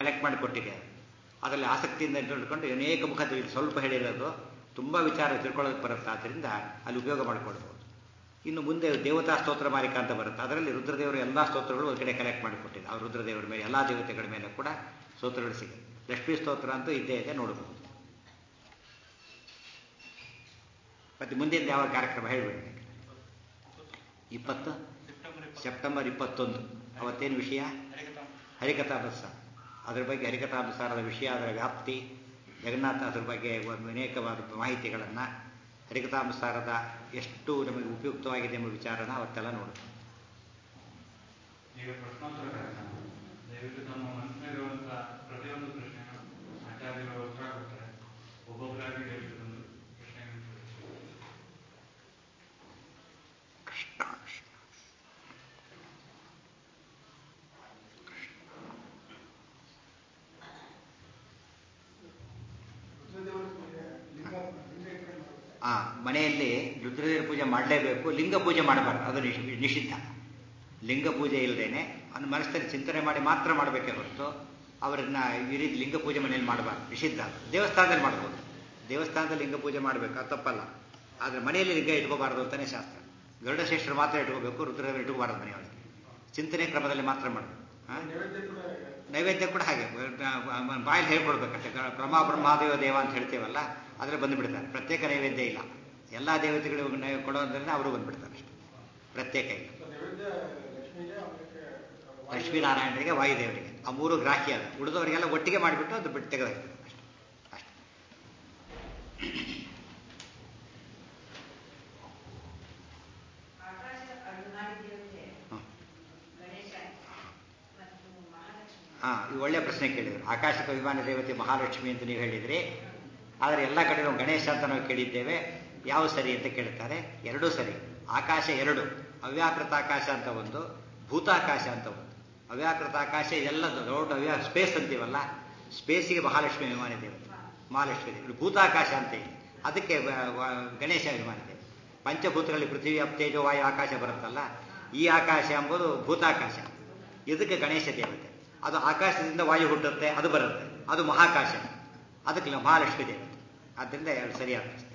Collect ಮಾಡಿ ಕೊಟ್ಟಿದೆ ಅದರಲ್ಲಿ ಆಸಕ್ತಿಯಿಂದ ತಿಳ್ಕೊಂಡು ಅನೇಕ ಮುಖ ತಿಳಿ- ಸ್ವಲ್ಪ ಹೇಳಿರೋದು ತುಂಬ ವಿಚಾರ ತಿಳ್ಕೊಳ್ಳೋದಕ್ಕೆ ಬರುತ್ತೆ ಆದ್ದರಿಂದ ಅಲ್ಲಿ ಉಪಯೋಗ ಮಾಡಿಕೊಳ್ಬೋದು ಇನ್ನು ಮುಂದೆ ದೇವತಾ ಸ್ತೋತ್ರ ಮಾಲಿಕ ಅಂತ ಬರುತ್ತೆ ಅದರಲ್ಲಿ ರುದ್ರದೇವರು ಎಲ್ಲ ಸ್ತೋತ್ರಗಳು ಒಂದು ಕಡೆ ಕಲೆಕ್ಟ್ ಮಾಡಿಕೊಟ್ಟಿದೆ ಆ ರುದ್ರದೇವರ ಮೇಲೆ ಎಲ್ಲ ದೇವತೆಗಳ ಮೇಲೆ ಕೂಡ ಸ್ತೋತ್ರಗಳು ಸಿಗುತ್ತೆ ಲಕ್ಷ್ಮೀ ಸ್ತೋತ್ರ ಅಂತೂ ಇದ್ದೇ ಇದೆ ನೋಡಬಹುದು ಮತ್ತೆ ಮುಂದಿನ ಯಾವ ಕಾರ್ಯಕ್ರಮ ಹೇಳಿಬಿಡಿ ಇಪ್ಪತ್ತು ಸೆಪ್ಟೆಂಬರ್ ಇಪ್ಪತ್ತೊಂದು ಅವತ್ತೇನು ವಿಷಯ ಹರಿಕಥಾನುಸಾರ ಅದರ ಬಗ್ಗೆ ಹರಿಕಥಾನುಸಾರದ ವಿಷಯ ಅದರ ವ್ಯಾಪ್ತಿ ಜಗನ್ನಾಥ ಅದರ ಬಗ್ಗೆ ಒಂದು ಅನೇಕವಾದ ಮಾಹಿತಿಗಳನ್ನು ಹರಿಕಥಾನುಸಾರದ ಎಷ್ಟು ನಮಗೆ ಉಪಯುಕ್ತವಾಗಿದೆ ಎಂಬ ವಿಚಾರನ ಅವತ್ತೆಲ್ಲ ನೋಡ್ತೀವಿ ಈಗ ಪ್ರಶ್ನೋತ್ತರ ಕಾರ್ಯಕ್ರಮ ದಯವಿಟ್ಟು ನಮ್ಮ ಮನಸ್ಸಿನಲ್ಲಿರುವಂಥ ಪ್ರತಿಯೊಂದು ಪ್ರಶ್ನೆಗಳು ಆಚಾರ್ಯರು ಉತ್ತರ ಕೊಡ್ತಾರೆ ಒಬ್ಬೊಬ್ಬರಾಗಿ ದಯವಿಟ್ಟು ಒಂದು ಪ್ರಶ್ನೆಯನ್ನು ಕೇಳಿ. ಆ ಮನೆಯಲ್ಲಿ ರುದ್ರದೇವರ ಪೂಜೆ ಮಾಡಲೇಬೇಕು ಲಿಂಗ ಪೂಜೆ ಮಾಡಬಾರ್ದು ಅದು ನಿಷಿ- ನಿಷಿದ್ಧ ಲಿಂಗ ಪೂಜೆ ಇಲ್ಲದೇನೆ ಅವನ ಮನಸ್ಸಲ್ಲಿ ಚಿಂತನೆ ಮಾಡಿ ಮಾತ್ರ ಮಾಡಬೇಕೇ ಹೊರತು ಅವರನ್ನ ಈ ರೀತಿ ಲಿಂಗ ಪೂಜೆ ಮನೆಯಲ್ಲಿ ಮಾಡಬಾರ್ದು ನಿಷಿದ್ಧ ದೇವಸ್ಥಾನದಲ್ಲಿ ಮಾಡ್ಬೋದು ದೇವಸ್ಥಾನದಲ್ಲಿ ಲಿಂಗ ಪೂಜೆ ಮಾಡಬೇಕು ಅದು ತಪ್ಪಲ್ಲ ಆದರೆ ಮನೆಯಲ್ಲಿ ಲಿಂಗ ಇಟ್ಕೋಬಾರ್ದು ಅಂತಾನೆ ಶಾಸ್ತ್ರ ಗರುಡಶ್ರೇಷ್ಠರು ಮಾತ್ರ ಇಟ್ಕೋಬೇಕು ರುದ್ರದೇವರು ಇಟ್ಕೋಬಾರ್ದು ಮನೆಯೊಳಗೆ ಚಿಂತನೆ ಕ್ರಮದಲ್ಲಿ ಮಾತ್ರ ಮಾಡಬೇಕು ಹಾಂ ನೈವೇದ್ಯ ಕೂಡ ಹಾಗೆ ಬಾಯಲ್ಲಿ ಹೇಳ್ಕೊಡ್ಬೇಕಂತೆ ಗ- ಬ್ರಹ್ಮ ಬ್ರಹ್ಮಾದೇವ ದೇವ ಅಂತ ಹೇಳ್ತೇವಲ್ಲ ಆದರೆ ಬಂದುಬಿಡ್ತಾರೆ ಪ್ರತ್ಯೇಕ ನೈವೇದ್ಯ ಇಲ್ಲ ಎಲ್ಲ ದೇವತೆಗಳಿಗೂ ನೈ ಕೊಡೋದ್ರಿಂದ ಅವರು ಬಂದುಬಿಡ್ತಾರೆ ಅಷ್ಟೇ ಪ್ರತ್ಯೇಕ ಇಲ್ಲ ಲಕ್ಷ್ಮೀನಾರಾಯಣರಿಗೆ ವಾಯುದೇವರಿಗೆ ಆ ಮೂರು ಗ್ರಾಹ್ಯ ಅದು ಉಳಿದವರಿಗೆಲ್ಲ ಒಟ್ಟಿಗೆ ಮಾಡಿಬಿಟ್ಟು ಅದು ಬಿಟ್ಟು ತೆಗೆದಾಕ್ತಾರೆ ಅಷ್ಟೇ ಅಷ್ಟೇ ಆಕಾಶ ಅರುಣಾದಿದೇವತೆ ಹ್ಮ್. ಗಣೇಶ ಮತ್ತು ಮಹಾಲಕ್ಷ್ಮಿ ಹಾ ಇದು ಒಳ್ಳೆ ಪ್ರಶ್ನೆ ಕೇಳಿದ್ರು ಆಕಾಶಕ ವಿಮಾನ ದೇವತೆ ಮಹಾಲಕ್ಷ್ಮಿ ಅಂತ ನೀವು ಹೇಳಿದ್ರಿ ಆದರೆ ಎಲ್ಲ ಕಡೆ ನಾವು ಗಣೇಶ ಅಂತ ನಾವು ಕೇಳಿದ್ದೇವೆ ಯಾವ ಸರಿ ಅಂತ ಕೇಳ್ತಾರೆ ಎರಡೂ ಸರಿ ಆಕಾಶ ಎರಡು ಅವ್ಯಾಕೃತ ಆಕಾಶ ಅಂತ ಒಂದು ಭೂತಾಕಾಶ ಅಂತ ಒಂದು ಅವ್ಯಾಕೃತ ಆಕಾಶ ಇದೆಲ್ಲ ದೊಡ್ಡ ಅವ್ಯಾ ಸ್ಪೇಸ್ ಅಂತೀವಲ್ಲ ಸ್ಪೇಸಿಗೆ ಮಹಾಲಕ್ಷ್ಮಿ ವಿಮಾನ ದೇವತೆ ಮಹಾಲಕ್ಷ್ಮಿ ದೇವತೆ ಭೂತಾಕಾಶ ಅಂತ ಇದೆ ಅದಕ್ಕೆ ವ- ವ- ಗಣೇಶ ವಿಮಾನ ದೇವತೆ ಪಂಚಭೂತಗಳಲ್ಲಿ ಪೃಥ್ವಿ ಅಪ್ ತೇಜೋ ವಾಯು ಆಕಾಶ ಬರುತ್ತಲ್ಲ ಈ ಆಕಾಶ ಎಂಬುದು ಭೂತಾಕಾಶ ಇದಕ್ಕೆ ಗಣೇಶ ದೇವತೆ ಅದು ಆಕಾಶದಿಂದ ವಾಯು ಹುಟ್ಟುತ್ತೆ ಅದು ಬರುತ್ತೆ ಅದು ಮಹಾಕಾಶ ಅದಕ್ಕೆ ಮಹಾಲಕ್ಷ್ಮಿ ದೇವತೆ ಆದ್ದರಿಂದ ಎರಡು ಸರಿಯಾದ ಪ್ರಶ್ನೆ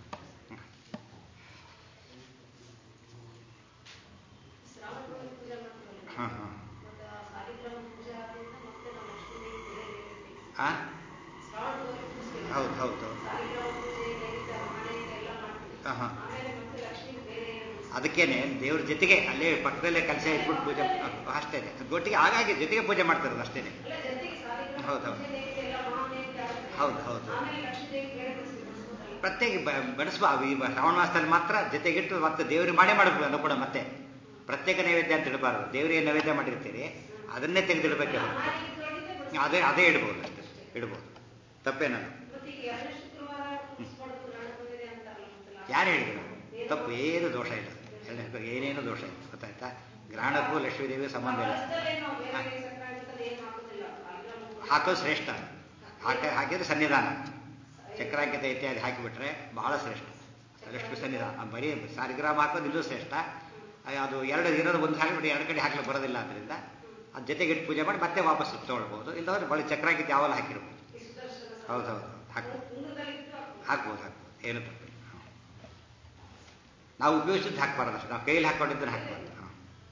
ಶ್ರಾವಣ ಪೂಜೆ ಮಾಡ್ತೀವಲ್ಲ ಹಾಂ ಹಾಂ ಮತ್ತೆ ಆ ಸಾಲಿಗ್ರಾಮ ಪೂಜೆ ಆದ್ರಿಂದ ಮತ್ತೆ ನಾವು ಲಕ್ಷ್ಮೀ ದೇವಿ ಬೇರೆ ದೇವತೆ ಹಾಂ ಶ್ರಾವಣ ಪೂಜೆ ಹೌದು ಹೌದು ಹೌದು ಸಾಲಿಗ್ರಾಮ ಪೂಜೆ ನೈವೇದ್ಯ ಮಹಾನೈವೇದ್ಯ ಎಲ್ಲ ಮಾಡ್ತೀವಿ ಹಾಂ ಹಾಂ ಆಮೇಲೆ ಮತ್ತೆ ಲಕ್ಷ್ಮೀ ಬೇರೆ ಅದಕ್ಕೇನೆ ದೇವ್ರ ಜೊತೆಗೆ ಅಲ್ಲೇ ಪಕ್ಕದಲ್ಲೇ ಕಲಶ ಇಟ್ಬಿಟ್ಟು ಪೂಜೆ ಅಷ್ಟೇ ಒಟ್ಟಿಗೆ ಹಾಗಾಗಿ ಜೊತೆಗೆ ಪೂಜೆ ಮಾಡ್ತಿರೋದು ಅಷ್ಟೇ ಅಲ್ಲ ಜೊತೆಗೆ ಸಾಲಿಗ್ರಾಮ ಹೌದು, ಹೌದು. ಪೂಜೆ ನೈವೇದ್ಯ ಎಲ್ಲ ಮಹಾನೈವೇದ್ಯ ಆಗುತ್ತೆ. ಹೌದು, ಹೌದು. ಆಮೇಲೆ ಲಕ್ಷ್ಮೀ ದೇವಿ ಬೇರೆ ಬಡಿಸ್ತೀವಿ ಬಡಿಸ್ಬೋದಲ್ಲ ಪ್ರತ್ಯೇಕ ಬ- ಬಡಿಸುವ ಈ ಬ- ಶ್ರಾವಣ ಮಾಸದಲ್ಲಿ ಮಾತ್ರ ಜೊತೆಗಿಟ್ಟು ಮತ್ತೆ ದೇವರಿಗೆ ಮಾಡೇ ಮಾಡಬೇಕು ಅದು ಕೂಡ ಮತ್ತೆ ಪ್ರತ್ಯೇಕ ನೈವೇದ್ಯ ಅಂತ ಇಡಬಾರ್ದು ದೇವರಿಗೆ ನೈವೇದ್ಯ ಮಾಡಿರ್ತೀರಿ ಅದನ್ನೇ ತೆಗೆದಿಡಬೇಕೆ ಹೊರತು ಮಹಾನೈವೇದ್ಯದೊಳಗಿಂದ ಬಡಿಸ್ತೀವಿ. ಅದೇ ಅದೇ ಇಡ್ಬೋದು ಅಷ್ಟೇ ಇಡ್ಬೋದು ತಪ್ಪೇನಲ್ಲ ಮತ್ತೆ ಈಗ ಎರಡನೇ ಶುಕ್ರವಾರ ಕುಡಿಸ್ಬಾರ್ದು ಗ್ರಹಣ ಬಂದಿದೆ ಅಂತಾರಲ್ಲ ಮತ್ತೆ ಯಾರು ಹೇಳಿದ್ರು ತಪ್ಪು ಏನು ದೋಷ ಇಲ್ಲ ಎರಡನೇ ಏನೇನು ದೋಷ ಇಲ್ಲ ಗೊತ್ತಾಯ್ತಾ ಗ್ರಹಣಕ್ಕೂ ಲಕ್ಷ್ಮೀದೇವಿ ಸಂಬಂಧ ಇಲ್ಲ ವರ್ಷದಲ್ಲೇ ನಾವು ಬೇರೆ ಬೇರೆ ಸಂಕ್ರಾಂತಿ ಏನು ಹಾಕೋದಿಲ್ಲ ಸಾಲಿಗ್ರಾಮ ಪೂಜೆ. ಹಾಕೋದು ಶ್ರೇಷ್ಠ ಹಾಕ ಹಾಕಿದ್ರೆ ಸನ್ನಿಧಾನ ಚಕ್ರಾಂಕಿತ ಇತ್ಯಾದಿ ಹಾಕಿಬಿಟ್ರೆ ಬಹಳ ಶ್ರೇಷ್ಠ ಲಕ್ಷ್ಮಿ ಸನ್ನಿಧಾನ ಬರೀ ಸಾಲಿಗ್ರಾಮ ಹಾಕೋದು ಇಲ್ಲೂ ಶ್ರೇಷ್ಠ ಅದು ಎರಡು ಇರೋದು ಒಂದು ಹಾಕಿಬಿಟ್ಟು ಎರಡು ಕಡೆ ಹಾಕ್ಲಿಕ್ಕೆ ಬರೋದಿಲ್ಲ ಅದರಿಂದ ಅದ್ರ ಜೊತೆಗೆ ಇಟ್ಟು ಪೂಜೆ ಮಾಡಿ ಮತ್ತೆ ವಾಪಸ್ ತೊಗೊಳ್ಬೋದು ಇಲ್ಲದ್ರೆ ಬಳಿ ಚಕ್ರಾಂಕಿತ ಯಾವಲ್ಲ ಹಾಕಿರ್ಬೋದು ಈ ಸುದರ್ಶನ ಹೌದು ಹೌದು ಹಾಕ್ಬೋದು ಉಂಗುರದಲ್ಲಿ ಇಟ್ಟು ಹಾಕ್ಬೋದು. ಹಾಕ್ಬೋದು ಹಾಕ್ಬೋದು ಏನು ತಪ್ಪಿಲ್ಲ ಹ್ಮ್. ನಾವು ಉಪಯೋಗಿಸಿದ್ದು ಹಾಕ್ಬಾರ್ದು ಅಷ್ಟೇ ನಾವು ಕೈಯಲ್ಲಿ ಹಾಕ್ಕೊಂಡಿದ್ದನ್ನು ಹಾಕ್ಬಾರ್ದು ಹಾಂ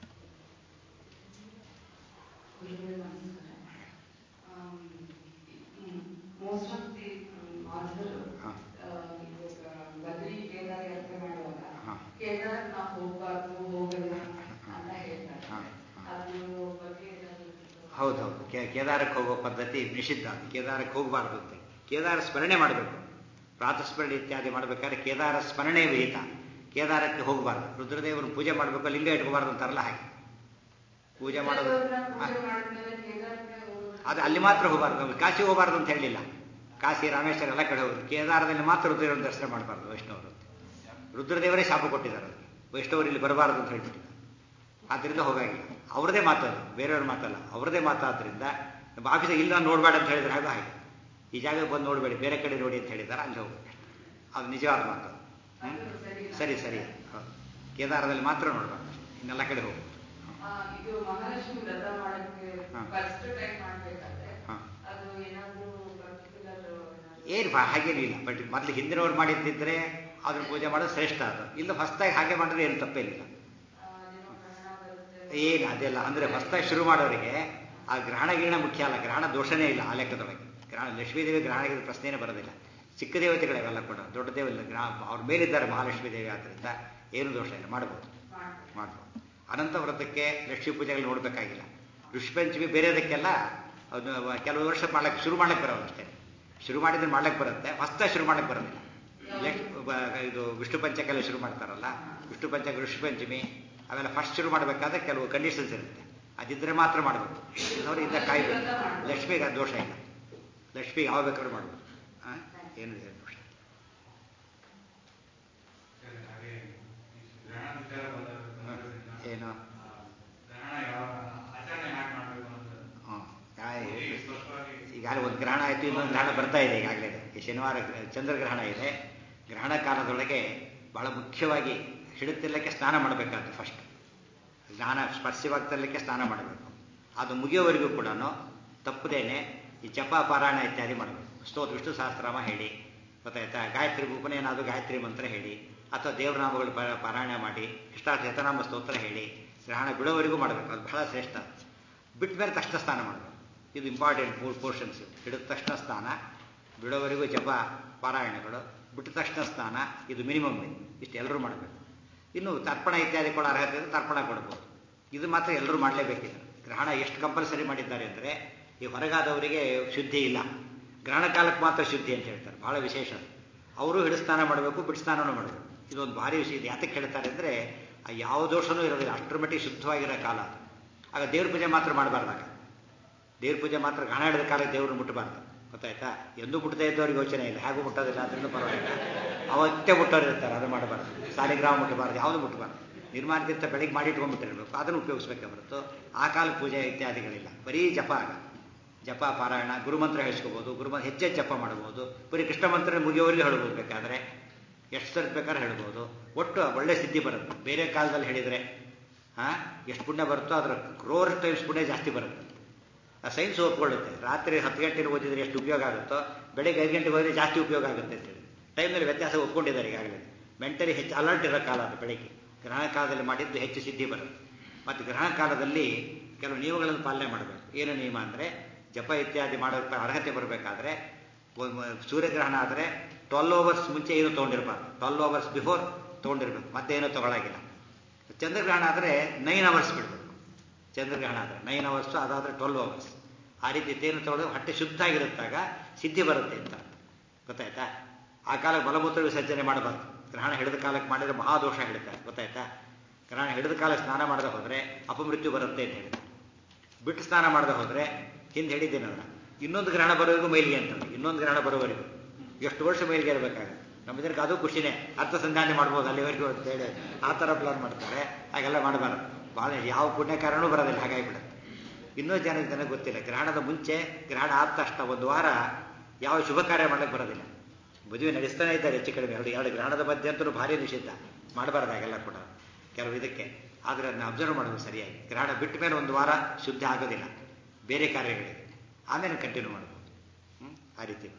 ಗುರುಗಳೇ ನಮಸ್ಕಾರ ಮೋಸ್ಟ್ ಆಫ್ ದಿ ಆಥರ್ ಹಾ. ಇವಾಗ ಬದ್ರಿ ಕೇದಾರ ಯಾತ್ರೆ ಮಾಡುವಾಗ ಹಾ. ಕೇದಾರ್ ನಾವು ಹೋಗ್ಬಾರ್ದು ಹೋಗಲ್ಲ ಅಂತ ಹೇಳ್ತಾರೆ ಹಾ, ಹಾ. ಅದ್ರ ಬಗ್ಗೆ ಏನಾದ್ರು ಹೌದು ಹೌದು ಕೇ- ಕೇದಾರಕ್ಕೆ ಹೋಗೋ ಪದ್ಧತಿ ನಿಷಿದ್ಧ ಕೇದಾರಕ್ಕೆ ಹೋಗಬಾರ್ದು ಅಂತ ಕೇದಾರ ಸ್ಮರಣೆ ಮಾಡಬೇಕು ಪ್ರಾತಸ್ಮರಣೆ ಇತ್ಯಾದಿ ಮಾಡಬೇಕಾದ್ರೆ ಕೇದಾರ ಸ್ಮರಣೆ ವಿಹಿತ ಕೇದಾರಕ್ಕೆ ಹೋಗಬಾರ್ದು ರುದ್ರದೇವರನ್ನು ಪೂಜೆ ಮಾಡಬೇಕು ಲಿಂಗ ಇಟ್ಕೋಬಾರ್ದು ಅಂತಾರಲ್ಲ ಹಾಗೆ ಪೂಜೆ ಮಾಡೋದು ದೇವ್ರನ್ನ ಹಾ. ಪೂಜೆ ಮಾಡಿದ್ಮೇಲೆ ಕೇದಾರಕ್ಕೆ ಹೋಗೋದು ಅದು ಅಲ್ಲಿ ಮಾತ್ರ ಹೋಗಬಾರ್ದು ನಾವು ಕಾಶಿ ಹೋಗಬಾರ್ದು ಅಂತ ಹೇಳಿಲ್ಲ ಕಾಶಿ ರಾಮೇಶ್ವರ ಎಲ್ಲ ಕಡೆ ಹೋಗುದು ಕೇದಾರದಲ್ಲಿ ಮಾತ್ರ ರುದ್ರದೇವರ ದರ್ಶನ ಮಾಡಬಾರ್ದು ವೈಷ್ಣವರು ರುದ್ರದೇವರೇ ಶಾಪ ಕೊಟ್ಟಿದ್ದಾರೆ ಅವ್ರಿಗೆ. ವೈಷ್ಣವರು ಇಲ್ಲಿ ಬರಬಾರದು ಅಂತ ಹೇಳ್ಬಿಟ್ಟಿದ್ದಾರೆ ಆದ್ದರಿಂದ ಹೋಗಾಗಿಲ್ಲ ಅವ್ರದೇ ಮಾತದು ಬೇರೆಯವ್ರ ಮಾತಲ್ಲ ಅವ್ರದೇ ಮಾತಾದ್ರಿಂದ ನಮ್ಮ ಆಫೀಸ ಇಲ್ಲ ನೋಡಬೇಡ ಅಂತ ಹೇಳಿದ್ರೆ ಹಾಗೆ ಹಾಗೆ ಈ ಜಾಗಕ್ಕೆ ಬಂದು ನೋಡಬೇಡಿ ಬೇರೆ ಕಡೆ ನೋಡಿ ಅಂತ ಹೇಳಿದ್ದಾರೆ ಅಲ್ಲಿ ಹೋಗ್ಬೇಕು ಅದು ನಿಜವಾದ ಮಾತು ಹ್ಮ್? ಅದು ಸರಿ ಇಲ್ಲ. ಸರಿ ಸರಿ ಹೌದು ಕೇದಾರದಲ್ಲಿ ಮಾತ್ರ ನೋಡಬಾರ್ದು ಇನ್ನೆಲ್ಲ ಕಡೆ ಹೋಗ್ಬೋದು ಆ, ಇದು ಮಹಾಲಕ್ಷ್ಮಿ ವ್ರತ ಮಾಡಕ್ಕೆ ಹಾ. ಫಸ್ಟ್ ಟೈಮ್ ಮಾಡ್ಬೇಕಾದ್ರೆ ಹಾಂ ಏನು ಹಾಗೇನೂ ಇಲ್ಲ ಬಟ್ ಮೊದಲು ಹಿಂದಿನವ್ರು ಮಾಡಿದ್ದಿದ್ರೆ ಅದ್ರ ಪೂಜೆ ಮಾಡೋದು ಶ್ರೇಷ್ಠ ಅದು ಇಲ್ಲ ಹೊಸದಾಗಿ ಹಾಗೆ ಮಾಡಿದ್ರೆ ಏನು ತಪ್ಪೇನಿಲ್ಲ ಅದೇನೋ ಗ್ರಹಣ ಬರುತ್ತೆ ಏನು ಅದೆಲ್ಲ ಅಂದರೆ ಹೊಸದಾಗಿ ಶುರು ಮಾಡೋರಿಗೆ ಆ ಗ್ರಹಣ ಗಿರಣ ಮುಖ್ಯ ಅಲ್ಲ ಗ್ರಹಣ ದೋಷನೇ ಇಲ್ಲ ಆ ಲೆಕ್ಕದೊಳಗೆ ಗ್ರಹಣ ಲಕ್ಷ್ಮೀದೇವಿ ಗ್ರಹಣಗಿದ ಪ್ರಶ್ನೆನೇ ಬರೋದಿಲ್ಲ ಚಿಕ್ಕ ದೇವತೆಗಳಿವೆಲ್ಲ ಕೂಡ ದೊಡ್ಡ ದೇವಲ್ಲ ಗ್ರಹ ಅವ್ರ ಮೇಲಿದ್ದಾರೆ ಮಹಾಲಕ್ಷ್ಮೀ ದೇವಿ ಆದ್ದರಿಂದ ಏನು ದೋಷ ಇಲ್ಲ ಮಾಡ್ಬೋದು ಮಾಡ್ಬೋದು ಮಾಡ್ಬೋದು ಅನಂತ ವ್ರತಕ್ಕೆ ಲಕ್ಷ್ಮೀ ಪೂಜೆಗಳು ನೋಡಬೇಕಾಗಿಲ್ಲ ಋಷಿಪಂಚಮಿ ಬೇರೆದಕ್ಕೆಲ್ಲ ಅದು ಕೆಲವು ವರ್ಷ ಮಾಡ್ಲಿಕ್ಕೆ ಶುರು ಮಾಡ್ಲಿಕ್ಕೆ ಬರೋದು ಅಷ್ಟೇ ಶುರು ಮಾಡಿದ್ರೆ ಮಾಡ್ಲಿಕ್ಕೆ ಬರುತ್ತೆ ಹೊಸ್ದಾಗಿ ಶುರು ಮಾಡ್ಲಿಕ್ಕೆ ಬರೋದಿಲ್ಲ ಲಕ್- ಬ- ಇದು ವಿಷ್ಣು ಪಂಚಕೆಲ್ಲ ಶುರು ಮಾಡ್ತಾರಲ್ಲ ವಿಷ್ಣು ಪಂಚಕ ಋಷಿ ಪಂಚಮಿ ಅವೆಲ್ಲ ಫಸ್ಟ್ ಶುರು ಮಾಡಬೇಕಾದ್ರೆ ಕೆಲವು ಕಂಡೀಷನ್ಸ್ ಇರುತ್ತೆ ಅದಿದ್ರೆ ಮಾತ್ರ ಮಾಡಬೇಕು ಇಲ್ಲವ್ರು ಇದ್ದ ಕಾಯ್ಬೇಕು ಲಕ್ಷ್ಮಿಗೆ ಅದು ದೋಷ ಇಲ್ಲ ಲಕ್ಷ್ಮಿಗೆ ಯಾವ ಬೇಕಾದ್ರೂ ಮಾಡ್ಬೋದು ಆ? ಏನು ಏನು ದೋಷ ಇಲ್ಲ. ಸರಿ, ಹಾಗೆ ಈ ಗ್ರಹಣ ವಿಚಾರ ಬಂದಾಗ ಬಂದಿರೋದ್ರಿಂದ, ಏನು ಆ, ಗ್ರಹಣ ಯಾವ ಆಚರಣೆ ಹ್ಯಾಕ್ ಮಾಡಬೇಕು ಅಂತ ಹ್ಞೂ ಈ ಸ್ಪಷ್ಟವಾಗಿ ಈಗಾಗಲೇ ಒಂದು ಗ್ರಹಣ ಆಯಿತು ಇನ್ನೊಂದು ಗ್ರಹಣ ಬರ್ತಾ ಇದೆ ಈಗಾಗಲೇ ಈ ಶನಿವಾರ ಗ್ರ- ಚಂದ್ರಗ್ರಹಣ ಇದೆ ಗ್ರಹಣ ಕಾಲದೊಳಗೆ ಬಹಳ ಮುಖ್ಯವಾಗಿ ಹಿಡಿತಿರ್ಲಿಕ್ಕೆ ಸ್ನಾನ ಮಾಡಬೇಕಾದ್ದು ಫಸ್ಟ್ ಜ್ಞಾನ ಸ್ಪರ್ಶವಾಗ್ತಿರ್ಲಿಕ್ಕೆ ಸ್ನಾನ ಮಾಡಬೇಕು ಅದು ಮುಗಿಯೋವರೆಗೂ ಕೂಡ ತಪ್ಪದೇನೆ ಈ ಜಪ ಪಾರಾಯಣ ಇತ್ಯಾದಿ ಮಾಡಬೇಕು ಸ್ತೋತ್ರ ವಿಷ್ಣು ಸಹಸ್ರನಾಮ ಹೇಳಿ ಗೊತ್ತಾಯ್ತಾ ಗಾಯತ್ರಿ ಉಪನಯನಾದ್ರು ಗಾಯತ್ರಿ ಮಂತ್ರ ಹೇಳಿ ಅಥವಾ ದೇವನಾಮಗಳು ಪಾ- ಪಾರಾಯಣ ಮಾಡಿ ಕೃಷ್ಣಾರ್ಥ ಶತನಾಮ ಸ್ತೋತ್ರ ಹೇಳಿ ಗ್ರಹಣ ಬಿಡೋವರೆಗೂ ಮಾಡಬೇಕು ಅದು ಬಹಳ ಶ್ರೇಷ್ಠ ಬಿಟ್ಟ ಮೇಲೆ ತಕ್ಷಣ ಸ್ನಾನ ಮಾಡಬೇಕು ಇದು ಇಂಪಾರ್ಟೆಂಟ್ ಮೂರು ಪೋರ್ಷನ್ಸ್ ಹಿಡಿದ ತಕ್ಷಣ ಸ್ನಾನ ಬಿಡೋವರೆಗೂ ಜಪ ಪಾರಾಯಣಗಳು ಬಿಟ್ಟ ತಕ್ಷಣ ಸ್ನಾನ ಇದು ಮಿನಿಮಮ್ ಇಷ್ಟು ಎಲ್ಲರೂ ಮಾಡಬೇಕು ಇನ್ನು ತರ್ಪಣ ಇತ್ಯಾದಿ ಕೊಡೋ ಅರ್ಹತೆ ಇದ್ರೆ ತರ್ಪಣ ಕೊಡ್ಬೋದು ಇದು ಮಾತ್ರ ಎಲ್ಲರೂ ಮಾಡಲೇಬೇಕಿದೆ ಗ್ರಹಣ ಎಷ್ಟು ಕಂಪಲ್ಸರಿ ಮಾಡಿದ್ದಾರೆ ಅಂದರೆ ಈ ಹೊರಗಾದವರಿಗೆ ಶುದ್ಧಿ ಇಲ್ಲ ಗ್ರಹಣ ಕಾಲಕ್ಕೆ ಮಾತ್ರ ಶುದ್ಧಿ ಅಂತ ಹೇಳ್ತಾರೆ ಬಹಳ ವಿಶೇಷ ಅದು. ಅವರು ಹಿಡಿದು ಸ್ನಾನ ಮಾಡಬೇಕು ಬಿಟ್ಟು ಸ್ನಾನನೂ ಮಾಡಬೇಕು ಇದೊಂದು ಭಾರಿ ವಿಷಯ ಇದು ಯಾತಕ್ಕೆ ಹೇಳ್ತಾರೆ ಅಂದರೆ ಯಾವ ದೋಷನೂ ಇರೋದಿಲ್ಲ ಅಷ್ಟರ ಮಟ್ಟಿಗೆ ಶುದ್ಧವಾಗಿರೋ ಕಾಲ ಅದು ಆಗ ದೇವ್ರ ಪೂಜೆ ಮಾತ್ರ ಮಾಡಬಾರ್ದಾಗ ದೇವ್ರ ಪೂಜೆ ಮಾತ್ರ ಗಾಣ ಹಿಡಿದ ಕಾಲಕ್ಕೆ ದೇವ್ರನ್ನ ಮುಟ್ಟಬಾರ್ದು ಗೊತ್ತಾಯ್ತಾ ಎಂದೂ ಮುಟ್ಟದೇ ಇದ್ದವ್ರಿಗೆ ಯೋಚನೆ ಇಲ್ಲ ಹೇಗೂ ಮುಟ್ಟೋದಿಲ್ಲ ಅದರಿಂದ ಪರವಾಗಿಲ್ಲ ಅವತ್ತೇ ಮುಟ್ಟೋರು ಇರ್ತಾರೆ ಅದು ಮಾಡಬಾರ್ದು ಸಾಲಿಗ್ರಾಮ ಮುಟ್ಟಬಾರ್ದು ಯಾವುದು ಮುಟ್ಟಬಾರ್ದು ನಿರ್ಮಾಣಕ್ಕಿಂತ ಬೆಳಿಗ್ಗೆ ಮಾಡಿ ಇಟ್ಕೊಂಡ್ಬಿಟ್ಟಿರ್ಬೇಕು ಅದನ್ನು ಉಪಯೋಗಿಸ್ಬೇಕೆ ಹೊರತು ಆ ಕಾಲ ಪೂಜೆ ಇತ್ಯಾದಿಗಳಿಲ್ಲ ಬರೀ ಜಪ ಆಗ ಜಪ ಪಾರಾಯಣ ಗುರುಮಂತ್ರ ಹೇಳಿಸ್ಕೋಬೋದು ಗುರುಮಂತ್ರ ಹೆಚ್ಚೆಚ್ಚು ಜಪ ಮಾಡ್ಬೋದು ಬರೀ ಕೃಷ್ಣ ಮಂತ್ರ ಮುಗಿಯೋವರೆಗೆ ಹೇಳ್ಬೋದು ಬೇಕಾದ್ರೆ ಎಷ್ಟು ಸರ್ತಿ ಬೇಕಾದ್ರೆ ಹೇಳ್ಬೋದು ಒಟ್ಟು ಒಳ್ಳೆ ಸಿದ್ಧಿ ಬರುತ್ತೆ ಬೇರೆ ಕಾಲದಲ್ಲಿ ಹೇಳಿದರೆ ಹಾಂ ಎಷ್ಟು ಪುಣ್ಯ ಬರುತ್ತೋ ಅದರ ಕ್ರೋರ್ ಟೈಮ್ಸ್ ಪುಣ್ಯ ಜಾಸ್ತಿ ಬರುತ್ತೆ ಆ ಸೈನ್ಸ್ ಒಪ್ಕೊಳ್ಳುತ್ತೆ ರಾತ್ರಿ ಹತ್ತು ಗಂಟೆಗೆ ಓದಿದ್ರೆ ಎಷ್ಟು ಉಪಯೋಗ ಆಗುತ್ತೋ ಬೆಳಗ್ಗೆ ಐದು ಗಂಟೆಗೆ ಹೋದರೆ ಜಾಸ್ತಿ ಉಪಯೋಗ ಆಗುತ್ತೆ ಅಂತೇಳಿ ಟೈಮ್ನಲ್ಲಿ ವ್ಯತ್ಯಾಸ ಒಪ್ಕೊಂಡಿದ್ದಾರೆ ಈಗಾಗಲೇ ಮೆಂಟಲಿ ಹೆಚ್ಚು ಅಲರ್ಟ್ ಇರೋ ಕಾಲ ಅದು ಬೆಳಗ್ಗೆ ಗ್ರಹಣ ಕಾಲದಲ್ಲಿ ಮಾಡಿದ್ದು ಹೆಚ್ಚು ಸಿದ್ಧಿ ಬರುತ್ತೆ ಮತ್ತು ಗ್ರಹಣ ಕಾಲದಲ್ಲಿ ಕೆಲವು ನಿಯಮಗಳನ್ನು ಪಾಲನೆ ಮಾಡಬೇಕು ಏನು ನಿಯಮ ಅಂದರೆ ಜಪ ಇತ್ಯಾದಿ ಮಾಡೋಕ್ಕೆ ಅರ್ಹತೆ ಬರಬೇಕಾದ್ರೆ ಸೂರ್ಯಗ್ರಹಣ ಆದರೆ ಟ್ವೆಲ್ ಅವರ್ಸ್ ಮುಂಚೆ ಏನು ತೊಗೊಂಡಿರ್ಬಾರ್ದು ಟ್ವೆಲ್ ಅವರ್ಸ್ ಬಿಫೋರ್ ತೊಗೊಂಡಿರ್ಬೇಕು ಮತ್ತೆ ಏನೂ ತೊಗೊಳಗಿಲ್ಲ ಚಂದ್ರಗ್ರಹಣ ಆದರೆ ನೈನ್ ಅವರ್ಸ್ ಬಿಡಬೇಕು ಚಂದ್ರಗ್ರಹಣ ಆದರೆ ನೈನ್ ಅವರ್ಸು ಅದಾದರೆ ಟ್ವೆಲ್ ಅವರ್ಸ್ ಆ ರೀತಿ ತೇನು ತೊಗೊಳ್ಳೋದು ಹೊಟ್ಟೆ ಶುದ್ಧ ಆಗಿರುತ್ತಾಗ ಸಿದ್ಧಿ ಬರುತ್ತೆ ಅಂತ ಗೊತ್ತಾಯ್ತಾ ಆ ಕಾಲಕ್ಕೆ ಮಲಮೂತ್ರ ವಿಸರ್ಜನೆ ಮಾಡಬಾರ್ದು ಗ್ರಹಣ ಹಿಡಿದ ಕಾಲಕ್ಕೆ ಮಾಡಿದರೆ ಮಹಾದೋಷ ಹೇಳ್ತಾರೆ ಗೊತ್ತಾಯ್ತಾ ಗ್ರಹಣ ಹಿಡಿದ ಕಾಲಕ್ಕೆ ಸ್ನಾನ ಮಾಡದೆ ಹೋದರೆ ಅಪಮೃತ್ಯು ಬರುತ್ತೆ ಅಂತ ಹೇಳ್ತಾರೆ ಬಿಟ್ಟು ಸ್ನಾನ ಮಾಡದೆ ಹೋದರೆ ಹಿಂದೆ ಹೇಳಿದ್ದೇನೆ ಅದನ್ನ ಇನ್ನೊಂದು ಗ್ರಹಣ ಬರೋವರೆಗೂ ಮೈಲಿಗೆ ಅಂತಂದ್ರೆ ಇನ್ನೊಂದು ಗ್ರಹಣ ಬರೋವರೆಗೂ ಎಷ್ಟು ವರ್ಷ ಮೈಲಿಗೆ ಇರಬೇಕಾಗುತ್ತೆ ನಮ್ಮ ಜನಕ್ಕೆ ಅದು ಖುಷಿನೇ ಅರ್ಥ ಸಂಧಾನ ಮಾಡ್ಬೋದು ಅಲ್ಲಿವರೆಗೂ ಅಂತ ಹೇಳಿ ಆ ಥರ ಪ್ಲಾನ್ ಮಾಡ್ತಾರೆ ಹಾಗೆಲ್ಲ ಮಾಡಬಾರ್ದು ಭಾಳ ಯಾವ ಪುಣ್ಯಕಾರನೂ ಬರೋದಿಲ್ಲ ಹಾಗಾಗಿಬಿಡುತ್ತೆ ಇನ್ನೂ ಜನ ಜನಕ್ಕೆ ಗೊತ್ತಿಲ್ಲ ಗ್ರಹಣದ ಮುಂಚೆ ಗ್ರಹಣ ಆದ ತಕ್ಷಣ ಒಂದು ವಾರ ಯಾವ ಶುಭ ಕಾರ್ಯ ಮಾಡ್ಲಿಕ್ಕೆ ಬರೋದಿಲ್ಲ ಮದುವೆ ನಡೆಸ್ತಾನೆ ಇದ್ದಾರೆ ಹೆಚ್ಚು ಕಡಿಮೆ ಎರಡು ಎರಡು ಗ್ರಹಣದ ಮಧ್ಯೆ ಅಂತೂ ಭಾರಿ ನಿಷಿದ್ಧ ಮಾಡಬಾರ್ದು ಹಾಗೆಲ್ಲ ಕೂಡ ಕೆಲವು ಇದಕ್ಕೆ ಆದರೆ ಅದನ್ನ ಅಬ್ಸರ್ವ್ ಮಾಡೋದು ಸರಿಯಾಗಿ ಗ್ರಹಣ ಬಿಟ್ಟ ಮೇಲೆ ಒಂದು ವಾರ ಶುದ್ಧ ಆಗೋದಿಲ್ಲ ಬೇರೆ ಕಾರ್ಯಗಳಿಗೆ ಆಮೇಲೆ ಕಂಟಿನ್ಯೂ ಮಾಡ್ಬೋದು ಹ್ಮ್? ಆ ರೀತಿ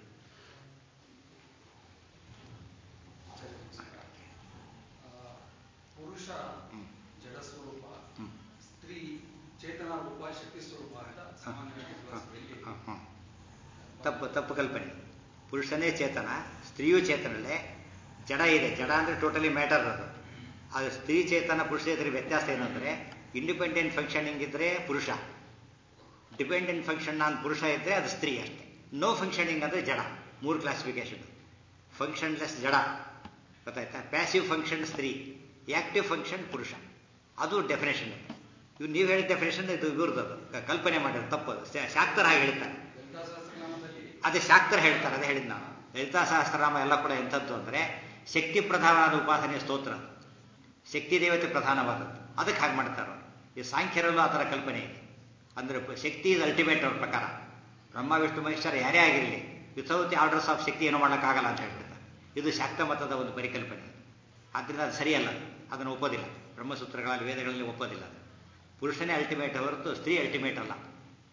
ಆ, ಪುರುಷ ಹ್ಮ್. ಜಡ ಸ್ವರೂಪ ಹ್ಮ್. ಸ್ತ್ರೀ ಚೇತನ ರೂಪ ಶಕ್ತಿ ಸ್ವರೂಪ ಅಂತ ಸಾಮಾನ್ಯವಾಗಿ ಫಿಲಾಸಫಿಯಲ್ಲಿ ಹ, ಹ. ತಪ್ಪು ತಪ್ಪು ಕಲ್ಪನೆ ಪುರುಷನೇ ಚೇತನ ಸ್ತ್ರೀಯೂ ಚೇತನಲ್ಲೇ ಜಡ ಇದೆ ಜಡ ಅಂದರೆ ಟೋಟಲಿ ಮ್ಯಾಟರ್ ಅದು ಅದು ಸ್ತ್ರೀ ಚೇತನ ಪುರುಷ ಚೇತನ ವ್ಯತ್ಯಾಸ ಏನಂದರೆ ಇಂಡಿಪೆಂಡೆಂಟ್ ಫಂಕ್ಷನಿಂಗ್ ಇದ್ದರೆ ಪುರುಷ ಡಿಪೆಂಡೆಂಟ್ ಫಂಕ್ಷನ್ ಆನ್ ಪುರುಷ ಇದ್ದರೆ ಅದು ಸ್ತ್ರೀ ಅಷ್ಟೇ ನೋ ಫಂಕ್ಷನಿಂಗ್ ಅಂದರೆ ಜಡ ಮೂರು ಕ್ಲಾಸಿಫಿಕೇಶನ್ ಫಂಕ್ಷನ್ಲೆಸ್ ಜಡ ಗೊತ್ತಾಯ್ತಾ ಪ್ಯಾಸಿವ್ ಫಂಕ್ಷನ್ ಸ್ತ್ರೀ ಆಕ್ಟಿವ್ ಫಂಕ್ಷನ್ ಪುರುಷ ಅದು ಡೆಫಿನೇಷನ್ ಇವು ನೀವು ಹೇಳಿದ ಡೆಫಿನೇಷನ್ ಇದು ಇವ್ರದ್ದು ಅದು ಕ- ಕಲ್ಪನೆ ಮಾಡಿರೋದು ತಪ್ಪು ಅದು ಶಾ- ಶಾಕ್ತರ ಹಾಗೆ ಹೇಳ್ತಾರೆ ಲಲಿತಾ ಸಹಸ್ರನಾಮದಲ್ಲಿ ಅದೇ ಶಾಕ್ತರ ಹೇಳ್ತಾರೆ ಅದೇ ಹೇಳಿದ್ ನಾನು ಲಲಿತಾ ಸಹಸ್ರನಾಮ ಎಲ್ಲ ಕೂಡ ಎಂಥದ್ದು ಅಂದರೆ ಶಕ್ತಿ ಪ್ರಧಾನವಾದ ಉಪಾಸನೆಯ ಸ್ತೋತ್ರ ಅದು. ಶಕ್ತಿ ದೇವತೆ ಪ್ರಧಾನವಾದದ್ದು ಅದಕ್ಕೆ ಹಾಗೆ ಮಾಡ್ತಾರೆ ಅವರು ಈ ಸಾಂಖ್ಯರಲ್ಲೂ ಆ ಥರ ಕಲ್ಪನೆ ಇದೆ ಅಂದರೆ ಶಕ್ತಿ ಇಸ್ ಅಲ್ಟಿಮೇಟ್ ಅವ್ರ ಪ್ರಕಾರ ಬ್ರಹ್ಮ ವಿಷ್ಣು ಮಹೇಶ್ವರ ಯಾರೇ ಆಗಿರಲಿ ವಿತೌಟ್ ಆರ್ಡರ್ಸ್ ಆಫ್ ಶಕ್ತಿ ಏನೂ ಮಾಡೋಕ್ಕಾಗಲ್ಲ ಅಂತ ಹೇಳ್ಬಿಡ್ತಾರೆ ಇದು ಶಾಕ್ತ ಮತದ ಒಂದು ಪರಿಕಲ್ಪನೆ ಆದ್ದರಿಂದ ಅದು ಸರಿಯಲ್ಲ ಅದನ್ನು ಒಪ್ಪೋದಿಲ್ಲ ಬ್ರಹ್ಮಸೂತ್ರಗಳಲ್ಲಿ ವೇದಗಳಲ್ಲಿ ಒಪ್ಪೋದಿಲ್ಲ ಅದು ಪುರುಷನೇ ಅಲ್ಟಿಮೇಟ್ ಹೊರತು ಸ್ತ್ರೀ ಅಲ್ಟಿಮೇಟ್ ಅಲ್ಲ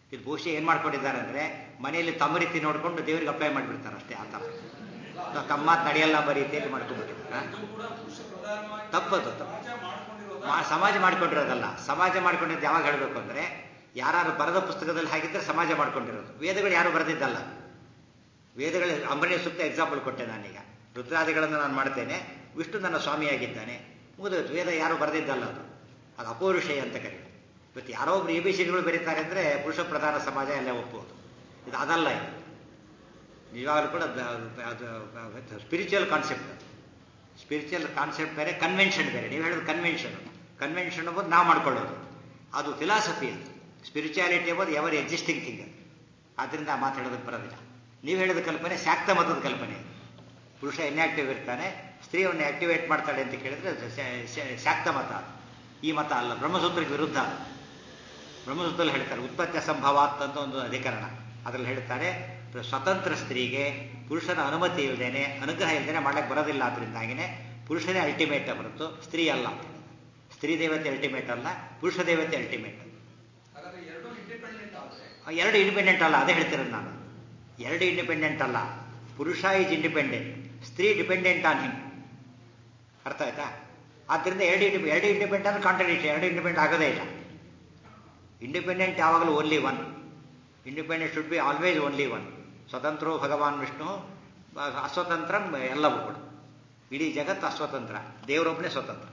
ಇದು ಬಹುಶಃ ಏನು ಮಾಡ್ಕೊಂಡಿದ್ದಾರೆ ಅಂದರೆ ಮನೆಯಲ್ಲಿ ತಮ್ಮ ರೀತಿ ನೋಡಿಕೊಂಡು ದೇವರಿಗೆ ಅಪ್ಲೈ ಮಾಡಿಬಿಡ್ತಾರೆ ಅಷ್ಟೇ ಆ ಥರ ತ- ತಮ್ಮ ಮಾತು ನಡೆಯಲ್ಲ ಎಂಬ ರೀತಿಯಲ್ಲಿ ಮಾಡ್ಕೊಂಡ್ಬಿಟ್ಟಿದ್ದಾರೆ ಇದು ಕೂಡ ಪುರುಷ ಪ್ರಧಾನವಾಗಿ ತಪ್ಪದು ತಪ್ಪು ಸಮಾಜ ಮಾಡ್ಕೊಂಡಿರೋದ ಮಾ- ಸಮಾಜ ಮಾಡ್ಕೊಂಡಿರೋದಲ್ಲ ಸಮಾಜ ಮಾಡ್ಕೊಂಡಿದ್ದು ಯಾವಾಗ ಹೇಳಬೇಕು ಅಂದರೆ ಯಾರು ಬರೆದ ಪುಸ್ತಕದಲ್ಲಿ ಹಾಗಿದ್ದರೆ ಸಮಾಜ ಮಾಡ್ಕೊಂಡಿರೋದು ವೇದಗಳು ಯಾರು ಬರೆದಿದ್ದಲ್ಲ ವೇದಗಳ ಅಂಬರೀಷ ಸೂಕ್ತ ಎಕ್ಸಾಂಪಲ್ ಕೊಟ್ಟೆ ನಾನೀಗ ರುದ್ರಾದಿಗಳನ್ನು ನಾನು ಮಾಡ್ತೇನೆ ವಿಷ್ಣು ನನ್ನ ಸ್ವಾಮಿಯಾಗಿದ್ದಾನೆ ಮುಗಿದೋಯ್ತು ವೇದ ಯಾರು ಬರೆದಿದ್ದಲ್ಲ ಅದು ಅದು ಅಪೌರುಷೇಯ ಅಂತ ಕರೀತಾರೆ ಇವತ್ತು ಯಾರೋ ಒಬ್ರು ಎ ಬಿ ಸಿಗಳು ಬರೀತಾರೆ ಅಂದರೆ ಪುರುಷ ಪ್ರಧಾನ ಸಮಾಜ ಎಲ್ಲ ಒಪ್ಪುವುದು ಇದು ಅದಲ್ಲ ಇದು ನಿಜವಾಗಲೂ ಕೂಡ ಅದು ಸ್ಪಿರಿಚುವಲ್ ಕಾನ್ಸೆಪ್ಟ್ ಸ್ಪಿರಿಚುವಲ್ ಕಾನ್ಸೆಪ್ಟ್ ಬೇರೆ ಕನ್ವೆನ್ಷನ್ ಬೇರೆ ನೀವು ಹೇಳೋದು ಕನ್ವೆನ್ಷನ್ ಕನ್ವೆನ್ಷನ್ ಅಂಬೋದು ನಾವು ಮಾಡ್ಕೊಳ್ಳೋದು ಅದು ಫಿಲಾಸಫಿ ಅದು ಸ್ಪಿರಿಚುಯಾಲಿಟಿ ಎಂಬುದು ಎವರ್ ಎಕ್ಸಿಸ್ಟಿಂಗ್ ಥಿಂಗ್ ಅದು ಆದ್ದರಿಂದ ಆ ಮಾತು ಹೇಳೋದಕ್ಕೆ ಬರೋದಿಲ್ಲ ನೀವು ಹೇಳಿದ ಕಲ್ಪನೆ ಶಾಕ್ತ ಮತದ ಕಲ್ಪನೆ ಪುರುಷ ಇನ್ಆಕ್ಟಿವ್ ಇರ್ತಾನೆ ಸ್ತ್ರೀಯನ್ನು ಆಕ್ಟಿವೇಟ್ ಮಾಡ್ತಾಳೆ ಅಂತ ಕೇಳಿದ್ರೆ ಅದು ಶಾ- ಶಾ- ಶಾಕ್ತ ಮತ ಈ ಮತ ಅಲ್ಲ ಬ್ರಹ್ಮಸೂತ್ರಕ್ಕೆ ವಿರುದ್ಧ ಅದು. ಬ್ರಹ್ಮಸೂತ್ರದಲ್ಲಿ ಹೇಳ್ತಾರೆ ಉತ್ಪತ್ತಿ ಸಂಭವಾತ್ ಅಂತ ಒಂದು ಅಧಿಕರಣ ಅದರಲ್ಲಿ ಹೇಳ್ತಾರೆ ಸ್ವತಂತ್ರ ಸ್ತ್ರೀಗೆ ಪುರುಷನ ಅನುಮತಿ ಇಲ್ಲದೇನೆ ಅನುಗ್ರಹ ಇಲ್ಲದೇನೆ ಮಾಡಕ್ಕೆ ಬರೋದಿಲ್ಲ ಆದ್ರಿಂದಾಗಿನೇ ಪುರುಷನೇ ಅಲ್ಟಿಮೇಟ್ ಹೊರತು ಸ್ತ್ರೀ ಅಲ್ಲ ಸ್ತ್ರೀ ದೇವತೆ ಅಲ್ಟಿಮೇಟ್ ಅಲ್ಲ ಪುರುಷ ದೇವತೆ ಅಲ್ಟಿಮೇಟ್ ಹಾಗಾದ್ರೆ ಎರಡು ಇಂಡಿಪೆಂಡೆಂಟ್ ಆದ್ರೆ ಎರಡು ಇಂಡಿಪೆಂಡೆಂಟ್ ಅಲ್ಲ ಅದೇ ಹೇಳ್ತಿರೋದು ನಾನು ಎರಡು ಇಂಡಿಪೆಂಡೆಂಟ್ ಅಲ್ಲ ಪುರುಷ ಈಸ್ ಇಂಡಿಪೆಂಡೆಂಟ್ ಸ್ತ್ರೀ ಡಿಪೆಂಡೆಂಟ್ ಆನ್ ಹಿಮ್ ಅರ್ಥ ಆಯ್ತಾ ಆದ್ದರಿಂದ ಎರಡು ಇಂಡಿ ಎರಡು ಇಂಡಿಪೆಂಡೆಂಟ್ ಅಂದ್ರೆ ಕಾಂಟ್ರಡಿಕ್ಷನ್ ಎರಡು ಇಂಡಿಪೆಂಡೆಂಟ್ ಆಗೋದೇ ಇಲ್ಲ ಇಂಡಿಪೆಂಡೆಂಟ್ ಯಾವಾಗಲೂ only one independent should be always only one ಸ್ವತಂತ್ರೋ ಭಗವಾನ್ ವಿಷ್ಣು ಬ- ಅಸ್ವತಂತ್ರ ಎಲ್ಲವೂ ಕೂಡ ಇಡೀ ಜಗತ್ತು ಅಸ್ವತಂತ್ರ ದೇವರೊಬ್ಬನೇ ಸ್ವತಂತ್ರ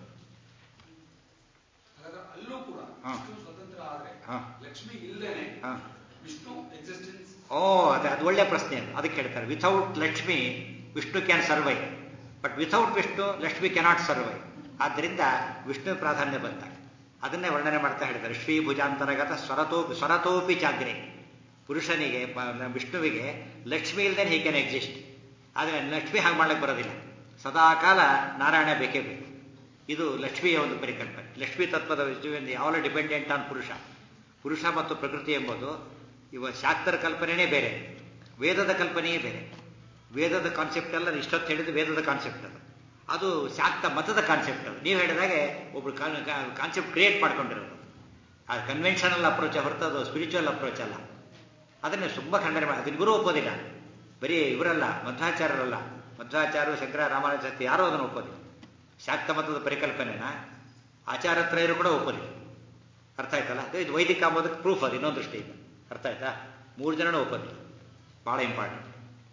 ಹಾಗಾದ್ರೆ ಅಲ್ಲೂ ಕೂಡ ಹಾ. ವಿಷ್ಣು ಸ್ವತಂತ್ರ ಆದ್ರೆ ಹಾ. ಲಕ್ಷ್ಮಿ ಇಲ್ದೇನೆ ಹಾ. ವಿಷ್ಣು ಎಕ್ಸಿಸ್ಟೆನ್ಸ್ ಓ ಅದೇ ಅದು ಒಳ್ಳೆ ಪ್ರಶ್ನೆ ಅದು ಅದಕ್ಕೆ ಹೇಳ್ತಾರೆ without Lakshmi Vishnu can survive but without Vishnu Lakshmi cannot survive ಆದ್ದರಿಂದ ವಿಷ್ಣು ಪ್ರಾಧಾನ್ಯ ಬಂತ ಅದನ್ನೇ ವರ್ಣನೆ ಮಾಡ್ತಾ ಹೇಳ್ತಾರೆ ಶ್ರೀ ಭುಜಾಂತರಗತ ಸ್ವರತೋಪಿ ಸ್ವರತೋಪಿ ಚಾಗ್ರೆ ಪುರುಷನಿಗೆ ಪ- ವಿಷ್ಣುವಿಗೆ ಲಕ್ಷ್ಮಿ ಇಲ್ಲದೆ ಹೀ ಕ್ಯಾನ್ ಎಕ್ಸಿಸ್ಟ್ ಆದರೆ ಲಕ್ಷ್ಮಿ ಹಾಗೆ ಮಾಡ್ಲಿಕ್ಕೆ ಬರೋದಿಲ್ಲ ಸದಾಕಾಲ ನಾರಾಯಣ ಬೇಕೇ ಬೇಕು ಇದು ಲಕ್ಷ್ಮಿಯ ಒಂದು ಪರಿಕಲ್ಪನೆ ಲಕ್ಷ್ಮಿ ತತ್ವದ ವಿಷಯದಿಂದ ಯಾವಾಗಲೂ ಡಿಪೆಂಡೆಂಟ್ ಆನ್ ಪುರುಷ ಪುರುಷ ಮತ್ತು ಪ್ರಕೃತಿ ಎಂಬುದು ಇವ ಶಾಕ್ತರ ಕಲ್ಪನೆನೇ ಬೇರೆ ವೇದದ ಕಲ್ಪನೆಯೇ ಬೇರೆ ವೇದದ ಕಾನ್ಸೆಪ್ಟ್ ಎಲ್ಲ ಇಷ್ಟೊತ್ತು ಹೇಳಿದ್ದು ವೇದದ ಕಾನ್ಸೆಪ್ಟ್ ಅದು ಅದು ಶಾಕ್ತ ಮತದ ಕಾನ್ಸೆಪ್ಟ್ ಅದು ನೀವು ಹೇಳಿದಾಗೆ ಒಬ್ರು ಕಾನ್ಸೆಪ್ಟ್ ಕ್ರಿಯೇಟ್ ಮಾಡ್ಕೊಂಡಿರೋದು ಆ ಕನ್ವೆನ್ಷನಲ್ ಅಪ್ರೋಚ್ ಹೊರತು ಅದು ಸ್ಪಿರಿಚುವಲ್ ಅಪ್ರೋಚ್ ಅಲ್ಲ ಅದನ್ನೇ ತುಂಬ ಖಂಡನೆ ಮಾಡಿ ಅದನ್ನ ಗುರು ಒಪ್ಪೋದಿಲ್ಲ ಬರೀ ಇವರಲ್ಲ ಮಧ್ವಾಚಾರ್ಯರಲ್ಲ ಮಧ್ವಾಚಾರ್ಯರು ಶಂಕರ ರಾಮಾನುಜ ಯಾರೂ ಅದನ್ನು ಒಪ್ಪೋದಿಲ್ಲ ಶಾಕ್ತ ಮತದ ಪರಿಕಲ್ಪನೆನ ಆಚಾರತ್ರಯರು ಕೂಡ ಒಪ್ಪೋದಿಲ್ಲ ಅರ್ಥ ಆಯ್ತಲ್ಲ ಅದು ಇದು ವೈದಿಕ ಅಂಬೋದಕ್ಕೆ ಪ್ರೂಫ್ ಅದು ಇನ್ನೊಂದು ದೃಷ್ಟಿಯಿಂದ ಅರ್ಥ ಆಯ್ತಾ ಮೂರು ಜನನೂ ಒಪ್ಪೋದಿಲ್ಲ ಭಾಳ ಇಂಪಾರ್ಟೆಂಟ್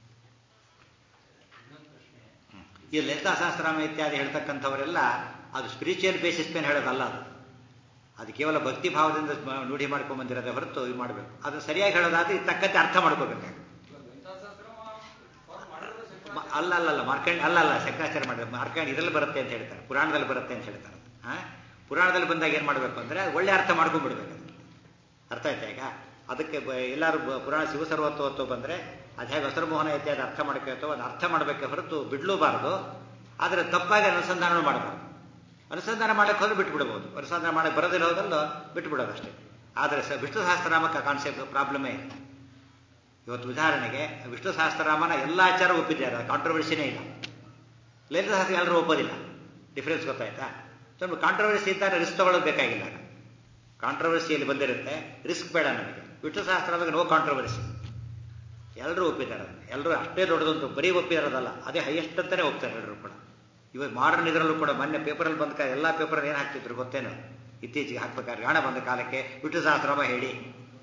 ಈ ಲಲಿತಾ ಸಹಸ್ರಾಮ ಇತ್ಯಾದಿ ಹೇಳ್ತಕ್ಕಂಥವರೆಲ್ಲ ಅದು ಸ್ಪಿರಿಚುವಲ್ ಬೇಸಿಸ್ ಮೇಲೆ ಹೇಳೋದಲ್ಲ ಅದು ಅದು ಕೇವಲ ಭಕ್ತಿ ಭಾವದಿಂದ ಮ- ರೂಢಿ ಮಾಡ್ಕೊಂಡ್ ಬಂದಿರೋದೇ ಹೊರತು ಇದು ಮಾಡಬೇಕು ಅದು ಸರಿಯಾಗಿ ಹೇಳೋದಾದ್ರೆ ಇದು ತಕ್ಕಂತೆ ಅರ್ಥ ಮಾಡ್ಕೋಬೇಕಾಗ ಲಲಿತಾಶಾಸ್ತ್ರ ಫಾರ್ಮ್ ಮಾಡಿರೋದು ಶಂಕರ ಮ- ಅಲ್ಲ ಅಲ್ಲ ಅಲ್ಲ ಮಾರ್ಕಂಡ್ ಅಲ್ಲ ಅಲ್ಲ ಶಂಕರಾಚಾರ್ಯ ಮಾಡಿದ್ರೆ ಮಾರ್ಕಂಡ್ ಇದರಲ್ಲಿ ಬರುತ್ತೆ ಅಂತ ಹೇಳ್ತಾರೆ ಪುರಾಣದಲ್ಲಿ ಬರುತ್ತೆ ಅಂತ ಹೇಳ್ತಾರೆ ಹಾ ಪುರಾಣದಲ್ಲಿ ಬಂದಾಗ ಏನು ಮಾಡಬೇಕು ಅಂದ್ರೆ ಒಳ್ಳೆ ಅರ್ಥ ಮಾಡ್ಕೊಂಡ್ಬಿಡ್ಬೇಕು ಅದು ಅರ್ಥ ಆಯ್ತಾ ಈಗ ಅದಕ್ಕೆ ಬ- ಎಲ್ಲರೂ ಬ- ಪುರಾಣ ಶಿವಸರ್ವತ್ವತ್ವ ಬಂದ್ರೆ ಅದು ಹೇಗೆ ಹಸರಮೋಹನ ಇತ್ಯಾದಿ ಅರ್ಥ ಮಾಡ್ಕೊಳ್ತೋ ಅದು ಅರ್ಥ ಮಾಡಬೇಕೆ ಹೊರತು ಬಿಡ್ಲೂಬಾರದು ಆದರೆ ತಪ್ಪಾಗಿ ಅನುಸಂಧಾನ ಮಾಡಬಾರ್ದು ಅನುಸಂಧಾನ ಮಾಡಕ್ಕೆ ಹೋದ್ರೆ ಬಿಟ್ಬಿಡ್ಬೋದು ಅನುಸಂಧಾನ ಮಾಡಕ್ಕೆ ಬರೋದಿರೋದಲ್ಲೋ ಬಿಟ್ಬಿಡೋದು ಅಷ್ಟೇ ಆದರೆ ಸ ವಿಷ್ಣು ಸಹಸ್ರನಾಮಕ ಕಾನ್ಸೆಪ್ಟ್ ಪ್ರಾಬ್ಲಮೇ ಇಲ್ಲ ಇವತ್ತು ಉದಾಹರಣೆಗೆ ವಿಷ್ಣು ಸಹಸ್ರನಾಮನ ಎಲ್ಲ ಆಚಾರ ಒಪ್ಪಿದ್ದಾರೆ ಕಾಂಟ್ರವರ್ಸಿನೇ ಇಲ್ಲ ಲಲಿತ ಸಹಸ್ರ ಎಲ್ಲರೂ ಒಪ್ಪೋದಿಲ್ಲ ಡಿಫ್ರೆನ್ಸ್ ಗೊತ್ತಾಯ್ತಾ ಸ್ವಲ್ಪ ಕಾಂಟ್ರವರ್ಸಿ ಇದ್ದಾಗ ರಿಸ್ಕ್ ತಗೊಳ್ಳೋದು ಬೇಕಾಗಿಲ್ಲ ಕಾಂಟ್ರವರ್ಸಿಯಲ್ಲಿ ಬಂದಿರುತ್ತೆ ರಿಸ್ಕ್ ಬೇಡ ನಮಗೆ ವಿಷ್ಣು ಸಹಸ್ರನಾಮಕ್ಕೆ ನೋ ಕಾಂಟ್ರವರ್ಸಿ ಎಲ್ಲರೂ ಒಪ್ಪಿದ್ದಾರೆ ಅದನ್ನ. ಎಲ್ಲರೂ ಅಷ್ಟೇ ದೊಡ್ಡದಂತೂ ಬರೀ ಒಪ್ಪಿರೋದಲ್ಲ ಅದೇ ಹೈಯೆಸ್ಟ್ ಅಂತಾನೆ ಒಪ್ತಾರೆ ಎಲ್ಲರೂ ಕೂಡ ಇವಾಗ ಮಾಡರ್ನ್ ಇದರಲ್ಲೂ ಕೂಡ ಮೊನ್ನೆ ಪೇಪರಲ್ಲಿ ಬಂದ ಕಾಲ ಎಲ್ಲ ಪೇಪರ್ ಏನು ಹಾಕ್ತಿದ್ರು ಗೊತ್ತೇನೋ ಇತ್ತೀಚೆಗೆ ಹಾಕ್ಬೇಕಾದ್ರೆ ಹಣ ಬಂದ ಕಾಲಕ್ಕೆ ವಿಷ್ಣು ಸಹಸ್ರಾಮ ಹೇಳಿ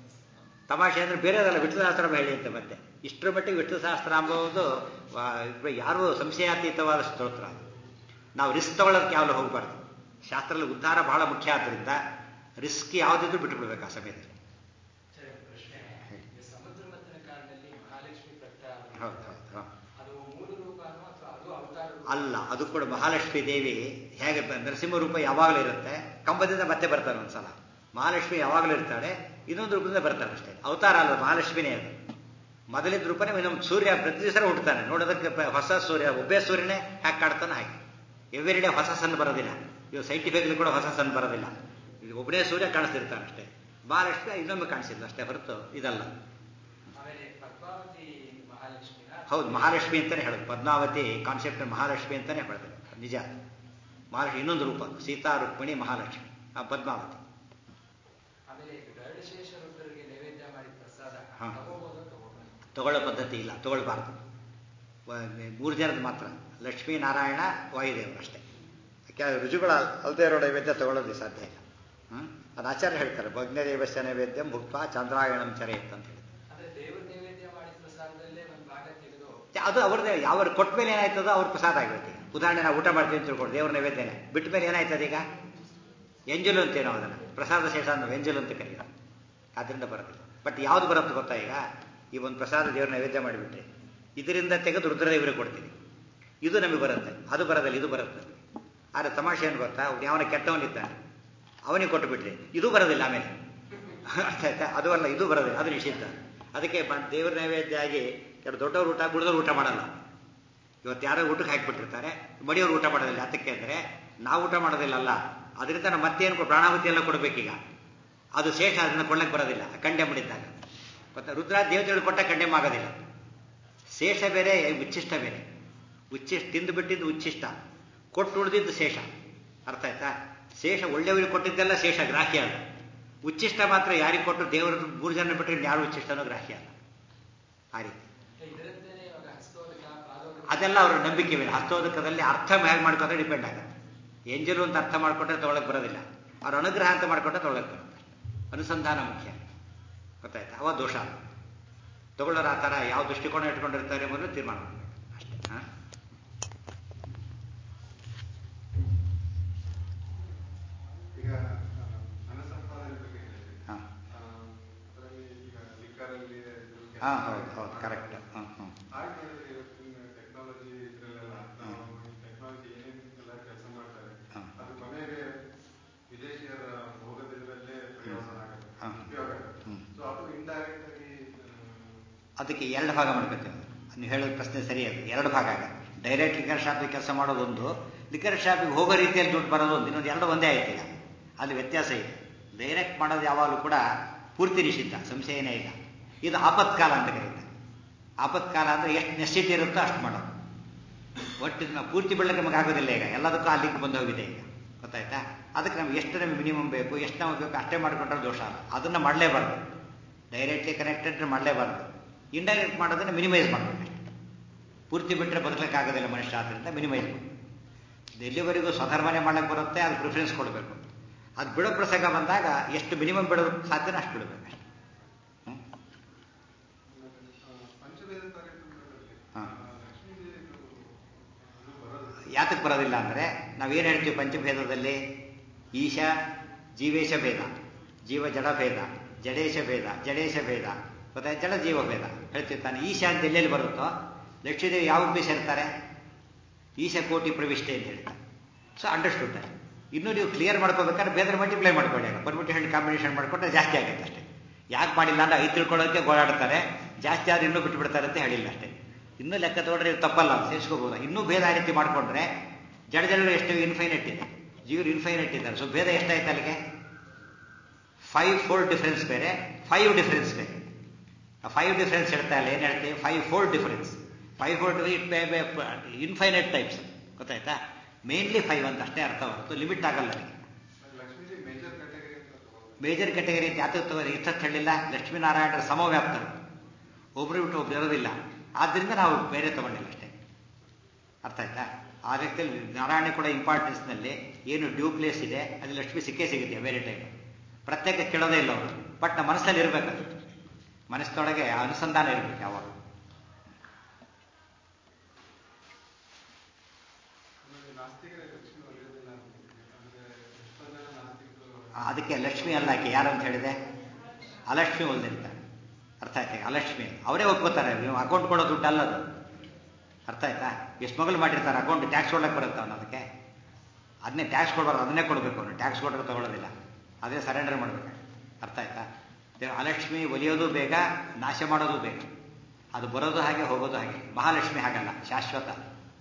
ತಮಾಷೆ ಅಂದ್ರೆ ಬೇರೆದಲ್ಲ ವಿಷ್ಣು ಸಹಸ್ರಾಮ ಹೇಳಿ ಅಂತ ಮತ್ತೆ ಇಷ್ಟರ ಮಟ್ಟಿಗೆ ವಿಷ್ಣು ಸಹಸ್ರ ಅಂಬೋದು ಯಾರು ಸಂಶಯಾತೀತವಾದ ಸ್ತೋತ್ರ ಅದು. ನಾವು ರಿಸ್ಕ್ ತಗೊಳ್ಳೋದಕ್ಕೆ ಯಾವಲು ಹೋಗಬಾರ್ದು ಶಾಸ್ತ್ರದಲ್ಲಿ ಉದ್ಧಾರ ಬಹಳ ಮುಖ್ಯ ಆದ್ದರಿಂದ ರಿಸ್ಕ್ ಯಾವುದಿದ್ರು ಬಿಟ್ಟು ಬಿಡ್ಬೇಕು ಆ ಸಮಯದಲ್ಲಿ ಸರಿ, ಪ್ರಶ್ನೆ ಈ ಸಮುದ್ರ ಮಥನ ಕಾಲದಲ್ಲಿ ಮಹಾಲಕ್ಷ್ಮಿ ಪ್ರಕಟ ಆದಾಗ ಹೌದು ಹೌದು ಹೌದು ಅದು ಮೂಲ ರೂಪನೋ ಅಥವಾ ಅದು ಅವತಾರ ರೂಪ? ಅಲ್ಲ ಅದು ಕೂಡ ಮಹಾಲಕ್ಷ್ಮಿ ದೇವಿ ಹೇಗೆ ಬ- ನರಸಿಂಹ ರೂಪ ಯಾವಾಗಲೂ ಇರುತ್ತೆ ಕಂಬದಿಂದ ಮತ್ತೆ ಬರ್ತಾನೆ ಒಂದ್ಸಲ ಮಹಾಲಕ್ಷ್ಮಿ ಯಾವಾಗಲೂ ಇರ್ತಾಳೆ ಇನ್ನೊಂದು ರೂಪದಿಂದ ಬರ್ತಾಳೆ ಅಷ್ಟೇ ಅವತಾರ ಅಲ್ಲ ಮಹಾಲಕ್ಷ್ಮಿನೇ ಅದು ಮೊದಲಿದ್ದ ರೂಪನೇ ಇನ್ನೊಂದು ಸೂರ್ಯ ಪ್ರತಿ ದಿವಸ ಹುಡ್ತಾನೆ ನೋಡೋದಕ್ಕೆ ಪ- ಹೊಸ ಸೂರ್ಯ ಒಬ್ಬೇ ಸೂರ್ಯನೇ ಹ್ಯಾಕ್ ಕಾಡ್ತಾನೆ ಹಾಗೆ ಎವ್ರಿ ಡೇ ಹೊಸ ಸನ್ ಬರೋದಿಲ್ಲ ಇವು ಸೈಂಟಿಫಿಕ್ಲಿ ಕೂಡ ಹೊಸ ಸನ್ ಬರೋದಿಲ್ಲ ಇದು ಒಬ್ಬನೇ ಸೂರ್ಯ ಕಾಣಿಸ್ತಿರ್ತಾನೆ ಅಷ್ಟೇ ಮಹಾಲಕ್ಷ್ಮಿ ಇನ್ನೊಮ್ಮೆ ಕಾಣಿಸಿಲ್ಲ ಅಷ್ಟೇ ಹೊರತು ಇದಲ್ಲ ಆಮೇಲೆ ಪದ್ಮಾವತಿ ಮಹಾಲಕ್ಷ್ಮಿನ ಹೌದು ಮಹಾಲಕ್ಷ್ಮಿ ಅಂತಾನೆ ಹೇಳೋದು ಪದ್ಮಾವತಿ ಕಾನ್ಸೆಪ್ಟ್ ಮಹಾಲಕ್ಷ್ಮಿ ಅಂತಾನೆ ಹೇಳೋದು ನಿಜ ಮಹಾಲಕ್ಷ್ಮಿ ಇನ್ನೊಂದು ರೂಪ ಸೀತಾ ರುಕ್ಮಿಣಿ ಮಹಾಲಕ್ಷ್ಮಿ ಆ ಪದ್ಮಾವತಿ ಆಮೇಲೆ ಗರುಡಶೇಷ ರುದ್ರರಿಗೆ ನೈವೇದ್ಯ ಮಾಡಿದ ಹಾಂ ತಗೋಬೋದೋ ತಗೋಬಾರ್ದು ತಗೊಳ್ಳೋ ಪದ್ಧತಿ ಇಲ್ಲ ತಗೊಳ್ಬಾರ್ದು ವ- ಮೂರು ಜನದ ಮಾತ್ರ ಲಕ್ಷ್ಮೀ ನಾರಾಯಣ ವಾಯುದೇವರು ಅಷ್ಟೇ ಯಾಕೆ ರುಜುಗಳ ಅಲ್ಲದೆ ಇರೋ ನೈವೇದ್ಯ ತಗೊಳ್ಳೋದು ಸಾಧ್ಯ ಇಲ್ಲ ಹ್ಮ್? ಅದು ಆಚಾರ್ಯ ಹೇಳ್ತಾರೆ ಭಗ್ನದೇವಸ್ಯ ನೈವೇದ್ಯಂ ಭುಕ್ತ ಚಂದ್ರಾಯಣಂ ಚರೇತ್ ಅಂತ ಹೇಳಿ ಅಂದ್ರೆ ದೇವ್ರ ನೈವೇದ್ಯ ಮಾಡಿದ ಪ್ರಸಾದದಲ್ಲೇ ಒಂದು ಭಾಗ ತೆಗೆದು ಅದು ಅವ್ರದ್ದೇ ಯಾವ ಕೊಟ್ಟ ಮೇಲೆ ಏನಾಯ್ತದೋ ಅವ್ರ ಪ್ರಸಾದ ಆಗಿರುತ್ತೆ ಈಗ ಉದಾಹರಣೆ ನಾವು ಊಟ ಮಾಡ್ತೀವಿ ಅಂತ ತಿಳ್ಕೊಂಡು ದೇವ್ರ ನೈವೇದ್ಯನೇ ಬಿಟ್ಟ ಮೇಲೆ ಏನಾಯ್ತದ ಈಗ ಎಂಜಲು ಅಂತೇನೋ ಅದನ್ನು ಪ್ರಸಾದ ಶೇಷ ಅಂದ್ರೆ ಎಂಜಲು ಅಂತ ಕರೀತಾರೆ ಅದರಿಂದ ಬರೋದಿಲ್ಲ ಬಟ್ ಯಾವ್ದು ಬರುತ್ತೆ ಗೊತ್ತಾ ಈಗ ಈ ಒಂದು ಪ್ರಸಾದ ದೇವ್ರ ನೈವೇದ್ಯ ಮಾಡಿಬಿಟ್ರೆ ಇದರಿಂದ ತೆಗೆದು ರುದ್ರದೇವರಿಗೆ ಕೊಡ್ತೀನಿ ಇದು ನಮಗೆ ಬರುತ್ತೆ ಅದು ಬರೋದಿಲ್ಲ ಇದು ಬರುತ್ತೆ ಆದರೆ ತಮಾಷೆ ಏನು ಗೊತ್ತಾ ಯಾವನ ಕೆಟ್ಟವನಿದ್ದಾನೆ ಅವನಿಗೆ ಕೊಟ್ಟು ಬಿಟ್ರೆ ಇದು ಬರೋದಿಲ್ಲ ಆಮೇಲೆ ಅರ್ಥ ಆಯ್ತಾ ಅದು ಅಲ್ಲ ಇದು ಬರೋದಿಲ್ಲ ಅದು ನಿಷಿದ್ಧ ಅದಕ್ಕೆ ಬ- ದೇವ್ರ ನೈವೇದ್ಯ ಆಗಿ ಕೆಲವು ದೊಡ್ಡವ್ರು ಊಟ ಬಿಡದವ್ರು ಊಟ ಮಾಡಲ್ಲ ಇವತ್ತು ಯಾರೋ ಊಟಕ್ಕೆ ಹಾಕಿಬಿಟ್ಟಿರ್ತಾರೆ ಮಡಿಯವ್ರು ಊಟ ಮಾಡೋದಿಲ್ಲ ಅದಕ್ಕೆ ಅಂದರೆ ನಾವು ಊಟ ಮಾಡೋದಿಲ್ಲ ಅಲ್ಲ ಅದರಿಂದ ನಾವು ಮತ್ತೇನು ಕೊ- ಪ್ರಾಣಾಹುತಿ ಎಲ್ಲ ಕೊಡಬೇಕೀಗ ಅದು ಶೇಷ ಅದನ್ನು ಕೊಳ್ಳಕ್ಕೆ ಬರೋದಿಲ್ಲ ಕಂಡೆಮ್ ಮಾಡಿದ್ದಾಗ ಗೊತ್ತಾ ರುದ್ರ ದೇವತೆಗಳು ಕೊಟ್ಟ ಕಂಡೆಮ್ ಆಗೋದಿಲ್ಲ ಶೇಷ ಬೇರೆ ಉಚ್ಚಿಷ್ಟ ಬೇರೆ ಉಚ್ಚಿಷ್ಟ ತಿಂದು ಬಿಟ್ಟಿದ್ದು ಉಚ್ಚಿಷ್ಟ ಕೊಟ್ಟು ಉಳಿದಿದ್ದು ಶೇಷ ಅರ್ಥ ಆಯ್ತಾ ಶೇಷ ಒಳ್ಳೆಯವರಿಗೆ ಕೊಟ್ಟಿದ್ದೆಲ್ಲ ಶೇಷ ಗ್ರಾಹ್ಯ ಅಲ್ಲ ಉಚ್ಚಿಷ್ಟ ಮಾತ್ರ ಯಾರಿಗೆ ಕೊಟ್ಟು ದೇವರ ಮೂರು ಜನ ಬಿಟ್ಟರೆ ಯಾರು ಉಚ್ಚಿಷ್ಟನೋ ಗ್ರಾಹ್ಯ ಅಲ್ಲ ಆ ರೀತಿ ಇದರಂತೆಯೇ ಇವಾಗ ಹಸ್ತೋದಕ ಪಾದೋದಕ ಅದೆಲ್ಲ ಅವರ ನಂಬಿಕೆ ಮೇಲೆ ಹಸ್ತೋದಕದಲ್ಲಿ ಅರ್ಥ ಹೇಗೆ ಮಾಡ್ಕೊಂಡ್ರೆ ಡಿಪೆಂಡ್ ಆಗುತ್ತೆ ಎಂಜಲು ಅಂತ ಅರ್ಥ ಮಾಡ್ಕೊಂಡ್ರೆ ತೊಗೊಳಕ್ ಬರೋದಿಲ್ಲ ಅವ್ರ ಅನುಗ್ರಹ ಅಂತ ಮಾಡ್ಕೊಂಡ್ರೆ ತೊಗೊಳಕ್ ಬರುತ್ತೆ ಅನುಸಂಧಾನ ಮುಖ್ಯ ಗೊತ್ತಾಯ್ತಾ ಅವ ದೋಷ ಅಲ್ಲ ತಗೊಳ್ಳೋರು ಆ ಥರ ಯಾವ ದೃಷ್ಟಿಕೋನ ಇಟ್ಕೊಂಡಿರ್ತಾರೆ ಮೊದಲು ತೀರ್ಮಾನ ಮಾಡಬೇಕು ಅಷ್ಟೇ ಹಾಂ ಈಗ ಹಣ ಸಂಪಾದನೆ ಬಗ್ಗೆ ಹೇಳಿದ್ರಿ ಹಾಂ ಅದರಲ್ಲಿ ಈಗ ಲಿಕ್ಕರಲ್ಲಿ ಇದ್ರ ಕೆಲಸ ಹಾಂ ಹೌದು ಹೌದು ಕರೆಕ್ಟ್ ಹಾಂ ಹಾಂ ಹಾಗೆ ನೋಡಿದ್ರೆ ಇವತ್ತಿನ ಟೆಕ್ನಾಲಜಿ ಇದ್ರಲ್ಲೆಲ್ಲ ನಾವು ಈ ಟೆಕ್ನಾಲಜಿ ಏನೇನೆಲ್ಲ ಕೆಲಸ ಮಾಡ್ತಾರೆ ಹಾಂ. ಅದು ಕೊನೆಗೆ ವಿದೇಶಿಯರ ಭೋಗದಿದ್ರಲ್ಲೇ ಪ್ರಯೋಜನ ಆಗುತ್ತೆ ಹಾಂ. ಉಪಯೋಗ ಆಗುತ್ತೆ ಹ್ಮ್. ಸೊ ಅದು ಇಂಡೈರೆಕ್ಟ್ ಆಗಿ ಅದಕ್ಕೆ ಎರಡು ಭಾಗ ಮಾಡ್ಕೊತೀವಿ ನೀವು ಹೇಳೋದು ಪ್ರಶ್ನೆ ಸರಿ ಅದು ಎರಡು ಭಾಗ ಆಗ ಡೈರೆಕ್ಟ್ ಲಿಕ್ಕರ್ ಶಾಪಿಗೆ ಕೆಲಸ ಮಾಡೋದೊಂದು ಲಿಕ್ಕರ್ ಶಾಪಿಗೆ ಹೋಗೋ ರೀತಿಯಲ್ಲಿ ದುಡ್ಡು ಬರೋದು ಒಂದು ಇನ್ನೊಂದು ಎರಡು ಒಂದೇ ಆಯ್ತು ಈಗ ಅಲ್ಲಿ ವ್ಯತ್ಯಾಸ ಇದೆ ಡೈರೆಕ್ಟ್ ಮಾಡೋದು ಯಾವಾಗಲೂ ಕೂಡ ಪೂರ್ತಿ ನಿಷಿದ್ಧ ಸಂಶಯನೇ ಇಲ್ಲ ಇದು ಆಪತ್ಕಾಲ ಅಂತ ಕರೀತಾರೆ ಆಪತ್ಕಾಲ ಅಂದರೆ ಎಷ್ಟು ನೆಸಿಟಿ ಇರುತ್ತೋ ಅಷ್ಟು ಮಾಡೋದು ಒಟ್ಟು ನಾವು ಪೂರ್ತಿ ಬೆಳಗ್ಗೆ ನಮಗೆ ಆಗೋದಿಲ್ಲ ಈಗ ಎಲ್ಲದಕ್ಕೂ ಆ ಲಿಂಕ್ ಬಂದು ಹೋಗಿದೆ ಈಗ ಗೊತ್ತಾಯ್ತಾ ಅದಕ್ಕೆ ನಮ್ಗೆ ಎಷ್ಟು ನಮಗೆ ಮಿನಿಮಮ್ ಬೇಕು ಎಷ್ಟು ನಮಗೆ ಬೇಕು ಅಷ್ಟೇ ಮಾಡ್ಕೊಂಡ್ರೆ ದೋಷ ಅಲ್ಲ ಅದನ್ನು ಮಾಡಲೇಬಾರ್ದು ಡೈರೆಕ್ಟ್ಲಿ ಕನೆಕ್ಟೆಡ್ ಮಾಡಲೇಬಾರ್ದು ಇಂಡೈರೆಕ್ಟ್ ಮಾಡೋದನ್ನು ಮಿನಿಮೈಸ್ ಮಾಡಬೇಕು ಪೂರ್ತಿ ಬಿಟ್ಟರೆ ಬದುಕಲಿಕ್ಕಾಗೋದಿಲ್ಲ ಮನುಷ್ಯ ಆದ್ದರಿಂದ ಮಿನಿಮೈಸ್ ಮಾಡಿ ಎಲ್ಲಿವರೆಗೂ ಸ್ವಧರ್ಮನೆ ಮಾಡಕ್ಕೆ ಬರುತ್ತೆ ಅದು ಪ್ರಿಫರೆನ್ಸ್ ಕೊಡಬೇಕು ಅದು ಬಿಡೋ ಪ್ರಸಂಗ ಬಂದಾಗ ಎಷ್ಟು ಮಿನಿಮಮ್ ಬಿಡೋದಕ್ಕೆ ಸಾಧ್ಯನೋ ಅಷ್ಟು ಬಿಡಬೇಕು ಅಷ್ಟೇ ಹ್ಮ್? ಪಂಚವೇದ ಕಾರ್ಯಕ್ರಮಗಳಲ್ಲಿ ಹಾ. ಲಕ್ಷ್ಮೀದೇವಿ ಅದು ಬರೋದು ಯಾತಕ್ಕೆ ಬರೋದಿಲ್ಲ ಅಂದರೆ ನಾವೇನು ಹೇಳ್ತೀವಿ ಪಂಚಭೇದದಲ್ಲಿ ಈಶ ಜೀವೇಶ ಭೇದ ಜೀವ ಜಡ ಭೇದ ಜಡೇಶ ಭೇದ ಜಡೇಶ ಭೇದ ಮತ್ತೆ ಜಡ ಜೀವ ಭೇದ ಹೇಳ್ತೀವಿ ತಾನೆ ಈಶ ಅಂತ ಎಲ್ಲೆಲ್ಲಿ ಬರುತ್ತೋ ಲಕ್ಷ್ಮೀದೇವಿ ಯಾವ ಉದ್ದೇಶ ಇರ್ತಾರೆ ಈಶ ಕೋಟಿ ಪ್ರವಿಷ್ಠೆ ಅಂತ ಹೇಳ್ತಾರೆ ಸೊ ಅಂಡರ್ಸ್ಟುಡ್ ಇನ್ನೂ ನೀವು ಕ್ಲಿಯರ್ ಮಾಡ್ಕೋಬೇಕಾದ್ರೆ ಬೇರೆ ಮಲ್ಟಿಪ್ಲೈ ಮಾಡ್ಕೊಳ್ಳಿ ಆಗ ಪರ್ಮಿಟೇಷನ್ ಕಾಂಬಿನೇಷನ್ ಮಾಡಿಕೊಂಡ್ರೆ ಜಾಸ್ತಿ ಆಗುತ್ತೆ ಅಷ್ಟೇ ಯಾಕೆ ಮಾಡಿಲ್ಲ ಅಂದ್ರೆ ಐದು ತಿಳ್ಕೊಳ್ಳೋಕೆ ಗೋಳಾಡ್ತಾರೆ ಜಾಸ್ತಿ ಆದ್ರೆ ಇನ್ನೂ ಬಿಟ್ಬಿಡ್ತಾರೆ ಅಂತ ಹೇಳಿಲ್ಲ ಅಷ್ಟೇ ಇನ್ನೂ ಲೆಕ್ಕ ತಗೊಂಡ್ರೆ ಇದು ತಪ್ಪಲ್ಲ ಸೇರಿಸ್ಕೋಬಹುದು ಇನ್ನೂ ಭೇದ ಆ ರೀತಿ ಮಾಡಿಕೊಂಡ್ರೆ ಜಡ ಜಡಗಳು ಎಷ್ಟು ಇನ್ಫೈನೆಟ್ ಇದೆ ಜೀವರು ಇನ್ಫೈನೆಟ್ ಇದ್ದಾರೆ ಸೊ ಭೇದ ಎಷ್ಟಾಯ್ತು ಅಲ್ಲಿಗೆ ಫೈವ್ ಫೋರ್ ಡಿಫರೆನ್ಸ್ ಬೇರೆ ಫೈವ್ ಡಿಫರೆನ್ಸ್ ಬೇರೆ ಫೈವ್ ಡಿಫರೆನ್ಸ್ ಹೇಳ್ತಾ ಇಲ್ಲ ಏನು ಹೇಳ್ತೀವಿ five four difference five four it infinite types ಗೊತ್ತಾಯ್ತಾ ಮೇನ್ಲಿ ಫೈವ್ ಅಂತ ಅಷ್ಟೇ ಅರ್ಥ ಹೊರತು ಲಿಮಿಟ್ ಆಗಲ್ಲ ಅದಕ್ಕೆ ಲಕ್ಷ್ಮೀದೇವಿ ಮೇಜರ್ ಕ್ಯಾಟಗರಿ ಅಂತ ತಗೋಬೋದು ಮೇಜರ್ ಕ್ಯಾಟಗರಿ ಅಂತ ಯಾತಕ್ಕೆ ತಗೋರಿ ಇಷ್ಟಕ್ಕೆ ಹೇಳಿಲ್ಲ ಲಕ್ಷ್ಮೀನಾರಾಯಣರ ಸಮವ್ಯಾಪ್ತರು ಒಬ್ರು ಬಿಟ್ಟು ಒಬ್ರು ಇರೋದಿಲ್ಲ ಆದ್ದರಿಂದ ನಾವು ಬೇರೆ ತಗೊಂಡಿಲ್ಲ ಅಷ್ಟೇ ಅರ್ಥ ಆಯ್ತಾ ಆ ರೀತಿಯಲ್ಲಿ ನಾರಾಯಣ ಕೂಡ ಇಂಪಾರ್ಟೆನ್ಸ್ನಲ್ಲಿ ಏನು ಡ್ಯೂ ಪ್ಲೇಸ್ ಇದೆ ಅಲ್ಲಿ ಲಕ್ಷ್ಮಿ ಸಿಕ್ಕೇ ಸಿಗುತ್ತೆ ಬೇರೆ ಟೈಮ್ ಪ್ರತ್ಯೇಕ ಕೇಳೋದೇ ಇಲ್ಲ ಅವರು ಬಟ್ ನಮ್ಮ ಮನಸ್ಸಲ್ಲಿ ಇರಬೇಕು ಅದು ಮನಸ್ಸೊಳಗೆ ಆ ಅನುಸಂಧಾನ ಇರಬೇಕು ಯಾವಾಗ ಆಮೇಲೆ ನಾಸ್ತಿಕರಿಗೆ ಲಕ್ಷ್ಮಿ ಒಲಿಯೋದಿಲ್ಲ ಅಂತಿದೆ. ಅಂದ್ರೆ ಎಷ್ಟೋ ಜನ ನಾಸ್ತಿಕರು ಅದಕ್ಕೆ ಲಕ್ಷ್ಮಿ ಅಲ್ಲ ಆಕೆ ಯಾರು ಅಂತ ಹೇಳಿದೆ ಅಲಕ್ಷ್ಮಿ ಹೊಲ್ದಿರ್ತಾರೆ ಅರ್ಥ ಆಯ್ತಾ ಅಲಕ್ಷ್ಮಿ ಅವರೇ ಒಪ್ಕೋತಾರೆ ನೀವು ಅಕೌಂಟ್ ಕೊಡೋ ದುಡ್ಡು ಅಲ್ಲದು ಅರ್ಥ ಆಯ್ತಾ ಎಷ್ಟು ಮಗಳು ಮಾಡಿರ್ತಾರೆ ಅಕೌಂಟ್ ಟ್ಯಾಕ್ಸ್ ಕೊಡಕ್ಕೆ ಬರುತ್ತೆ ಅವನು ಅದಕ್ಕೆ ಅದನ್ನೇ ಟ್ಯಾಕ್ಸ್ ಕೊಡಬಾರ್ದು ಅದನ್ನೇ ಕೊಡಬೇಕು ಅವನು ಟ್ಯಾಕ್ಸ್ ಕೊಟ್ಟರೆ ತಗೊಳ್ಳೋದಿಲ್ಲ ಅದೇ ಸರೆಂಡರ್ ಮಾಡಬೇಕು ಅರ್ಥ ಆಯ್ತಾ ದೇವ ಅಲಕ್ಷ್ಮಿ ಒಲಿಯೋದು ಬೇಗ ನಾಶ ಮಾಡೋದು ಬೇಗ ಅದು ಬರೋದು ಹಾಗೆ ಹೋಗೋದು ಹಾಗೆ ಮಹಾಲಕ್ಷ್ಮಿ ಹಾಗಲ್ಲ ಶಾಶ್ವತ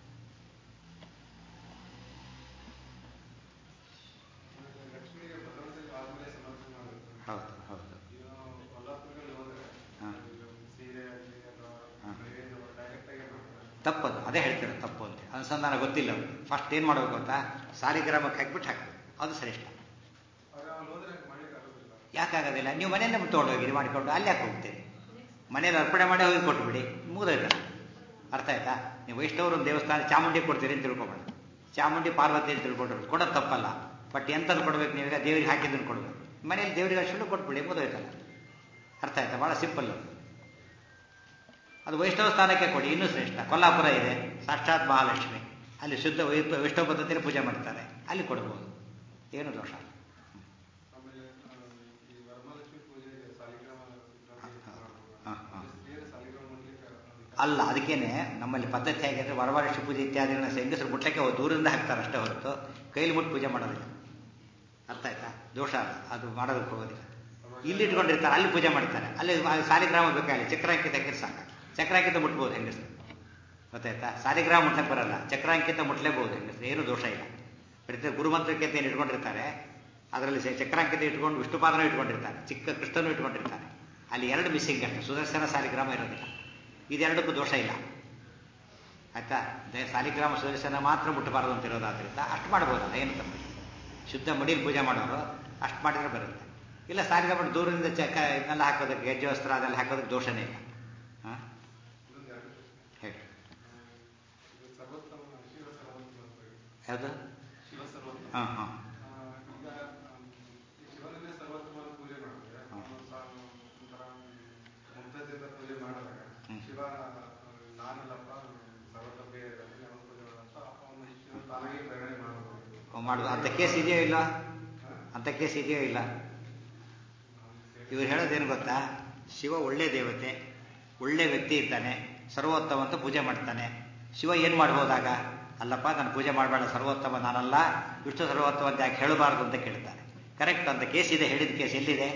ಆಮೇಲೆ ಲಕ್ಷ್ಮಿಗೆ ಭದ್ರತೆ ಆದ್ಮೇಲೆ ಸಮರ್ಪಣೆ ಮಾಡಬೇಕು ಹೌದು ಹೌದು ಈಗ ಕೊಲ್ಲಾಪುರದಲ್ಲಿ ಹೋದ್ರೆ ಹಾ. ಇದು ಸೀರೆ ಆಗಲಿ ಅಥವಾ ಹಾ. ನೈವೇದ್ಯ ಡೈರೆಕ್ಟ್ ಆಗಿ ಮಾಡ್ತಾರೆ ತಪ್ಪದು ಅದೇ ಹೇಳ್ತಾರೆ ತಪ್ಪು ಅಂತ ಅನುಸಂಧಾನ ಗೊತ್ತಿಲ್ಲ ಅವ್ರಿಗೆ ಫಸ್ಟ್ ಏನು ಮಾಡಬೇಕು ಅಂತ ಸಾಲಿಗ್ರಾಮಕ್ಕೆ ಹಾಕ್ಬಿಟ್ಟು ಹಾಕ್ಬೇಕು ಅದು ಶ್ರೇಷ್ಠ ಆದ್ರೆ ಅವ್ನು ಹೋದ್ರೆ ಮಾಡ್ಲಿಕ್ಕೆ ಆಗೋದಿಲ್ಲ ಯಾಕಾಗೋದಿಲ್ಲ ನೀವು ಮನೆಯಲ್ಲೇ ತೊಗೊಂಡೋಗಿರಿ ಮಾಡಿಕೊಂಡು ಅಲ್ಲಿ ಯಾಕೆ ಹೋಗ್ತೀರಿ ಮನೇಲಿ ಅರ್ಪಣೆ ಮಾಡಿ ಹೋಗಿ ಕೊಟ್ಬಿಡಿ ಮುಗಿದೋಯ್ತಲ್ಲ ಅರ್ಥ ಆಯ್ತಾ ನೀವು ವೈಷ್ಣವರು ಒಂದು ದೇವಸ್ಥಾನ ಚಾಮುಂಡಿ ಕೊಡ್ತೀರಿ ಅಂತ ತಿಳ್ಕೊಬೇಡ ಚಾಮುಂಡಿ ಪಾರ್ವತಿ ಅಂತ ತಿಳ್ಕೊಂಡ್ರು ಕೊಡೋದು ತಪ್ಪಲ್ಲ ಬಟ್ ಎಂಥದ್ದು ಕೊಡ್ಬೇಕು ನೀವೀಗ ದೇವರಿಗೆ ಹಾಕಿದ್ದನ್ನು ಕೊಡ್ಬೇಕು ಮನೇಲಿ ದೇವರಿಗೆ ಅಷ್ಟು ಕೊಟ್ಬಿಡಿ ಮುಗಿದೋಯ್ತಲ್ಲ ಅರ್ಥ ಆಯ್ತಾ ಭಾಳ ಸಿಂಪಲ್ ಅದು ಅದು ವೈಷ್ಣವ ಸ್ಥಾನಕ್ಕೆ ಕೊಡಿ ಇನ್ನೂ ಶ್ರೇಷ್ಠ ಕೊಲ್ಲಾಪುರ ಇದೆ ಸಾಕ್ಷಾತ್ ಮಹಾಲಕ್ಷ್ಮಿ ಅಲ್ಲಿ ಶುದ್ಧ ವೈ- ವೈಷ್ಣವ ಪದ್ಧತಿಯಲ್ಲಿ ಪೂಜೆ ಮಾಡ್ತಾರೆ ಅಲ್ಲಿ ಕೊಡ್ಬೋದು ಏನು ದೋಷ ಇಲ್ಲ. ಆಮೇಲೆ ಆ, ಈ ವರಮಹಾಲಕ್ಷ್ಮಿ ಪೂಜೆಗೆ ಸಾಲಿಗ್ರಾಮ ಹಾ, ಹಾ. ಸ್ತ್ರೀಯರ ಸಾಲಿಗ್ರಾಮ ಮಾಡ್ಲಿಕ್ಕೆ ಅಲ್ಲ ಅದಕ್ಕೇನೆ ನಮ್ಮಲ್ಲಿ ಪದ್ಧತಿ ಹೇಗಿದ್ರೆ ವರವರಕ್ಷ ಪೂಜೆ ಇತ್ಯಾದಿಗಳನ್ನ ಹೆಂಗಸರು ಮುಟ್ಲಕ್ಕೆ ಹೋಗಿ ದೂರದಿಂದ ಹಾಕ್ತಾರೆ ಅಷ್ಟೇ ಹೊರತು ಕೈಲಿ ಮುಟ್ಟು ಪೂಜೆ ಮಾಡೋದಿಲ್ಲ ಅರ್ಥ ಆಯ್ತಾ ದೋಷ ಅಲ್ಲ ಅದು ಮಾಡೋದಕ್ಕೆ ಹೋಗೋದಿಲ್ಲ ಇಲ್ಲಿ ಇಟ್ಕೊಂಡಿರ್ತಾರೆ ಅಲ್ಲಿ ಪೂಜೆ ಮಾಡ್ತಾರೆ ಅಲ್ಲಿ ಆ ಸಾಲಿಗ್ರಾಮ ಬೇಕಾಗಿಲ್ಲ ಚಕ್ರಾಂಕಿತ ಹಾಕಿದ್ರೆ ಸಾಕು ಚಕ್ರಾಂಕಿತ ಮುಟ್ಬೋದು ಹೆಂಗಸರು ಗೊತ್ತಾಯ್ತಾ ಸಾಲಿಗ್ರಾಮ ಮುಟ್ಲಕ್ಕೆ ಬರಲ್ಲ ಚಕ್ರಾಂಕಿತ ಮುಟ್ಲೇಬಹುದು ಹೆಂಗಸರು ಏನು ದೋಷ ಇಲ್ಲ ಪ್ರತಿ ಗುರುಮಂತ್ರಕ್ಕೆ ಅಂತ ಏನು ಇಟ್ಕೊಂಡಿರ್ತಾರೆ ಅದರಲ್ಲಿ ಸ- ಚಕ್ರಾಂಕಿತ ಇಟ್ಕೊಂಡು ವಿಷ್ಣುಪಾದನ ಇಟ್ಕೊಂಡಿರ್ತಾರೆ ಚಿಕ್ಕ ಕೃಷ್ಣನು ಇಟ್ಕೊಂಡಿರ್ತಾರೆ ಅಲ್ಲಿ ಎರಡು ಮಿಸ್ಸಿಂಗ್ ಅಷ್ಟೇ ಸುದರ್ಶನ ಸಾಲಿಗ್ರಾಮ ಇರೋದಿಲ್ಲ ಇದೆರಡಕ್ಕೂ ದೋಷ ಇಲ್ಲ ಆಯ್ತಾ ದೇ ಸಾಲಿಗ್ರಾಮ ಸುದರ್ಶನ ಮಾತ್ರ ಮುಟ್ಟಬಾರದು ಅಂತ ಇರೋದಾದ್ರಿಂದ ಅಷ್ಟು ಮಾಡ್ಬೋದಲ್ಲ ಏನು ತಪ್ಪಿಲ್ಲ ಶುದ್ಧ ಮಡಿಲಿ ಪೂಜೆ ಮಾಡೋರು ಅಷ್ಟು ಮಾಡಿದ್ರೆ ಬರುತ್ತೆ ಇಲ್ಲ ಸಾಲಿಗ್ರಾಮ ದೂರದಿಂದ ಚಕ ಇದನ್ನೆಲ್ಲ ಹಾಕೋದಕ್ಕೆ ಗೆಜ್ಜೆ ವಸ್ತ್ರ ಅದೆಲ್ಲ ಹಾಕೋದಕ್ಕೆ ದೋಷನೇ ಇಲ್ಲ ಹಾಂ ಇನ್ನೊಂದು ಎರಡು ಹೇಳಿ ಇದು ಸರ್ವೋತ್ತಮ ಶಿವ ಸರ್ವೋತ್ತಮ ಅಂತ ಹೇಳಿ. ಯಾವುದು ಶಿವ ಸರ್ವೋತ್ತಮ ಹಾಂ ಹಾಂ ಆ, ಈಗ ಆಮ್, ಈ ಶಿವನನ್ನೇ ಸರ್ವೋತ್ತಮನ ಪೂಜೆ ಮಾಡಿದ್ರೆ ಹ್ಮ್. ಅವನು ಸಾ- ಒಂಥರ ಮುಗ್ಧತೆಯಿಂದ ಪೂಜೆ ಮಾಡಿದಾಗ ಹ್ಮ್. ಶಿವ ಆ, ನಾನಲ್ಲಪ್ಪ ಸರ್ವೋತ್ತಮ ಬೇರೆ ಇದ್ದಾನೆ, ಅವನು ಪೂಜೆ ಮಾಡಂತ ಅವನು ಶಿವ ತಾನಾಗೆ ಪ್ರೇರಣೆ ಮಾಡಬಹುದು ಮಾಡುದು ಅಂತ ಕೇಸ್ ಇದೆಯೋ ಇಲ್ಲ ಅಂತ ಕೇಸ್ ಇದೆಯೋ ಇಲ್ಲ ಇವ್ರು ಹೇಳೋದೇನು ಗೊತ್ತಾ ಶಿವ ಒಳ್ಳೆ ದೇವತೆ ಒಳ್ಳೆ ವ್ಯಕ್ತಿ ಇದ್ದಾನೆ ಸರ್ವೋತ್ತಮ ಅಂತ ಪೂಜೆ ಮಾಡ್ತಾನೆ ಶಿವ ಏನು ಮಾಡ್ಬೋದಾಗ ಅಲ್ಲಪ್ಪ ನಾನು ಪೂಜೆ ಮಾಡಬೇಡ ಸರ್ವೋತ್ತಮ ನಾನಲ್ಲ ವಿಷ್ಣು ಸರ್ವೋತ್ತಮ ಅಂತ ಯಾಕೆ ಹೇಳಬಾರ್ದು ಅಂತ ಕೇಳ್ತಾರೆ ಕರೆಕ್ಟ್ ಅಂತ ಕೇಸ್ ಇದೆ ಹೇಳಿದ ಕೇಸ್ ಎಲ್ಲಿದೆ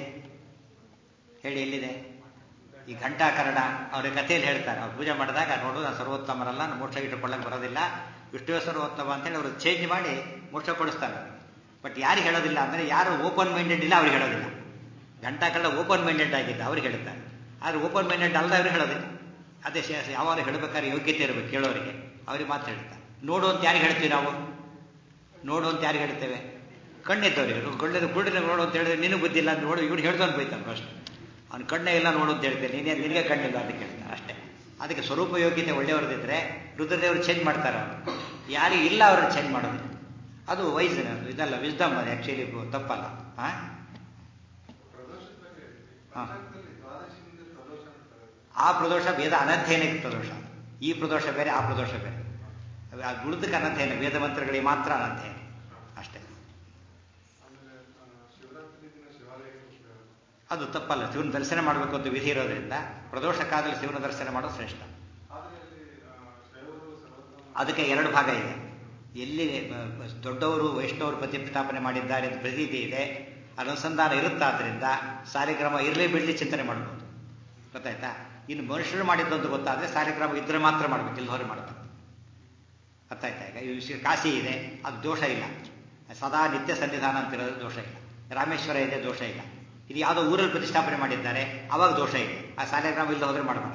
ಹೇಳಿ ಎಲ್ಲಿದೆ ಈ ಘಂಟಾಕರಣ ಅವ್ರ ಕಥೆಯಲ್ಲಿ ಹೇಳ್ತಾರೆ ಅವ್ರು ಪೂಜೆ ಮಾಡಿದಾಗ ನೋಡು ನಾನು ಸರ್ವೋತ್ತಮರಲ್ಲ ನಾನು ಮೋಕ್ಷ ಇಟ್ಟುಕೊಳ್ಳಕ್ಕೆ ಬರೋದಿಲ್ಲ ವಿಷ್ಣುವೇ ಸರ್ವೋತ್ತಮ ಅಂತೇಳಿ ಅವರು ಚೇಂಜ್ ಮಾಡಿ ಮೋಕ್ಷ ಕೊಡಿಸ್ತಾರೆ ಬಟ್ ಯಾರಿಗೆ ಹೇಳೋದಿಲ್ಲ ಅಂದರೆ ಯಾರು ಓಪನ್ ಮೈಂಡೆಡ್ ಇಲ್ಲ ಅವ್ರಿಗೆ ಹೇಳೋದಿಲ್ಲ ಘಂಟಾಕರಣ ಓಪನ್ ಮೈಂಡೆಡ್ ಆಗಿದ್ದ ಅವ್ರಿಗೆ ಹೇಳ್ತಾರೆ ಆದರೆ ಓಪನ್ ಮೈಂಡೆಡ್ ಅಲ್ಲದ ಅವ್ರಿಗೆ ಹೇಳೋದಿಲ್ಲ ಅದೇ ಶೇ- ಯಾವಾಗ ಹೇಳ್ಬೇಕಾದ್ರೆ ಯೋಗ್ಯತೆ ಇರಬೇಕು ಕೇಳೋರಿಗೆ ಅವ್ರಿಗೆ ಮಾತು ಹೇಳ್ತಾರೆ ನೋಡು ಅಂತ ಯಾರಿಗೆ ಹೇಳ್ತೀವಿ ನಾವು ನೋಡು ಅಂತ ಯಾರಿಗೆ ಹೇಳ್ತೇವೆ ಕಣ್ಣಿದ್ದವ್ರಿಗೆ ಒಳ್ಳೇದು ಕುರುಡಿನ ನೋಡು ಅಂತ ಹೇಳಿದ್ರೆ ನಿನಗೆ ಬುದ್ಧಿ ಇಲ್ಲ ಅಂತ ನೋಡು ಇವ್ನು ಹೇಳ್ದವನು ಬೈತಾನೆ ಫಸ್ಟ್ ಅವ್ನು ಕಣ್ಣೇ ಇಲ್ಲ ನೋಡು ಅಂತ ಹೇಳ್ತೇನೆ ನೀನೇ ನಿನಗೆ ಕಣ್ಣಿಲ್ಲ ಅಂತ ಕೇಳ್ತಾನೆ ಅಷ್ಟೇ ಅದಕ್ಕೆ ಸ್ವರೂಪ ಯೋಗ್ಯತೆ ಒಳ್ಳೆಯವ್ರದಿದ್ರೆ ರುದ್ರದೇವರು ಚೇಂಜ್ ಮಾಡ್ತಾರೆ ಅವರು ಯಾರಿಗೆ ಇಲ್ಲ ಅವ್ರನ್ನ ಚೇಂಜ್ ಮಾಡೋದು ಅದು ವೈಸ್ ಇದಲ್ಲ ವಿಸ್ಡಮ್ ಅದು ಆ್ಯಕ್ಚುಲಿ ತಪ್ಪಲ್ಲ ಹಾಂ ಪ್ರದೋಷದ ಬಗ್ಗೆ ಹಾ. ಪಂಚಾಂಗದಲ್ಲಿ ದ್ವಾದಶಿಯಿಂದ ಪ್ರದೋಷ ಅಂತಾರೆ ಆ ಪ್ರದೋಷ ವೇದ ಅನಧ್ಯಯನಕ್ಕೆ ಪ್ರದೋಷ ಈ ಪ್ರದೋಷ ಬೇರೆ ಆ ಪ್ರದೋಷ ಬೇರೆ ಅದು ಆ ಗುಣದಕ್ಕೆ ಅನಧ್ಯಯನ ವೇದ ಮಂತ್ರಗಳಿಗೆ ಮಾತ್ರ ಅನಧ್ಯಯನ ಅಷ್ಟೇ ಆಮೇಲೆ ಆ, ಶಿವರಾತ್ರಿ ದಿನ ಶಿವಾಲಯಕ್ಕೆ ಹೋಗ್ತಾರೆ. ಅದು ತಪ್ಪಲ್ಲ ಶಿವನ ದರ್ಶನ ಮಾಡಬೇಕು ಅಂತ ವಿಧಿ ಇರೋದ್ರಿಂದ ಪ್ರದೋಷ ಕಾಲದಲ್ಲಿ ಶಿವನ ದರ್ಶನ ಮಾಡೋದು ಶ್ರೇಷ್ಠ ಆದ್ರೆ ಅಲ್ಲಿ ಆ, ಶೈವರು ಸರ್ವೋತ್ತಮ ಅದಕ್ಕೆ ಎರಡು ಭಾಗ ಇದೆ ಎಲ್ಲಿ ಬ- ಬ- ದೊಡ್ಡವರು ವೈಷ್ಣವರು ಪ್ರತಿಷ್ಠಾಪನೆ ಮಾಡಿದ್ದಾರೆ ಅಂತ ಪ್ರತೀತಿ ಇದೆ ಅನುಸಂಧಾನ ಇರುತ್ತಾದ್ರಿಂದ ಸಾಲಿಗ್ರಾಮ ಇರಲಿ ಬಿಡಲಿ ಚಿಂತನೆ ಮಾಡ್ಬೋದು ಗೊತ್ತಾಯ್ತಾ ಇನ್ನು ಮನುಷ್ಯರು ಮಾಡಿದ್ದು ಅಂತ ಗೊತ್ತಾದ್ರೆ ಸಾಲಿಗ್ರಾಮ ಇದ್ರೆ ಮಾತ್ರ ಮಾಡ್ಬೇಕು ಇಲ್ಲದವ್ರು ಮಾಡಬೇಕು ಗೊತ್ತಾಯ್ತಾ ಈಗ ಈ ವಿಷಯ ಕಾಶಿ ಇದೆ ಅದು ದೋಷ ಇಲ್ಲ ಸದಾ ನಿತ್ಯ ಸನ್ನಿಧಾನ ಅಂತಿರೋದು ದೋಷ ಇಲ್ಲ ರಾಮೇಶ್ವರ ಇದೆ ದೋಷ ಇಲ್ಲ ಇದು ಯಾವುದೋ ಊರಲ್ಲಿ ಪ್ರತಿಷ್ಠಾಪನೆ ಮಾಡಿದ್ದಾರೆ ಅವಾಗ ದೋಷ ಇದೆ ಆ ಸಾಲಿಗ್ರಾಮ ಇಲ್ಲದೆ ಹೋದ್ರೆ ಮಾಡಬಾರ್ದು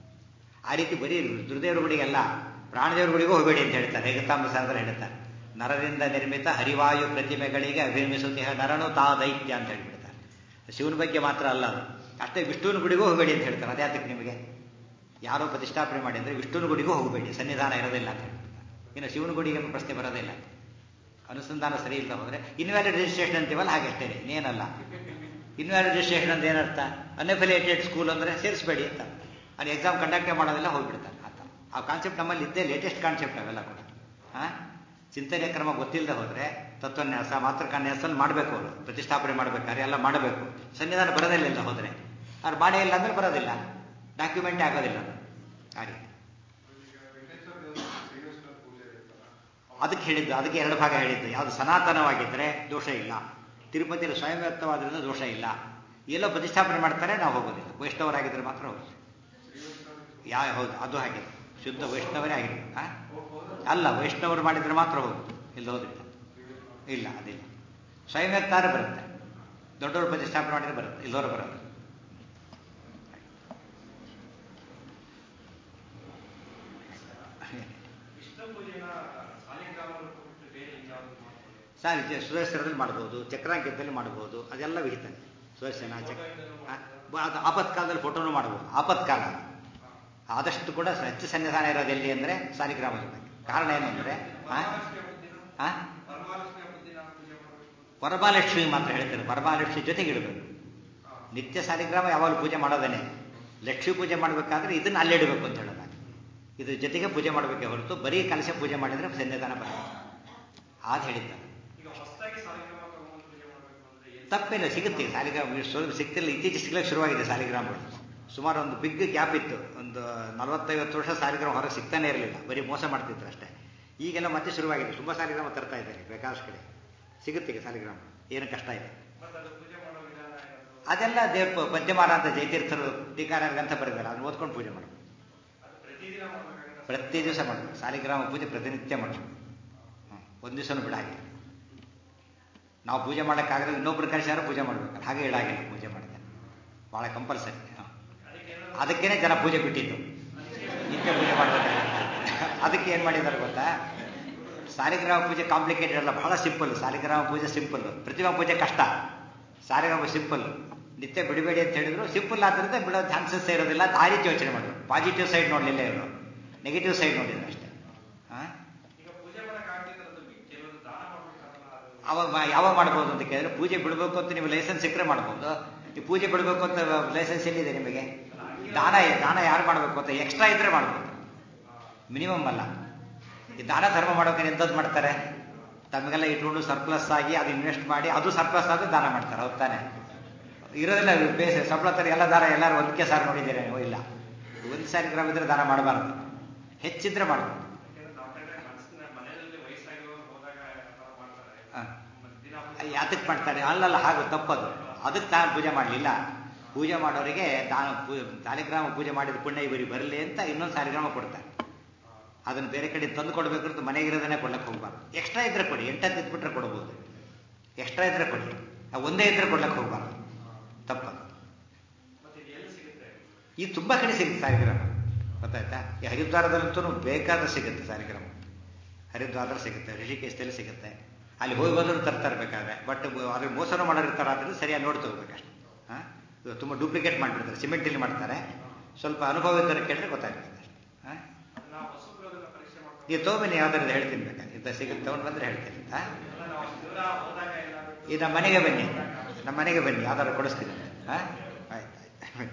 ಆ ರೀತಿ ಬರೀ ರುದ್ರದೇವರುಗಳಿಗೆಲ್ಲ ಪ್ರಾಣದೇವರುಗಳಿಗೂ ಹೋಗಬೇಡಿ ಅಂತ ಹೇಳ್ತಾರೆ ಹೇಗತಾಂಬ ಸಾಗರ ಹೇಳ್ತಾರೆ ನರರಿಂದ ನಿರ್ಮಿತ ಹರಿವಾಯು ಪ್ರತಿಮೆಗಳಿಗೆ ಅಭಿನಮಿಸುತ್ತಿಹ ನರನು ತಾ ದೈತ್ಯ ಅಂತ ಹೇಳ್ಬಿಡ್ತಾರೆ ಶಿವನ ಬಗ್ಗೆ ಮಾತ್ರ ಅಲ್ಲ ಅದು ಅಷ್ಟೇ ವಿಷ್ಣುವಿನ ಗುಡಿಗೂ ಹೋಗಬೇಡಿ ಅಂತ ಹೇಳ್ತಾರೆ ಅದೇ ಅದಕ್ಕೆ ನಿಮಗೆ ಯಾರೋ ಪ್ರತಿಷ್ಠಾಪನೆ ಮಾಡಿದ್ರೆ ವಿಷ್ಣುವಿನ ಗುಡಿಗೂ ಹೋಗಬೇಡಿ ಸನ್ನಿಧಾನ ಇರೋದಿಲ್ಲ ಅಂತ ಹೇಳ್ಬಿಡ್ತಾರೆ ಇನ್ನು ಶಿವನ ಗುಡಿಗೆ ಪ್ರಶ್ನೆ ಬರೋದಿಲ್ಲ ಅನುಸಂಧಾನ ಸರಿ ಇಲ್ಲ ಹೋದ್ರೆ ಇನ್ವ್ಯಾಲಿಡ್ ರಿಜಿಸ್ಟ್ರೇಷನ್ ಅಂತೀವಲ್ಲ ಹಾಗೆ ಅಷ್ಟೇ ಇನ್ನೇನಲ್ಲ ಇನ್ವ್ಯಾಲಿಡ್ ರಿಜಿಸ್ಟ್ರೇಷನ್ ಅಂತ ಏನರ್ಥ ಅನ್ಅಫಿಲಿಯೇಟೆಡ್ ಸ್ಕೂಲ್ ಅಂದರೆ ಸೇರಿಸಬೇಡಿ ಅಂತ ಅಲ್ಲಿ ಎಕ್ಸಾಮ್ ಕಂಡಕ್ಟೇ ಮಾಡೋದಿಲ್ಲ ಹೋಗ್ಬಿಡ್ತಾರೆ ಆತ ಆ ಕಾನ್ಸೆಪ್ಟ್ ನಮ್ಮಲ್ಲಿ ಇದ್ದೇ ಲೇಟೆಸ್ಟ್ ಕಾನ್ಸೆಪ್ಟ್ ಅವೆಲ್ಲ ಕೂಡ ಹಾಂ ಚಿಂತನೆ ಕ್ರಮ ಗೊತ್ತಿಲ್ಲದೆ ಹೋದರೆ ತತ್ವನ್ಯಾಸ ಮಾತೃಕಾನ್ಯಾಸಲ್ಲಿ ಮಾಡಬೇಕು ಅವರು ಪ್ರತಿಷ್ಠಾಪನೆ ಮಾಡಬೇಕಾದ್ರೆ ಎಲ್ಲ ಮಾಡಬೇಕು ಸನ್ನಿಧಾನ ಬರೋದಿಲ್ಲ ಇಲ್ಲ ಹೋದರೆ ಅವ್ರು ಮಾಡೇ ಇಲ್ಲ ಅಂದ್ರೆ ಬರೋದಿಲ್ಲ ಡಾಕ್ಯುಮೆಂಟೇ ಆಗೋದಿಲ್ಲ ಅದು ಆ ರೀತಿ ಈಗ ವೆಂಕಟೇಶ್ವರ ದೇವರ ಶ್ರೀಕೃಷ್ಣನ ಪೂಜೆ ಇರುತ್ತಲ್ಲ ಅದಕ್ಕೆ ಹೇಳಿದ್ದು ಅದಕ್ಕೆ ಎರಡು ಭಾಗ ಹೇಳಿದ್ದು ಯಾವುದು ಸನಾತನವಾಗಿದ್ದರೆ ದೋಷ ಇಲ್ಲ ತಿರುಪತಿಯಲ್ಲಿ ಸ್ವಯಂವ್ಯಕ್ತವಾದ್ರಿಂದ ದೋಷ ಇಲ್ಲ ಎಲ್ಲೋ ಪ್ರತಿಷ್ಠಾಪನೆ ಮಾಡ್ತಾರೆ ನಾವು ಹೋಗೋದಿಲ್ಲ ವೈಷ್ಣವರಾಗಿದ್ದರೆ ಮಾತ್ರ ಹೋಗೋದು ಯಾ ಹೌದು ಅದು ಹಾಗೆ ಶುದ್ಧ ವೈಷ್ಣವರೇ ಆಗಿಲ್ಲ ಆ? ಅಲ್ಲ ವೈಷ್ಣವರು ಮಾಡಿದ್ರೆ ಮಾತ್ರ ಹೋಗುದು ಇಲ್ಲ ಹೋದಿಲ್ಲ ಇಲ್ಲ ಅದಿಲ್ಲ ಸ್ವಯಂವ್ಯಕ್ತಾರ ಬರುತ್ತೆ ದೊಡ್ಡವರು ಪ್ರತಿಷ್ಠಾಪನೆ ಮಾಡಿದ್ರೆ ಬರುತ್ತೆ ಇಲ್ಲವರು ಬರೋದು ವಿಷ್ಣು ಪೂಜೆನ ಸಾಲಿಗ್ರಾಮವನ್ನು ಕೊಟ್ಟು ಬೇರೆ ಇನ್ಯಾವುದು ಮಾಡ್ಬೋದು ಸಾರಿ ಸುದರ್ಶನದಲ್ಲಿ ಮಾಡ್ಬೋದು ಚಕ್ರಾಂಕಿತದಲ್ಲಿ ಮಾಡ್ಬೋದು ಅದೆಲ್ಲ ವಿಹಿತನೆ ಸುದರ್ಶನ ಚಕ್ರ ಆ? ಬ- ಅದು ಆಪತ್ಕಾಲದಲ್ಲಿ ಫೋಟೋನು ಮಾಡ್ಬೋದು ಆಪತ್ಕಾಲ ಆದಷ್ಟು ಕೂಡ ಹೆಚ್ಚು ಸನ್ನಿಧಾನ ಇರೋದು ಎಲ್ಲಿ ಅಂದರೆ ಸಾಲಿಗ್ರಾಮ ಇರಬೇಕು ಕಾರಣ ಏನು ಅಂದರೆ ಪರಮಾಲಕ್ಷ್ಮಿಯ ಬುದ್ಧಿನ ಪೂಜೆ ಮಾಡಬೇಕು ವರಮಹಾಲಕ್ಷ್ಮಿ ಮಾತ್ರ ಹೇಳ್ತಾರೆ ವರಮಹಾಲಕ್ಷ್ಮಿ ಜೊತೆಗೆ ಇಡಬೇಕು ನಿತ್ಯ ಸಾಲಿಗ್ರಾಮ ಯಾವಾಗಲೂ ಪೂಜೆ ಮಾಡೋದೇನೆ ಲಕ್ಷ್ಮಿ ಪೂಜೆ ಮಾಡಬೇಕಾದ್ರೆ ಇದನ್ನ ಅಲ್ಲಿಡಬೇಕು ಅಂತ ಹೇಳೋದಾಗ ಇದ್ರ ಜೊತೆಗೆ ಪೂಜೆ ಮಾಡಬೇಕೆ ಹೊರತು ಬರೀ ಕಲಶ ಪೂಜೆ ಮಾಡಿದರೆ ಸನ್ನಿಧಾನ ಬರುತ್ತೆ ಅದು ಹೇಳಿದ್ದಾರೆ ಈಗ ಹೊಸದಾಗಿ ಸಾಲಿಗ್ರಾಮ ತಗೊಂಡು ಪೂಜೆ ಮಾಡಬೇಕು ಅಂದ್ರೆ ಏನು ತಪ್ಪೇನು ಸಿಗುತ್ತೆ ಈಗ ಸಾಲಿಗ್ರಾಮ ಇಷ್ಟು ಸ್ವಲ್ಪ ಸಿಗ್ತಿಲ್ಲ ಇತ್ತೀಚೆಗೆ ಸಿಗ್ಲಿಕ್ಕೆ ಶುರುವಾಗಿದೆ ಸಾಲಿಗ್ರಾಮಗಳು ಸುಮಾರು ಒಂದು ಬಿಗ್ ಗ್ಯಾಪ್ ಇತ್ತು ಒಂದು ನಲವತ್ತೈವತ್ತು ವರ್ಷ ಸಾಲಿಗ್ರಾಮ ಹೊರಗೆ ಸಿಗ್ತಾನೆ ಇರಲಿಲ್ಲ ಬರೀ ಮೋಸ ಮಾಡ್ತಿದ್ರು ಅಷ್ಟೇ ಈಗೆಲ್ಲ ಮತ್ತೆ ಶುರುವಾಗಿದೆ ತುಂಬ ಸಾಲಿಗ್ರಾಮ ತರ್ತಾ ಇದ್ದಾರೆ ಬೇಕಾದಷ್ಟು ಕಡೆ ಸಿಗುತ್ತೆ ಈಗ ಸಾಲಿಗ್ರಾಮ ಏನು ಕಷ್ಟ ಇದೆ ಮತ್ತೆ ಅದು ಪೂಜೆ ಮಾಡೋ ವಿಧಾನ ಏನಾದ್ರು ಅದೆಲ್ಲ ದೇವ್ರ ಪದ್ಯಮಾಲ ಅಂತ ಜಯತೀರ್ಥರು ಟೀಕಾರರ್ಗಂತ ಬರೆದಾರೆ ಅದನ್ನ ಓದ್ಕೊಂಡು ಪೂಜೆ ಮಾಡಬೇಕು ಅದು ಪ್ರತಿದಿನ ಮಾಡಬೇಕಾಗುತ್ತೆ ಪ್ರತಿ ದಿವಸ ಮಾಡಬೇಕು ಸಾಲಿಗ್ರಾಮ ಪೂಜೆ ಪ್ರತಿನಿತ್ಯ ಮಾಡಬೇಕು ಹ್ಮ್. ಒಂದು ದಿವಸನೂ ಬಿಡಾಗಿಲ್ಲ ನಾವು ಪೂಜೆ ಮಾಡೋಕ್ಕಾಗಲ್ಲ ಇನ್ನೊಬ್ರು ಕಳಿಸಾರು ಪೂಜೆ ಮಾಡ್ಬೇಕಲ್ಲ ಹಾಗೆ ಇಡಾಗಿಲ್ಲ ಪೂಜೆ ಮಾಡಿದೆ ಭಾಳ ಕಂಪಲ್ಸರಿ ಅದಕ್ಕೇನೆ ಜನ ಪೂಜೆ ಬಿಟ್ಟಿದ್ದು ನಿತ್ಯ ಪೂಜೆ ಮಾಡಬೇಕಾಗಿತ್ತು ಅದಕ್ಕೆ ಏನು ಮಾಡಿದ್ದಾರೆ ಗೊತ್ತಾ ಸಾಲಿಗ್ರಾಮ ಪೂಜೆ ಕಾಂಪ್ಲಿಕೇಟೆಡ್ ಅಲ್ಲ ಬಹಳ ಸಿಂಪಲ್ ಸಾಲಿಗ್ರಾಮ ಪೂಜೆ ಸಿಂಪಲ್ ಪ್ರತಿಮಾ ಪೂಜೆ ಕಷ್ಟ ಸಾಲಿಗ್ರಾಮ ಸಿಂಪಲ್ ನಿತ್ಯ ಬಿಡಬೇಡಿ ಅಂತ ಹೇಳಿದ್ರು ಸಿಂಪಲ್ ಆದ್ದರಿಂದ ಬಿಡೋ ಚಾನ್ಸಸ್ ಇರೋದಿಲ್ಲ ಆ ರೀತಿ ಯೋಚನೆ ಮಾಡಿದ್ರು ಪಾಸಿಟಿವ್ ಸೈಡ್ ನೋಡಲಿಲ್ಲ ಇವರು ನೆಗೆಟಿವ್ ಸೈಡ್ ನೋಡಿದ್ರು ಅಷ್ಟೇ ಹಾಂ ಈಗ ಪೂಜೆ ಮಾಡಕ್ ಆಗ್ತಿದ್ರೆ ಅದು ಕೆಲವರು ದಾನ ಮಾಡ್ಬೇಕಾಗಲ್ಲ ಅದು ಅವಾಗ ಮಾ- ಯಾವಾಗ ಮಾಡ್ಬೋದು ಅಂತ ಕೇಳಿದ್ರೆ ಪೂಜೆ ಬಿಡಬೇಕು ಅಂತ ನೀವು ಲೈಸೆನ್ಸ್ ಸಿಕ್ಕರೆ ಮಾಡ್ಬೋದು ಈ ಪೂಜೆ ಬಿಡಬೇಕು ಅಂತ ಲೈಸೆನ್ಸ್ ಎಲ್ಲಿದೆ ನಿಮಗೆ ದಾನ ದಾನ ಯಾರು ಮಾಡಬೇಕು ಅಂತ ಎಕ್ಸ್ಟ್ರಾ ಇದ್ರೆ ಮಾಡ್ಬೋದು ಮಿನಿಮಮ್ ಅಲ್ಲ ಈ ದಾನ ಧರ್ಮ ಮಾಡೋಕೆ ಎಂಥದ್ದು ಮಾಡ್ತಾರೆ ತಮಗೆಲ್ಲ ಇಟ್ಕೊಂಡು ಸರ್ಪ್ಲಸ್ ಆಗಿ ಅದು ಇನ್ವೆಸ್ಟ್ ಮಾಡಿ ಅದು ಸರ್ಪ್ಲಸ್ ಆಗಿ ದಾನ ಮಾಡ್ತಾರೆ ಹೌದ್ ತಾನೆ ಇರೋದಿಲ್ಲ ಬೇಸ್ ಸಂಬಳ ತರ ಎಲ್ಲ ದಾನ ಎಲ್ಲರೂ ಒಂದಕ್ಕೆ ಸಾರಿ ನೋಡಿದ್ದೀರಾ ನೀವು ಇಲ್ಲ ಒಂದು ಸಾರಿ ಗ್ರಾಮ ಇದ್ರೆ ದಾನ ಮಾಡಬಾರ್ದು ಹೆಚ್ಚಿದ್ರೆ ಮಾಡ್ಬೋದು ಯಾಕಂದ್ರೆ ನಾವು ಕಡೆ ಮನಸ್ಸಿನ ಮನೆಯಲ್ಲಿ ವಯಸ್ಸಾಗಿರೋರು ಹೋದಾಗ ಆ ಥರ ಮಾಡ್ತಾರೆ ಹಾ. ಮತ್ತೆ ದಿನ ಯಾತಕ್ಕೆ ಮಾಡ್ತಾರೆ ಅಲ್ಲಲ್ಲ ಹಾಗೂ ತಪ್ಪದು ಅದಕ್ಕೆ ನಾನು ಪೂಜೆ ಮಾಡಲಿಲ್ಲ ಪೂಜೆ ಮಾಡೋರಿಗೆ ದಾನ ಪೂ- ಸಾಲಿಗ್ರಾಮ ಪೂಜೆ ಮಾಡಿದ ಪುಣ್ಯ ಇವರಿಗೆ ಬರಲಿ ಅಂತ ಇನ್ನೊಂದು ಸಾಲಿಗ್ರಾಮ ಕೊಡ್ತಾರೆ ಅದನ್ನು ಬೇರೆ ಕಡೆ ತಂದು ಕೊಡಬೇಕು ಅಂತ ಮನೆಗಿರೋದನ್ನೇ ಕೊಡ್ಲಕ್ಕೆ ಹೋಗ್ಬಾರ್ದು ಎಕ್ಸ್ಟ್ರಾ ಇದ್ರೆ ಕೊಡಿ ಎಂಟತ್ತು ಇದ್ಬಿಟ್ರೆ ಕೊಡ್ಬೋದು ಎಕ್ಸ್ಟ್ರಾ ಇದ್ರೆ ಕೊಡಿ ಆ ಒಂದೇ ಇದ್ರೆ ಕೊಡ್ಲಕ್ಕೆ ಹೋಗ್ಬಾರ್ದು ತಪ್ಪದು ಮತ್ತೆ ಇದು ಎಲ್ಲಿ ಸಿಗುತ್ತೆ ಈ ತುಂಬಾ ಕಡೆ ಸಿಗುತ್ತೆ ಸಾಲಿಗ್ರಾಮ ಗೊತ್ತಾಯ್ತಾ ಈ ಹರಿದ್ವಾರದಲ್ಲಂತೂ ಬೇಕಾದ ಸಿಗುತ್ತೆ ಸಾಲಿಗ್ರಾಮ ಹರಿದ್ವಾರದಲ್ಲಿ ಸಿಗುತ್ತೆ ಋಷಿಕೇಶದಲ್ಲಿ ಸಿಗುತ್ತೆ ಅಲ್ಲಿ ಹೋಗಿ ಬಂದರೂ ತರ್ತಾರೆ ಬೇಕಾದ್ರೆ ಬಟ್ ಅದ್ರ ಮೋಸನ ಮಾಡೋರಿರ್ತಾರೆ ಆದ್ರೆ ಸರಿಯಾಗಿ ನೋಡಿ ತಗೋಬೇಕಷ್ಟೆ ಹಾಂ ತುಂಬ ಡೂಪ್ಲಿಕೇಟ್ ಮಾಡಿಬಿಡ್ತಾರೆ ಸಿಮೆಂಟಲ್ಲಿ ಮಾಡ್ತಾರೆ ಸ್ವಲ್ಪ ಅನುಭವ ಇದ್ದರೆ ಕೇಳಿದ್ರೆ ಗೊತ್ತಾಗ್ತದೆ ಅಷ್ಟೇ ಹಾಂ ಅದನ್ನ ಹೊಸಬ್ರು ಅದನ್ನ ಪರೀಕ್ಷೆ ಮಾಡ್ತಾರೆ ನೀವು ತೊಗೊಂಬನ್ನಿ ಯಾವ್ದಾರು ಹೇಳ್ತೀನಿ ಬೇಕಾದ್ರೆ ಇಂಥ ಸಿಗುತ್ತೆ ತೊಗೊಂಡು ಬಂದರೆ ಹೇಳ್ತೀನಿ ಹಾಂ ಅಲ್ಲ ನಾವು ಅಷ್ಟು ದೂರ ಹೋದಾಗ ಏನಾದ್ರು ಈ ನಮ್ಮ ಮನೆಗೆ ಬನ್ನಿ ನಮ್ಮ ಮನೆಗೆ ಬನ್ನಿ ಯಾವ್ದಾದ್ರು ಕೊಡಿಸ್ತೀನಿ ಹಾಂ ಆಯ್ತು ಆಯ್ತು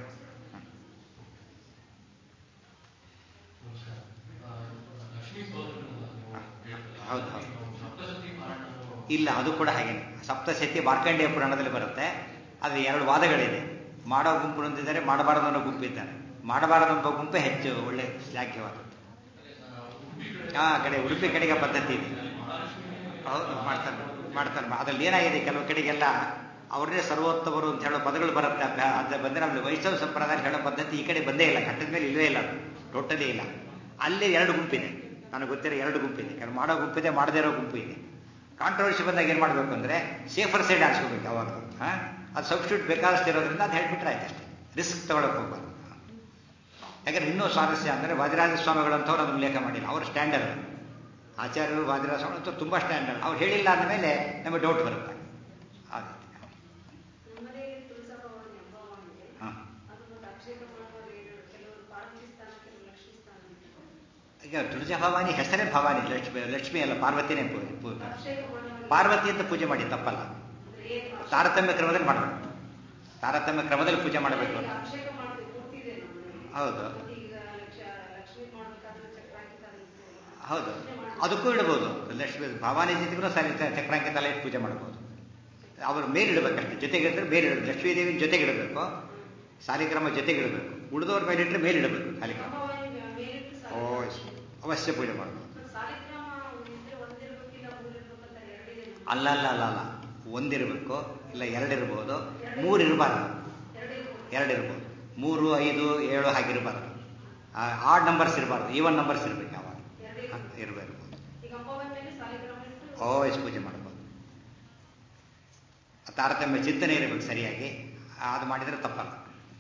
ನಮಸ್ಕಾರ ಆ, ಲಕ್ಷ್ಮೀ ಸ್ತೋತ್ರವನ್ನು ನೀವು ಹೇಳ್ತಾರೆ. ಹೌದು, ಹೌದು. ಸಪ್ತಶತಿ ಪಾರಾಯಣವನ್ನು ಇಲ್ಲ ಅದು ಕೂಡ ಹಾಗೇನೆ ಸಪ್ತಶತಿ ಮಾರ್ಕಂಡೇಯ ಪುರಾಣದಲ್ಲಿ ಬರುತ್ತೆ ಅದು ಎರಡು ವಾದಗಳಿದೆ ಮಾಡೋ ಗುಂಪು ಹೊಂದಿದ್ದಾರೆ ಮಾಡಬಾರದು ಅನ್ನೋ ಗುಂಪು ಇದ್ದಾರೆ ಮಾಡಬಾರದು ಅನ್ನೋ ಗುಂಪೇ ಹೆಚ್ಚು ಒಳ್ಳೆ ಶ್ಲಾಘ್ಯವಾದದ್ದು ಆ ಕಡೆ ಉಡುಪಿ ಕಡೆಗೆ ಪದ್ಧತಿ ಇದೆ ಹೌದು ಮಾಡ್ತಾರೆ ಮಾಡ್ತಾರೆ ಅದ್ರಲ್ಲಿ ಏನಾಗಿದೆ ಕೆಲವು ಕಡೆಗೆಲ್ಲ ಅವ್ರನ್ನೇ ಸರ್ವೋತ್ತಮರು ಅಂತ ಹೇಳೋ ಪದಗಳು ಬರುತ್ತೆ ಅಭ್ಯಾ- ಅದು ಬಂದರೆ ನಮ್ದು ವೈಷ್ಣವ ಸಂಪ್ರದಾಯ ಹೇಳೋ ಪದ್ಧತಿ ಈ ಕಡೆ ಬಂದೇ ಇಲ್ಲ ಘಟ್ಟದ ಮೇಲೆ ಇಲ್ಲವೇ ಇಲ್ಲ ಅದು ಟೋಟಲಿ ಇಲ್ಲ ಅಲ್ಲಿ ಎರಡು ಗುಂಪಿದೆ ನನಗೆ ಗೊತ್ತಿರೋ ಎರಡು ಗುಂಪಿದೆ ಕೆಲವು ಮಾಡೋ ಗುಂಪಿದೆ ಮಾಡದೇ ಇರೋ ಗುಂಪು ಇದೆ ಕಾಂಟ್ರವರ್ಸಿ ಬಂದಾಗ ಏನು ಮಾಡಬೇಕು ಅಂದರೆ ಸೇಫರ್ ಸೈಡ್ ಆಡ್ಸ್ಕೋಬೇಕು ಯಾವಾಗಲೂ ಹಾಂ ಅದು ಸಬ್ಸ್ಟಿಟ್ಯೂಟ್ ಬೇಕಾದಷ್ಟು ಇರೋದ್ರಿಂದ ಅದು ಹೇಳ್ಬಿಟ್ರೆ ಆಯ್ತು ಅಷ್ಟೇ ರಿಸ್ಕ್ ತಗೊಳಕ್ಕೆ ಹೋಗ್ಬಾರ್ದು ಯಾಕಂದ್ರೆ ಇನ್ನೂ ಸ್ವಾರಸ್ಯ ಅಂದರೆ ವಾದಿರಾಜ ಸ್ವಾಮಿಗಳಂತವ್ರು ಅದನ್ನು ಉಲ್ಲೇಖ ಮಾಡಿಲ್ಲ ಅವ್ರ ಸ್ಟ್ಯಾಂಡರ್ಡ್ ಆಚಾರ್ಯರು ವಾದಿರಾಜ ಸ್ವಾಮಿ ಅಂತವ್ರು ತುಂಬ ಸ್ಟ್ಯಾಂಡರ್ಡ್ ಅವ್ರು ಹೇಳಿಲ್ಲ ಅಂದಮೇಲೆ ನಮಗೆ ಡೌಟ್ ಬರುತ್ತೆ ಆ ರೀತಿ ನಮ್ಮನೆಯಲ್ಲಿ ತುಳಸಾ ಭವಾನಿ ಹಬ್ಬ ಮಾಡಿದೆ ಹಾಂ ಅದು ಮತ್ತೆ ಅಭಿಷೇಕ ಮಾಡುವಾಗ ಏನು ಕೆಲವರು ಪಾರ್ವತಿ ಸ್ಥಾನ ಕೆಲವರು ಲಕ್ಷ್ಮೀ ಸ್ಥಾನ ಅಂತ. ಈಗ ತುಳಜಾ ಭವಾನಿ ಹೆಸರೇ ಭವಾನಿ ಲಕ್ಷ್ಮಿ ಲಕ್ಷ್ಮಿ ಅಲ್ಲ ಪಾರ್ವತಿನೇ ಪೂ ಪೂ- ಅಭಿಷೇಕ ಮಾಡುವಾಗ ಪಾರ್ವತಿ ಅಂತ ಪೂಜೆ ಮಾಡಿ ತಪ್ಪಲ್ಲ ಅಂದ್ರೆ ಏನು ತಾರತಮ್ಯ ಕ್ರಮದಲ್ಲಿ ಮಾಡಬೇಕು ತಾರತಮ್ಯ ಕ್ರಮದಲ್ಲಿ ಪೂಜೆ ಮಾಡಬೇಕು ಈಗ ಅಭಿಷೇಕ ಮಾಡಬೇಕು ಕೂತಿದೆ ನಮ್ಮನೆಯಲ್ಲಿ ಹೌದು ಮತ್ತೆ ಈಗ ಲಕ್ಷ ಲಕ್ಷ್ಮೀ ಮಾಡ್ಬೇಕಾದ್ರೆ ಚಕ್ರಾಂಕಿತ ಅಂತ ಹೌದು ಅದಕ್ಕೂ ಇಡಬಹುದು ಲಕ್ಷ್ಮಿ ಭವಾನಿ ಜೊತೆಗೂ ಸರಿ ಚಕ್ರಾಂಕಿತ ಎಲ್ಲ ಇಟ್ಟು ಪೂಜೆ ಮಾಡಬಹುದು ಅವರು ಮೇಲಿಡಬೇಕಷ್ಟೇ ಜೊತೆಗಿಡಿದ್ರೆ ಬೇರೆ ಲಕ್ಷ್ಮೀ ದೇವಿ ಜೊತೆಗಿಡಬೇಕು ಸಾಲಿಗ್ರಾಮ ಜೊತೆಗಿಡಬೇಕು ಉಳಿದವ್ರ ಮೇಲಿಟ್ಟರೆ ಮೇಲಿಡಬೇಕು ಸಾಲಿಗ್ರಾಮ ಭವಾನಿ ಮೇಲಿಟ್ಟು ಓ ಸಾಲಿಗ್ರಾಮ. ಅವಶ್ಯ ಪೂಜೆ ಮಾಡಬೇಕು ಸಾಲಿಗ್ರಾಮ ಇದ್ರೆ ಒಂದಿರ್ಬೇಕಿಲ್ಲ ಮೂರಿರ್ಬೇಕಂತ ಎರಡಿದೆ ನಮ್ಮ ಅಲ್ಲ ಅಲ್ಲ ಅಲ್ಲ ಅಲ್ಲ ಒಂದಿರಬೇಕು ಇಲ್ಲ ಎರಡಿರ್ಬೋದು ಮೂರು ಇರಬಾರ್ದು ಎರಡಿರ್ಬೇಕು ಎರಡಿರ್ಬೋದು ಮೂರು ಐದು ಏಳು ಹಾಗಿರಬಾರ್ದು ಆಡ್ ನಂಬರ್ಸ್ ಇರಬಾರ್ದು ಈವನ್ ನಂಬರ್ಸ್ ಇರಬೇಕು ಯಾವಾಗ ಎರಡಿರ್ಬೇಕು ಇರಬೇಕು ಈಗ ಹಬ್ಬವನ್ ಮೇಲೆ ಸಾಲಿಗ್ರಾಮ ಇಟ್ಟು ಓ ಎಷ್ಟು ಪೂಜೆ ಮಾಡಬಹುದು ತಾರತಮ್ಯ ಚಿಂತನೆ ಇರಬೇಕು ಸರಿಯಾಗಿ ಅದು ಮಾಡಿದರೆ ತಪ್ಪಲ್ಲ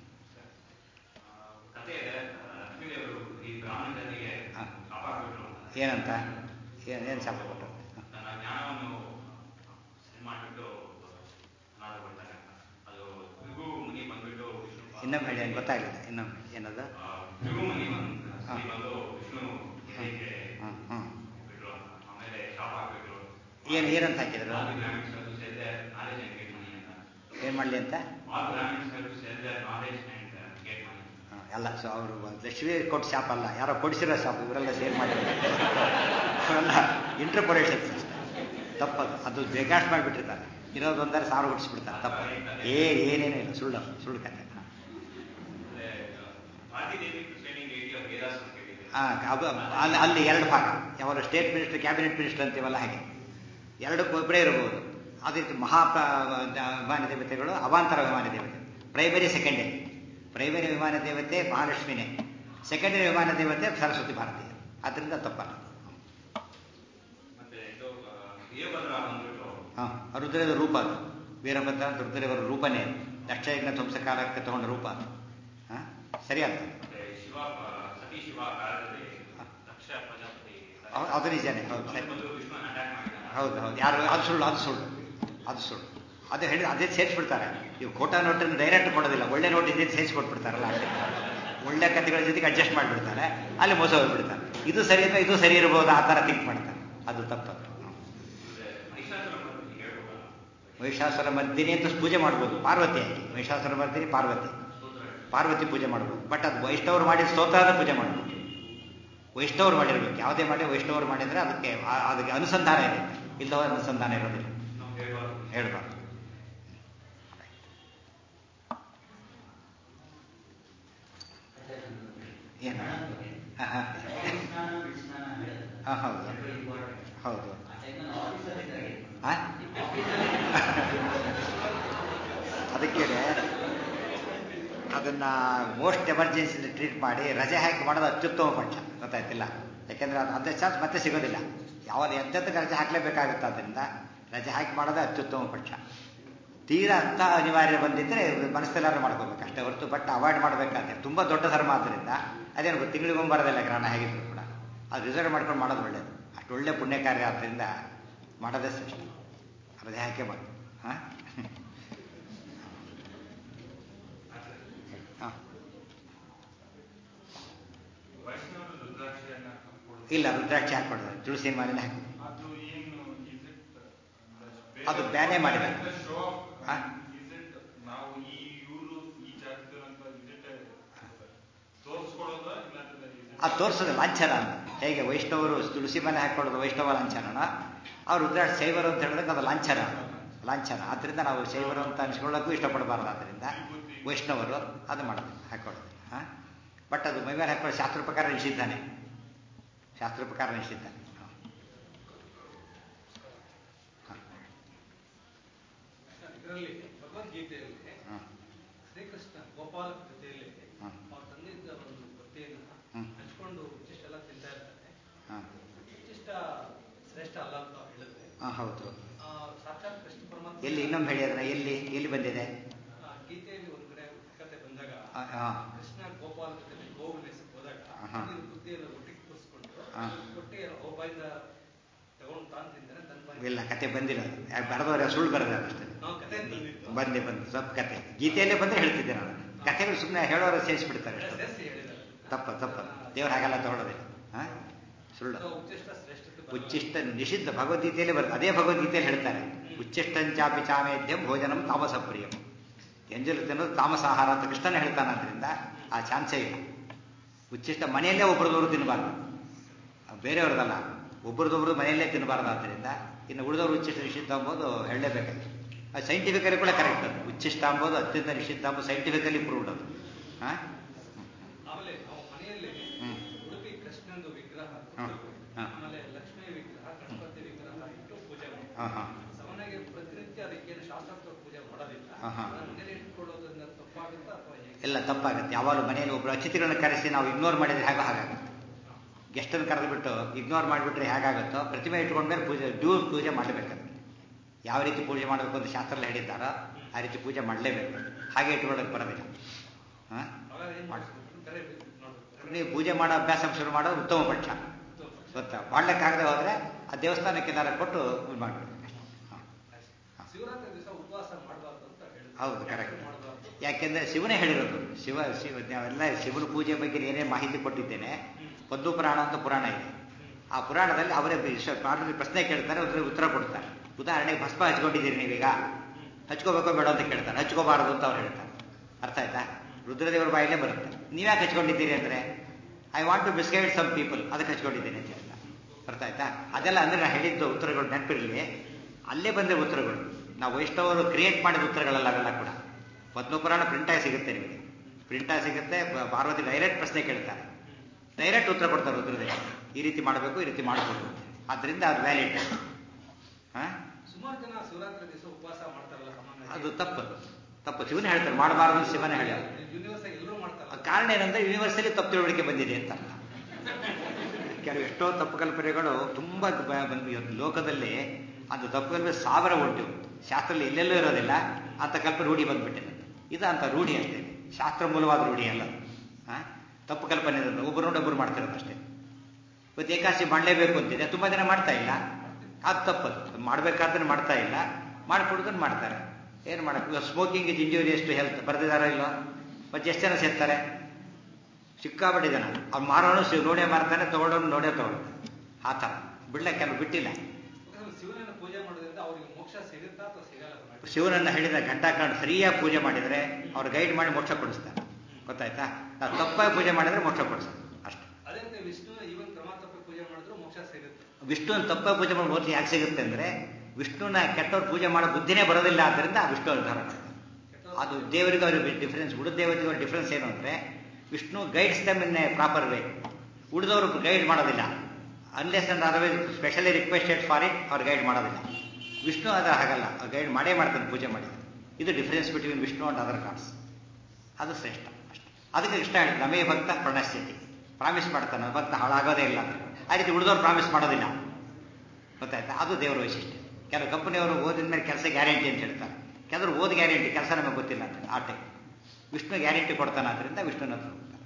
ಕತೆ ಇದೆ ಲಕ್ಷ್ಮೀದೇವರು ಈ ಬ್ರಾಹ್ಮಣನಿಗೆ ಹಾ. ಕಾಪಾಡ್ಬಿಟ್ರು ಏನಂತ ಏನು ಏನು ಶಾಪ ಕೊಟ್ಟರು ತನ್ನ ಜ್ಞಾನವನ್ನು ಸರಿ ಮಾಡಿಬಿಟ್ಟು ಅನಾಥ ಕೊಡ್ತಾನೆ ಅಂತ ಅದು ಭೃಗು ಮುನಿ ಬಂದ್ಬಿಟ್ಟು ವಿಷ್ಣು ಇನ್ನೊಮ್ಮೆ ಹೇಳಿ ನಂಗೆ ಗೊತ್ತಾಗಲಿಲ್ಲ ಇನ್ನೊಮ್ಮೆ ಏನದು ತಿರುಮನಿ ಒಂದು ಹಾ. ಶ್ರೀ ಬಂದು ವಿಷ್ಣು ಇದಕ್ಕೆ ಹ್ಞೂ ಹ್ಞೂ ಬಿಟ್ರು ಆಮೇಲೆ ಶಾಪ್ ಹಾಕ್ಬಿಟ್ರು ಏನು ಏನಂತ ಹಾಕಿದ್ರು all Brahmins have to sell their knowledge and get money ಅಂತ ಏನು ಮಾಡಲಿ ಅಂತ all Brahmins have to sell their knowledge and get money ಹಾ, ಅಲ್ಲ ಸೊ ಅವರು ಲಕ್ಷ್ಮೀ ಕೊಟ್ಟ ಶಾಪ್ ಅಲ್ಲ ಯಾರೋ ಕೊಡಿಸಿರೋ ಶಾಪ್ ಇವರೆಲ್ಲ ಸೇಲ್ ಮಾಡಿದ್ದಾರೆ ಅವೆಲ್ಲ ಇಂಟರ್ಪೊರೇಷನ್ಸ್ ತಪ್ಪದು ಅದು ಬೇಕಾಷ್ಟು ಮಾಡಿಬಿಟ್ಟಿರ್ತಾರೆ ಇರೋದು ಒಂದರೆ ಸಾವಿರ ಹುಟ್ಟಿಸ್ಬಿಡ್ತಾರೆ ತಪ್ಪು ಏ ಏನೇನೂ ಇಲ್ಲ ಸುಳ್ಳು ಸುಳ್ಳು ಕತೆ ಅಂದ್ರೆ ಭಾರತೀಯ ದೇವಿ ಟ್ರೈನಿಂಗ್ ಏಟಿ ಆಫ್ ವೇದಾಸ್ ಅಂತ ಕೇಳಿದೆ ಆ, ಅದು ಅಲ್ಲಿ ಅಲ್ಲಿ ಎರಡು ಭಾಗ ಯಾವಾಗ ಸ್ಟೇಟ್ ಮಿನಿಸ್ಟರ್ ಕ್ಯಾಬಿನೆಟ್ ಮಿನಿಸ್ಟರ್ ಅಂತೀವಲ್ಲ ಹಾಗೆ ಎರಡಕ್ಕೂ ಒಬ್ಬರೇ ಇರಬಹುದು ಅದೇ ರೀತಿ ಮಹಾ ಪ್ರ- ವಿಮಾನ ದೇವತೆಗಳು ಅವಾಂತರ ವಿಮಾನ ದೇವತೆ ಪ್ರೈಮರಿ ಸೆಕೆಂಡರಿ ಪ್ರೈಮರಿ ವಿಮಾನ ದೇವತೆ ಮಹಾಲಕ್ಷ್ಮಿನೇ ಸೆಕೆಂಡರಿ ವಿಮಾನ ದೇವತೆ ಸರಸ್ವತಿ ಭಾರತೀಯ ಅದರಿಂದ ತಪ್ಪಲ್ಲ ಮತ್ತೆ ಇದು ಆ, ವೀರಭದ್ರ ಬಂದ್ಬಿಟ್ಟು ಹಾಂ ರುದ್ರದ ರೂಪ ಅದು ವೀರಭದ್ರ ಅಂತ ರುದ್ರದೇವರ ರೂಪನೇ ಅದು. ದಕ್ಷಯಜ್ಞ ಧ್ವಂಸಕಾಲಕ್ಕೆ ತಗೊಂಡ ರೂಪ ಅದು ಹಾಂ ಸರಿ ಅಂತ ಮತ್ತೆ ಶಿವ ಆ, ಸತಿ ಶಿವ ಕಾಲದಲ್ಲಿ ದಕ್ಷ ಪ್ರಜಾಪತಿ ಹೌ- ಅದು ನಿಜಾನೇ ಹೌದು ಸರಿ ಬಂದು ವಿಷ್ಣುನ ಅಟ್ಯಾಕ್ ಮಾಡಿದ ಹೌದು ಹೌದು ಯಾರು ಅದು ಸುಳ್ಳು ಅದು ಸುಳ್ಳು ಅದು ಸುಳ್ಳು ಅದು ಹೇಳಿ ಅದೇ ಸೇರಿಸ್ಬಿಡ್ತಾರೆ ನೀವು ಖೋಟಾ ನೋಟನ್ನು ಡೈರೆಕ್ಟ್ ಕೊಡೋದಿಲ್ಲ ಒಳ್ಳೆ ನೋಟ್ ಇದೇ ಸೇರಿಸ್ಕೊಟ್ಬಿಡ್ತಾರಲ್ಲ ಅಷ್ಟೇ ಒಳ್ಳೆ ಕಥೆಗಳ ಜೊತೆಗೆ ಅಡ್ಜಸ್ಟ್ ಮಾಡಿಬಿಡ್ತಾರೆ ಅಲ್ಲಿ ಮೋಸ ಹೋಗ್ಬಿಡ್ತಾರೆ ಇದು ಸರಿ ಅಥವಾ ಇದು ಸರಿ ಇರ್ಬೋದು ಆ ಥರ ಥಿಂಕ್ ಮಾಡ್ತಾರೆ ಅದು ತಪ್ಪದು ಹ್ಮ್. ಅಂದ್ರೆ ಮಹಿಷಾಸುರ ಮರ್ದಿನಿ ಹೇಳ್ಬೋದಲ್ಲ ಮಹಿಷಾಸುರ ಮರ್ದಿನಿ ಅಂತ ಪೂಜೆ ಮಾಡ್ಬೋದು ಪಾರ್ವತಿ ಆಗಿ ಮಹಿಷಾಸುರ ಮರ್ದಿನಿ ಪಾರ್ವತಿ ಪಾರ್ವತಿ ಪೂಜೆ ಮಾಡ್ಬೋದು ಬಟ್ ಅದು ವೈಷ್ಣವರು ಮಾಡಿದ ಸ್ತೋತ್ರದ ಪೂಜೆ ಮಾಡ್ಬೋದು ವೈಷ್ಣವರು ಮಾಡಿರ್ಬೇಕು ಯಾವುದೇ ಮಾಡಿ ವೈಷ್ಣವರು ಮಾಡಿದ್ರೆ ಅದಕ್ಕೆ ಆ- ಅದಕ್ಕೆ ಅನುಸಂಧಾನ ಇದೆ ಇಲ್ಲದ ಅನುಸಂಧಾನ ಇರೋದಿಲ್ಲ ನಾವು ಹೇಳ್ಬಾರ್ದು ಹೇಳ್ಬಾರ್ದು ಏನು ಹಾಂ ಹಾಂ ಹಾಂ ಹೌದು ಹೌದು ಹಾಂ ಅದಕ್ಕೆ ಅದನ್ನ ಮೋಸ್ಟ್ ಎಮರ್ಜೆನ್ಸಿ ಟ್ರೀಟ್ ಮಾಡಿ ರಜೆ ಹಾಕಿ ಮಾಡೋದು ಅತ್ಯುತ್ತಮ ಪಕ್ಷ ಗೊತ್ತಾಯ್ತಿಲ್ಲ ಯಾಕೆಂದ್ರೆ ಅದು ಅದೇ ಚಾನ್ಸ್ ಮತ್ತೆ ಸಿಗೋದಿಲ್ಲ ಯಾವಾಗ ಎಂತೆಂತಕ್ಕೆ ರಜೆ ಹಾಕಲೇಬೇಕಾಗುತ್ತೆ ಅದರಿಂದ ರಜೆ ಹಾಕಿ ಮಾಡೋದೇ ಅತ್ಯುತ್ತಮ ಪಕ್ಷ ತೀರಾ ಅಂತ ಅನಿವಾರ್ಯ ಬಂದಿದ್ರೆ ಮನಸ್ಸೆಲ್ಲಾರು ಮಾಡ್ಕೋಬೇಕು ಅಷ್ಟೇ ಹೊರತು ಬಟ್ ಅವಾಯ್ಡ್ ಮಾಡಬೇಕಾದ್ರೆ ತುಂಬ ದೊಡ್ಡ ಧರ್ಮ ಆದ್ದರಿಂದ ಅದೇನು ತಿಂಗಳಿಗೊಂದು ಬರೋದಿಲ್ಲ ಗ್ರಹಣ ಹೇಗಿದ್ರು ಕೂಡ ಅದು ರಿಸರ್ವ್ ಮಾಡ್ಕೊಂಡು ಮಾಡೋದು ಒಳ್ಳೇದು ಅಷ್ಟು ಒಳ್ಳೆ ಪುಣ್ಯ ಕಾರ್ಯ ಆದ್ದರಿಂದ ಮಾಡೋದೇ ಶ್ರೇಷ್ಠ ರಜೆ ಹಾಕೇ ಮಾಡಿ ಹಾಂ ಹಾಂ ವೈಷ್ಣವ ರುದ್ರಾಕ್ಷಿಯನ್ನ ಹಾಕ್ಕೊಡೋದು. ಇಲ್ಲ ರುದ್ರಾಕ್ಷಿ ಹಾಕ್ಕೊಡೋದು ತುಳಸಿ ಮಾಲಿನ ಹಾಕಿ ಅದು ಏನು is it, uh, ಅದು ಬ್ಯಾನೇ ಮಾಡಿದ್ದಾರೆ. the show of, ಹಾ? is it ನಾವು ಈ ಇವರು ಈ ಜಾತಿಯವರು ಅಂತ is it, ತೋರಿಸ್ಕೊಡೋದಾ ಇಲ್ಲಾಂದ್ರೆ is it- ಅದು ತೋರಿಸೋದು ಲಾಂಛನ ಅಂತ ಹೇಗೆ ವೈಷ್ಣವರು ತುಳಸಿ ಮನೆ ಹಾಕೊಳ್ಳೋದು ವೈಷ್ಣವ ಲಾಂಛನನ ಅವ್ರು ರುದ್ರಾಕ್ಷ ಶೈವರು ಅಂತ ಹೇಳಿದಾಗ ಅದು ಲಾಂಛನ ಲಾಂಛನ ಆದ್ದರಿಂದ ನಾವು ಶೈವರು ಅಂತ ಅನ್ಸ್ಕೊಳ್ಳೋಕ್ಕೂ ಇಷ್ಟಪಡಬಾರ್ದು ಆದ್ದರಿಂದ ವೈಷ್ಣವರು ಅದು ಮಾಡೋದು ಹಾಕೊಳ್ಳೋದು ಹಾಂ ಬಟ್ ಅದು ಮೈಮೇಲೆ ಹಾಕೊಳ್ಳೋ ಶಾಸ್ತ್ರ ಪ್ರಕಾರ ನಿಷಿದ್ಧಾನೆ ಶಾಸ್ತ್ರ ಪ್ರಕಾರ ನಿಷಿದ್ಧ ಹಾಂ. ಹಾಂ. ಇದರಲ್ಲಿ ಭಗವದ್ಗೀತೆಯಲ್ಲಿ ಹಾಂ. ಶ್ರೀಕೃಷ್ಣ ಗೋಪಾಲ ಜೊತೆಯಲ್ಲಿ ಹ್ಮ್. ಅವ್ರು ತಂದಿದ್ದ ಒಂದು ಬಟ್ಟೆಯನ್ನು ಹ್ಮ್. ಹಂಚ್ಕೊಂಡು ಉಚ್ಚಿಷ್ಟೆಲ್ಲ ತಿಂತಾ ಇರ್ತಾರೆ ಹಾಂ ಉಚ್ಚಿಷ್ಟ ಶ್ರೇಷ್ಠ ಅಲ್ಲ ಅಂತ ಹೇಳಿದ್ರೆ ಹಾಂ ಹೌದು ಆ, ಸಾಕ್ಷಾತ್ ಕೃಷ್ಣ ಪರಮಾತ್ಮ ಎಲ್ಲಿ ಇನ್ನೊಮ್ಮೆ ಹೇಳಿ ಅದನ್ನ ಎಲ್ಲಿ ಎಲ್ಲಿ ಬಂದಿದೆ ಆ, ಗೀತೆಯಲ್ಲಿ ಒಂದು ಕಡೆ ಕತೆ ಬಂದಾಗ ಆ, ಆ. ಕೃಷ್ಣ ಗೋಪಾಲ ಜೊತೆ ಗೋವುಲಿಸ್ ಹೋದಾಗ ಆಹಾ. ಅಲ್ಲಿ ಬುದ್ಧಿಯನ್ನು ಒಟ್ಟಿಗೆ ಕೂರಿಸ್ಕೊಂಡು ಆ. ಕೊಟ್ಟಿ ಒಬ್ಬಯಿಂದ ತಗೊಂಡು ತಾನು ತಿಂತಾರೆ ತನ್ನ ಬಾಯಿಗೆ- ಇಲ್ಲ ಕತೆ ಬಂದಿಲ್ಲ ಅದು ಯಾಕೆ ಬರೆದವ್ರೆ ಸುಳ್ಳು ಬರೆದ ಅಷ್ಟೇ ನಾವು ಕತೆ ತಂದಿದ್ದು ಬಂದೆ ಬಂದು ಸ್ವಲ್ಪ ಕತೆ ಗೀತೆಯಲ್ಲೇ ಬಂದರೆ ಹೇಳ್ತಿದ್ದೆ ನಾನು ಕಥೆಗಳು ಸುಮ್ಮನೆ ಹೇಳೋರು ಸೇರಿಸ್ಬಿಡ್ತಾರೆ ಅಷ್ಟೇ ಸೇರಿಸಿ ಹೇಳಿದ್ದಾರೆ ತಪ್ಪ ತಪ್ಪ ದೇವ್ರು ಹಾಗೆಲ್ಲ ತಗೊಳ್ಳೋದಿಲ್ಲ ಹಾಂ ಸುಳ್ಳು ಸೊ ಉಚ್ಚಿಷ್ಟ ಶ್ರೇಷ್ಠತೆ ಬರಲ್ಲ. ಉಚ್ಚಿಷ್ಟ ನಿಷಿದ್ಧ ಭಗವದ್ಗೀತೆಯಲ್ಲಿ ಬರ್ತದೆ ಅದೇ ಭಗವದ್ಗೀತೆಯಲ್ಲಿ ಹೇಳ್ತಾರೆ ಉಚ್ಚಿಷ್ಟಂಚಾಪಿ ಚಾಮೇದ್ಯಂ ಭೋಜನಂ ತಾಮಸ ಪ್ರಿಯಂ ಎಂಜಲು ತಿನ್ನೋದು ತಾಮಸ ಆಹಾರ ಅಂತ ಕೃಷ್ಣನೇ ಹೇಳ್ತಾನಾದ್ರಿಂದ ಆ ಚಾನ್ಸೇ ಇಲ್ಲ ಉಚ್ಚಿಷ್ಟ ಮನೆಯಲ್ಲೇ ಒಬ್ರದೊಬ್ರು ತಿನ್ನಬಾರ್ದು ಬೇರೆಯವ್ರದಲ್ಲ ಒಬ್ರದೊಬ್ರು ಮನೆಯಲ್ಲೇ ತಿನ್ನಬಾರ್ದು ಆದ್ದರಿಂದ ಇನ್ನು ಉಳಿದವರು ಉಚ್ಚಿಷ್ಟ ನಿಷಿದ್ಧ ಅಂಬೋದು ಹೇಳಲೇಬೇಕಾಗಿ ಅದು ಸೈಂಟಿಫಿಕಲಿ ಕೂಡ ಕರೆಕ್ಟ್ ಅದು ಉಚ್ಚಿಷ್ಟ ಅಂಬೋದು ಅತ್ಯಂತ ನಿಷಿದ್ಧ ಅಂಬೋದು ಸೈಂಟಿಫಿಕಲಿ ಪ್ರೂವ್ಡ್ ಅದು ಹಾಂ ಆಮೇಲೆ ನಾವು ಮನೆಯಲ್ಲಿ ಹ್ಮ್. ಉಡುಪಿ ಕೃಷ್ಣಂದು ವಿಗ್ರಹ ಹ್ಮ್. ಹ್ಮ್. ಆಮೇಲೆ ಲಕ್ಷ್ಮೀ ವಿಗ್ರಹ ಗಣಪತಿ ವಿಗ್ರಹ ಇಟ್ಟು ಪೂಜೆ ಮಾಡಿ ಹಾಂ ಹಾಂ ಸಾಮಾನ್ಯವಾಗಿ ಪ್ರತಿನಿತ್ಯ ಅದಕ್ಕೇನು ಶಾಸ್ತ್ರೋಕ್ತ ಪೂಜೆ ಮಾಡೋದಿಲ್ಲ ಆಹಾ. ಅದನ್ನ ಮನೇಲಿ ಇಟ್ಕೊಳ್ಳೋದ್ರಿಂದ ತಪ್ಪಾಗುತ್ತಾ ಅಥವಾ ಹೇಗೆ ಎಲ್ಲ ತಪ್ಪಾಗುತ್ತೆ ಯಾವಾಗಲೂ ಮನೆಯಲ್ಲಿ ಒಬ್ಬರು ಅತಿಥಿಗಳನ್ನ ಕರೆಸಿ ನಾವು ಇಗ್ನೋರ್ ಮಾಡಿದ್ರೆ ಹೇಗೋ ಹಾಗಾಗುತ್ತೆ ಗೆಸ್ಟನ್ನು ಕರೆದುಬಿಟ್ಟು ಇಗ್ನೋರ್ ಮಾಡಿಬಿಟ್ರೆ ಹೇಗಾಗುತ್ತೋ ಪ್ರತಿಮೆ ಇಟ್ಕೊಂಡ್ಮೇಲೆ ಪೂಜೆ ಡ್ಯೂ ಪೂಜೆ ಮಾಡಬೇಕಾಗುತ್ತೆ ಯಾವ ರೀತಿ ಪೂಜೆ ಮಾಡಬೇಕು ಅಂತ ಶಾಸ್ತ್ರದಲ್ಲಿ ಹೇಳಿದ್ದಾರೋ ಆ ರೀತಿ ಪೂಜೆ ಮಾಡಲೇಬೇಕು ಹಾಗೆ ಇಟ್ಕೊಳ್ಳೋಕೆ ಬರೋದಿಲ್ಲ ಹಾಂ ಆವಾಗ ಏನ್ ಮಾಡ್ಬೇಕು ಕರೆ ನೋಡ್ಬೇಕು ನೀವು ಪೂಜೆ ಮಾಡೋ ಅಭ್ಯಾಸ ಶುರು ಮಾಡೋದು ಉತ್ತಮ ಪಕ್ಷ ಗೊತ್ತಾ ಮಾಡ್ಲಿಕ್ಕಾಗದೆ ಹೋದರೆ ಆ ದೇವಸ್ಥಾನಕ್ಕೆ ಏನಾರು ಕೊಟ್ಟು ಇದು ಮಾಡಬೇಕು ಹಾಂ ಶಿವರಾತ್ರಿ ದಿವಸ ಉಪವಾಸ ಮಾಡಬಾರ್ದು ಅಂತ ಹೇಳಿದ್ರು ಹೌದು, correct. ಮಾಡಬಾರ್ದು ಯಾಕೆಂದ್ರೆ ಶಿವನೇ ಹೇಳಿರೋದು ಶಿವ ಶಿವ ನಾವೆಲ್ಲ ಶಿವನ ಪೂಜೆ ಬಗ್ಗೆ ಏನೇನು ಮಾಹಿತಿ ಕೊಟ್ಟಿದ್ದೇನೆ ಪದ್ದು ಪುರಾಣ ಅಂತ ಪುರಾಣ ಇದೆ ಆ ಪುರಾಣದಲ್ಲಿ ಅವರೇ ವಿಶ್ವ- ಪಾಠದಲ್ಲಿ ಪ್ರಶ್ನೆ ಕೇಳ್ತಾರೆ ಅದ್ರ ಉತ್ತರ ಕೊಡ್ತಾರೆ ಉದಾಹರಣೆಗೆ ಭಸ್ಮ ಹಚ್ಕೊಂಡಿದ್ದೀರಿ ನೀವೀಗ ಹಚ್ಕೋಬೇಕೋ ಬೇಡ ಅಂತ ಕೇಳ್ತಾರೆ ಹಚ್ಕೋಬಾರದು ಅಂತ ಅವ್ರು ಹೇಳ್ತಾರೆ ಅರ್ಥ ಆಯ್ತಾ ರುದ್ರದೇವರ ಬಾಯಿಲೇ ಬರುತ್ತೆ ನೀವ್ಯಾಕೆ ಹಚ್ಕೊಂಡಿದ್ದೀರಿ ಅಂದ್ರೆ I want to misguide some people ಅದಕ್ಕೆ ಹಚ್ಕೊಂಡಿದ್ದೇನೆ ಅಂತ ಹೇಳ್ತಾರೆ ಅರ್ಥ ಆಯ್ತಾ ಅದೆಲ್ಲ ಅಂದ್ರೆ ನಾನು ಹೇಳಿದ್ದು ಉತ್ತರಗಳು ನೆನಪಿರಲಿ ಅಲ್ಲೇ ಬಂದಿರೋ ಉತ್ತರಗಳು ನಾವು ವೈಷ್ಣವರು ಕ್ರಿಯೇಟ್ ಮಾಡಿದ ಉತ್ತರಗಳಲ್ಲ ಅವೆಲ್ಲ ಕೂಡ ಪದ್ಮಪುರಾಣ ಪ್ರಿಂಟ್ ಆಗಿ ಸಿಗುತ್ತೆ ನಿಮಗೆ ಪ್ರಿಂಟ್ ಆಗಿ ಸಿಗುತ್ತೆ ಬ- ಪಾರ್ವತಿ ಡೈರೆಕ್ಟ್ ಪ್ರಶ್ನೆ ಕೇಳ್ತಾರೆ ಡೈರೆಕ್ಟ್ ಉತ್ತರ ಕೊಡ್ತಾರೆ ರುದ್ರದೇವ ಈ ರೀತಿ ಮಾಡಬೇಕು ಈ ರೀತಿ ಮಾಡಬಹುದು ಆದ್ರಿಂದ ಅದು ವ್ಯಾಲಿಡ್ ಹಾ ಸುಮಾರು ಜನ ಶಿವರಾತ್ರಿ ದಿವಸ ಉಪವಾಸ ಮಾಡ್ತಾರಲ್ಲ ಸಾಮಾನ್ಯವಾಗಿ. ಅದು ತಪ್ಪು ತಪ್ಪು ಶಿವನೇ ಹೇಳ್ತಾರೆ ಮಾಡಬಾರದು ಶಿವನೇ ಹೇಳ್ಯಾರ ಯೂನಿವರ್ಸ್ ಆಗಿ ಎಲ್ಲರೂ ಮಾಡ್ತಾರಲ್ಲ ಕಾರಣ ಏನಂದ್ರೆ ಯೂನಿವರ್ಸಲ್ಲಿ ತಪ್ಪು ತಿಳುವಳಿಕೆ ಬಂದಿದೆ ಅಂತ ಅರ್ಥ. ಕೆಲವು ಎಷ್ಟೋ ತಪ್ಪು ಕಲ್ಪನೆಗಳು ತುಂಬಾ ಬ- ಬಂದ್ವಿ ಇವತ್ತು ಲೋಕದಲ್ಲಿ ಅದು ತಪ್ಪು ಕಲ್ಪನೆ ಸಾವಿರ ಉಂಟು ಶಾಸ್ತ್ರದಲ್ಲಿ ಎಲ್ಲೆಲ್ಲೂ ಇರೋದಿಲ್ಲ ಅಂತ ಕಲ್ಪನೆ ರೂಢಿ ಬಂದ್ಬಿಟ್ಟಿದೆ ಇದು ಅಂತ ರೂಢಿ ಅಷ್ಟೇ ಶಾಸ್ತ್ರ ಮೂಲವಾದ ರೂಢಿ ಅಲ್ಲ ಆ? ತಪ್ಪು ಕಲ್ಪನೆ ಇರೋದು ಒಬ್ಬರು ನೋಡಿ ಒಬ್ಬರು ಮಾಡ್ತಿರೋದು ಅಷ್ಟೇ ಇವತ್ತು ಏಕಾಶಿ ಮಾಡಲೇಬೇಕು ಅಂತಿದೆ ತುಂಬಾ ಜನ ಮಾಡ್ತಾ ಇಲ್ಲ ಅದು ತಪ್ಪದು ಮಾಡ್ಬೇಕಾದ್ರೆ ಮಾಡ್ತಾ ಇಲ್ಲ ಮಾಡ್ಕೊಡುದನ್ನು ಮಾಡ್ತಾರೆ ಏನು ಮಾಡಕ್ಕೆ smoking is injurious to health ಬರ್ದಿದಾರೋ ಇಲ್ಲೋ ಮತ್ತೆ ಎಷ್ಟು ಜನ ಸೇರ್ತಾರೆ ಸಿಕ್ಕಾಪಟ್ಟೆ ಜನ ಅವ್ನು ಮಾರೋನು ಸಿ- ನೋಡೇ ಮಾರ್ತಾನೆ ತಗೊಳ್ಳೋನು ನೋಡೇ ತಗೊಳ್ತಾನೆ ಆ ಥರ ಬಿಡ್ಲಕ್ಕೆ ಕೆಲವು ಬಿಟ್ಟಿಲ್ಲ ಯಾಕಂದ್ರೆ ಶಿವನನ್ನ ಪೂಜೆ ಮಾಡೋದ್ರಿಂದ ಅವ್ರಿಗೆ ಮೋಕ್ಷ ಸಿಗುತ್ತಾ ಅಥವಾ ಸಿಗಲ್ಲ ಅಂತ ಶಿವನನ್ನ ಹೇಳಿದ ಘಂಟಾಕರಣ ಸರಿಯಾಗಿ ಪೂಜೆ ಮಾಡಿದರೆ ಅವ್ರು ಗೈಡ್ ಮಾಡಿ ಮೋಕ್ಷ ಕೊಡಿಸ್ತಾರೆ ಗೊತ್ತಾಯ್ತಾ ನಾವು ತಪ್ಪಾಗಿ ಪೂಜೆ ಮಾಡಿದ್ರೆ ಮೋಕ್ಷ ಕೊಡಿಸ್ತಾರೆ ಅಷ್ಟೇ ಅದೇ ರೀತಿ ವಿಷ್ಣು ಈವನ್ ಕ್ರಮ ತಪ್ಪಿ ಪೂಜೆ ಮಾಡಿದ್ರು ಮೋಕ್ಷ ಸಿಗುತ್ತೆ ವಿಷ್ಣುವನ್ನ ತಪ್ಪಾಗಿ ಪೂಜೆ ಮಾಡಿ ಮೋಕ್ಷ ಯಾಕೆ ಸಿಗುತ್ತೆ ಅಂದ್ರೆ ವಿಷ್ಣುನ ಕೆಟ್ಟವ್ರು ಪೂಜೆ ಮಾಡೋ ಬುದ್ಧಿನೇ ಬರೋದಿಲ್ಲ ಆದ್ದರಿಂದ ಆ ವಿಷ್ಣು ನಿರ್ಧಾರ ಮಾಡ್ತಾರೆ ಅದು ದೇವರಿಗೆ ಅವ್ರಿಗೆ ಡಿಫರೆನ್ಸ್ ಉಳಿದ ದೇವರಿಗೆ ಅವ್ರ ಡಿಫರೆನ್ಸ್ ಏನು ಅಂದ್ರೆ Vishnu guides them in a proper way ಉಳಿದವರು ಗೈಡ್ ಮಾಡೋದಿಲ್ಲ unless and otherwise specially requested for it ಅವ್ರು ಗೈಡ್ ಮಾಡೋದಿಲ್ಲ ವಿಷ್ಣು ಅದರ ಹಾಗಲ್ಲ ಅವ್ರು ಗೈಡ್ ಮಾಡೇ ಮಾಡ್ತಾನೆ ಪೂಜೆ ಮಾಡಿದ್ರೆ ಇದು difference between Vishnu and other gods ಅದು ಶ್ರೇಷ್ಠ ಅಷ್ಟೇ ಅದಕ್ಕೆ ಇಷ್ಟ ಹೇಳಿದ್ರು ನಮೇ ಭಕ್ತ ಪ್ರಣಶ್ಯತಿ ಪ್ರಾಮಿಸ್ ಮಾಡ್ತಾನೆ ಭಕ್ತ ಹಾಳಾಗೋದೇ ಇಲ್ಲ ಅಂತ ಆ ರೀತಿ ಉಳಿದವ್ರು ಪ್ರಾಮಿಸ್ ಮಾಡೋದಿಲ್ಲ ಗೊತ್ತಾಯ್ತಾ ಅದು ದೇವರ ವೈಶಿಷ್ಟ್ಯ ಕೆಲವು ಕಂಪನಿಯವರು ಓದಿದ ಮೇಲೆ ಕೆಲಸ ಗ್ಯಾರಂಟಿ ಅಂತ ಹೇಳ್ತಾರೆ ಕೆಲವರು ಓದ್ ಗ್ಯಾರಂಟಿ ಕೆಲಸ ನಮಗೆ ಗೊತ್ತಿಲ್ಲ ಅಂತ ಆ ಟೈಪ್ ವಿಷ್ಣು ಗ್ಯಾರಂಟಿ ಕೊಡ್ತಾನೆ ಆದ್ರಿಂದ ವಿಷ್ಣುನ ಹತ್ರ ಹೋಗ್ತಾರೆ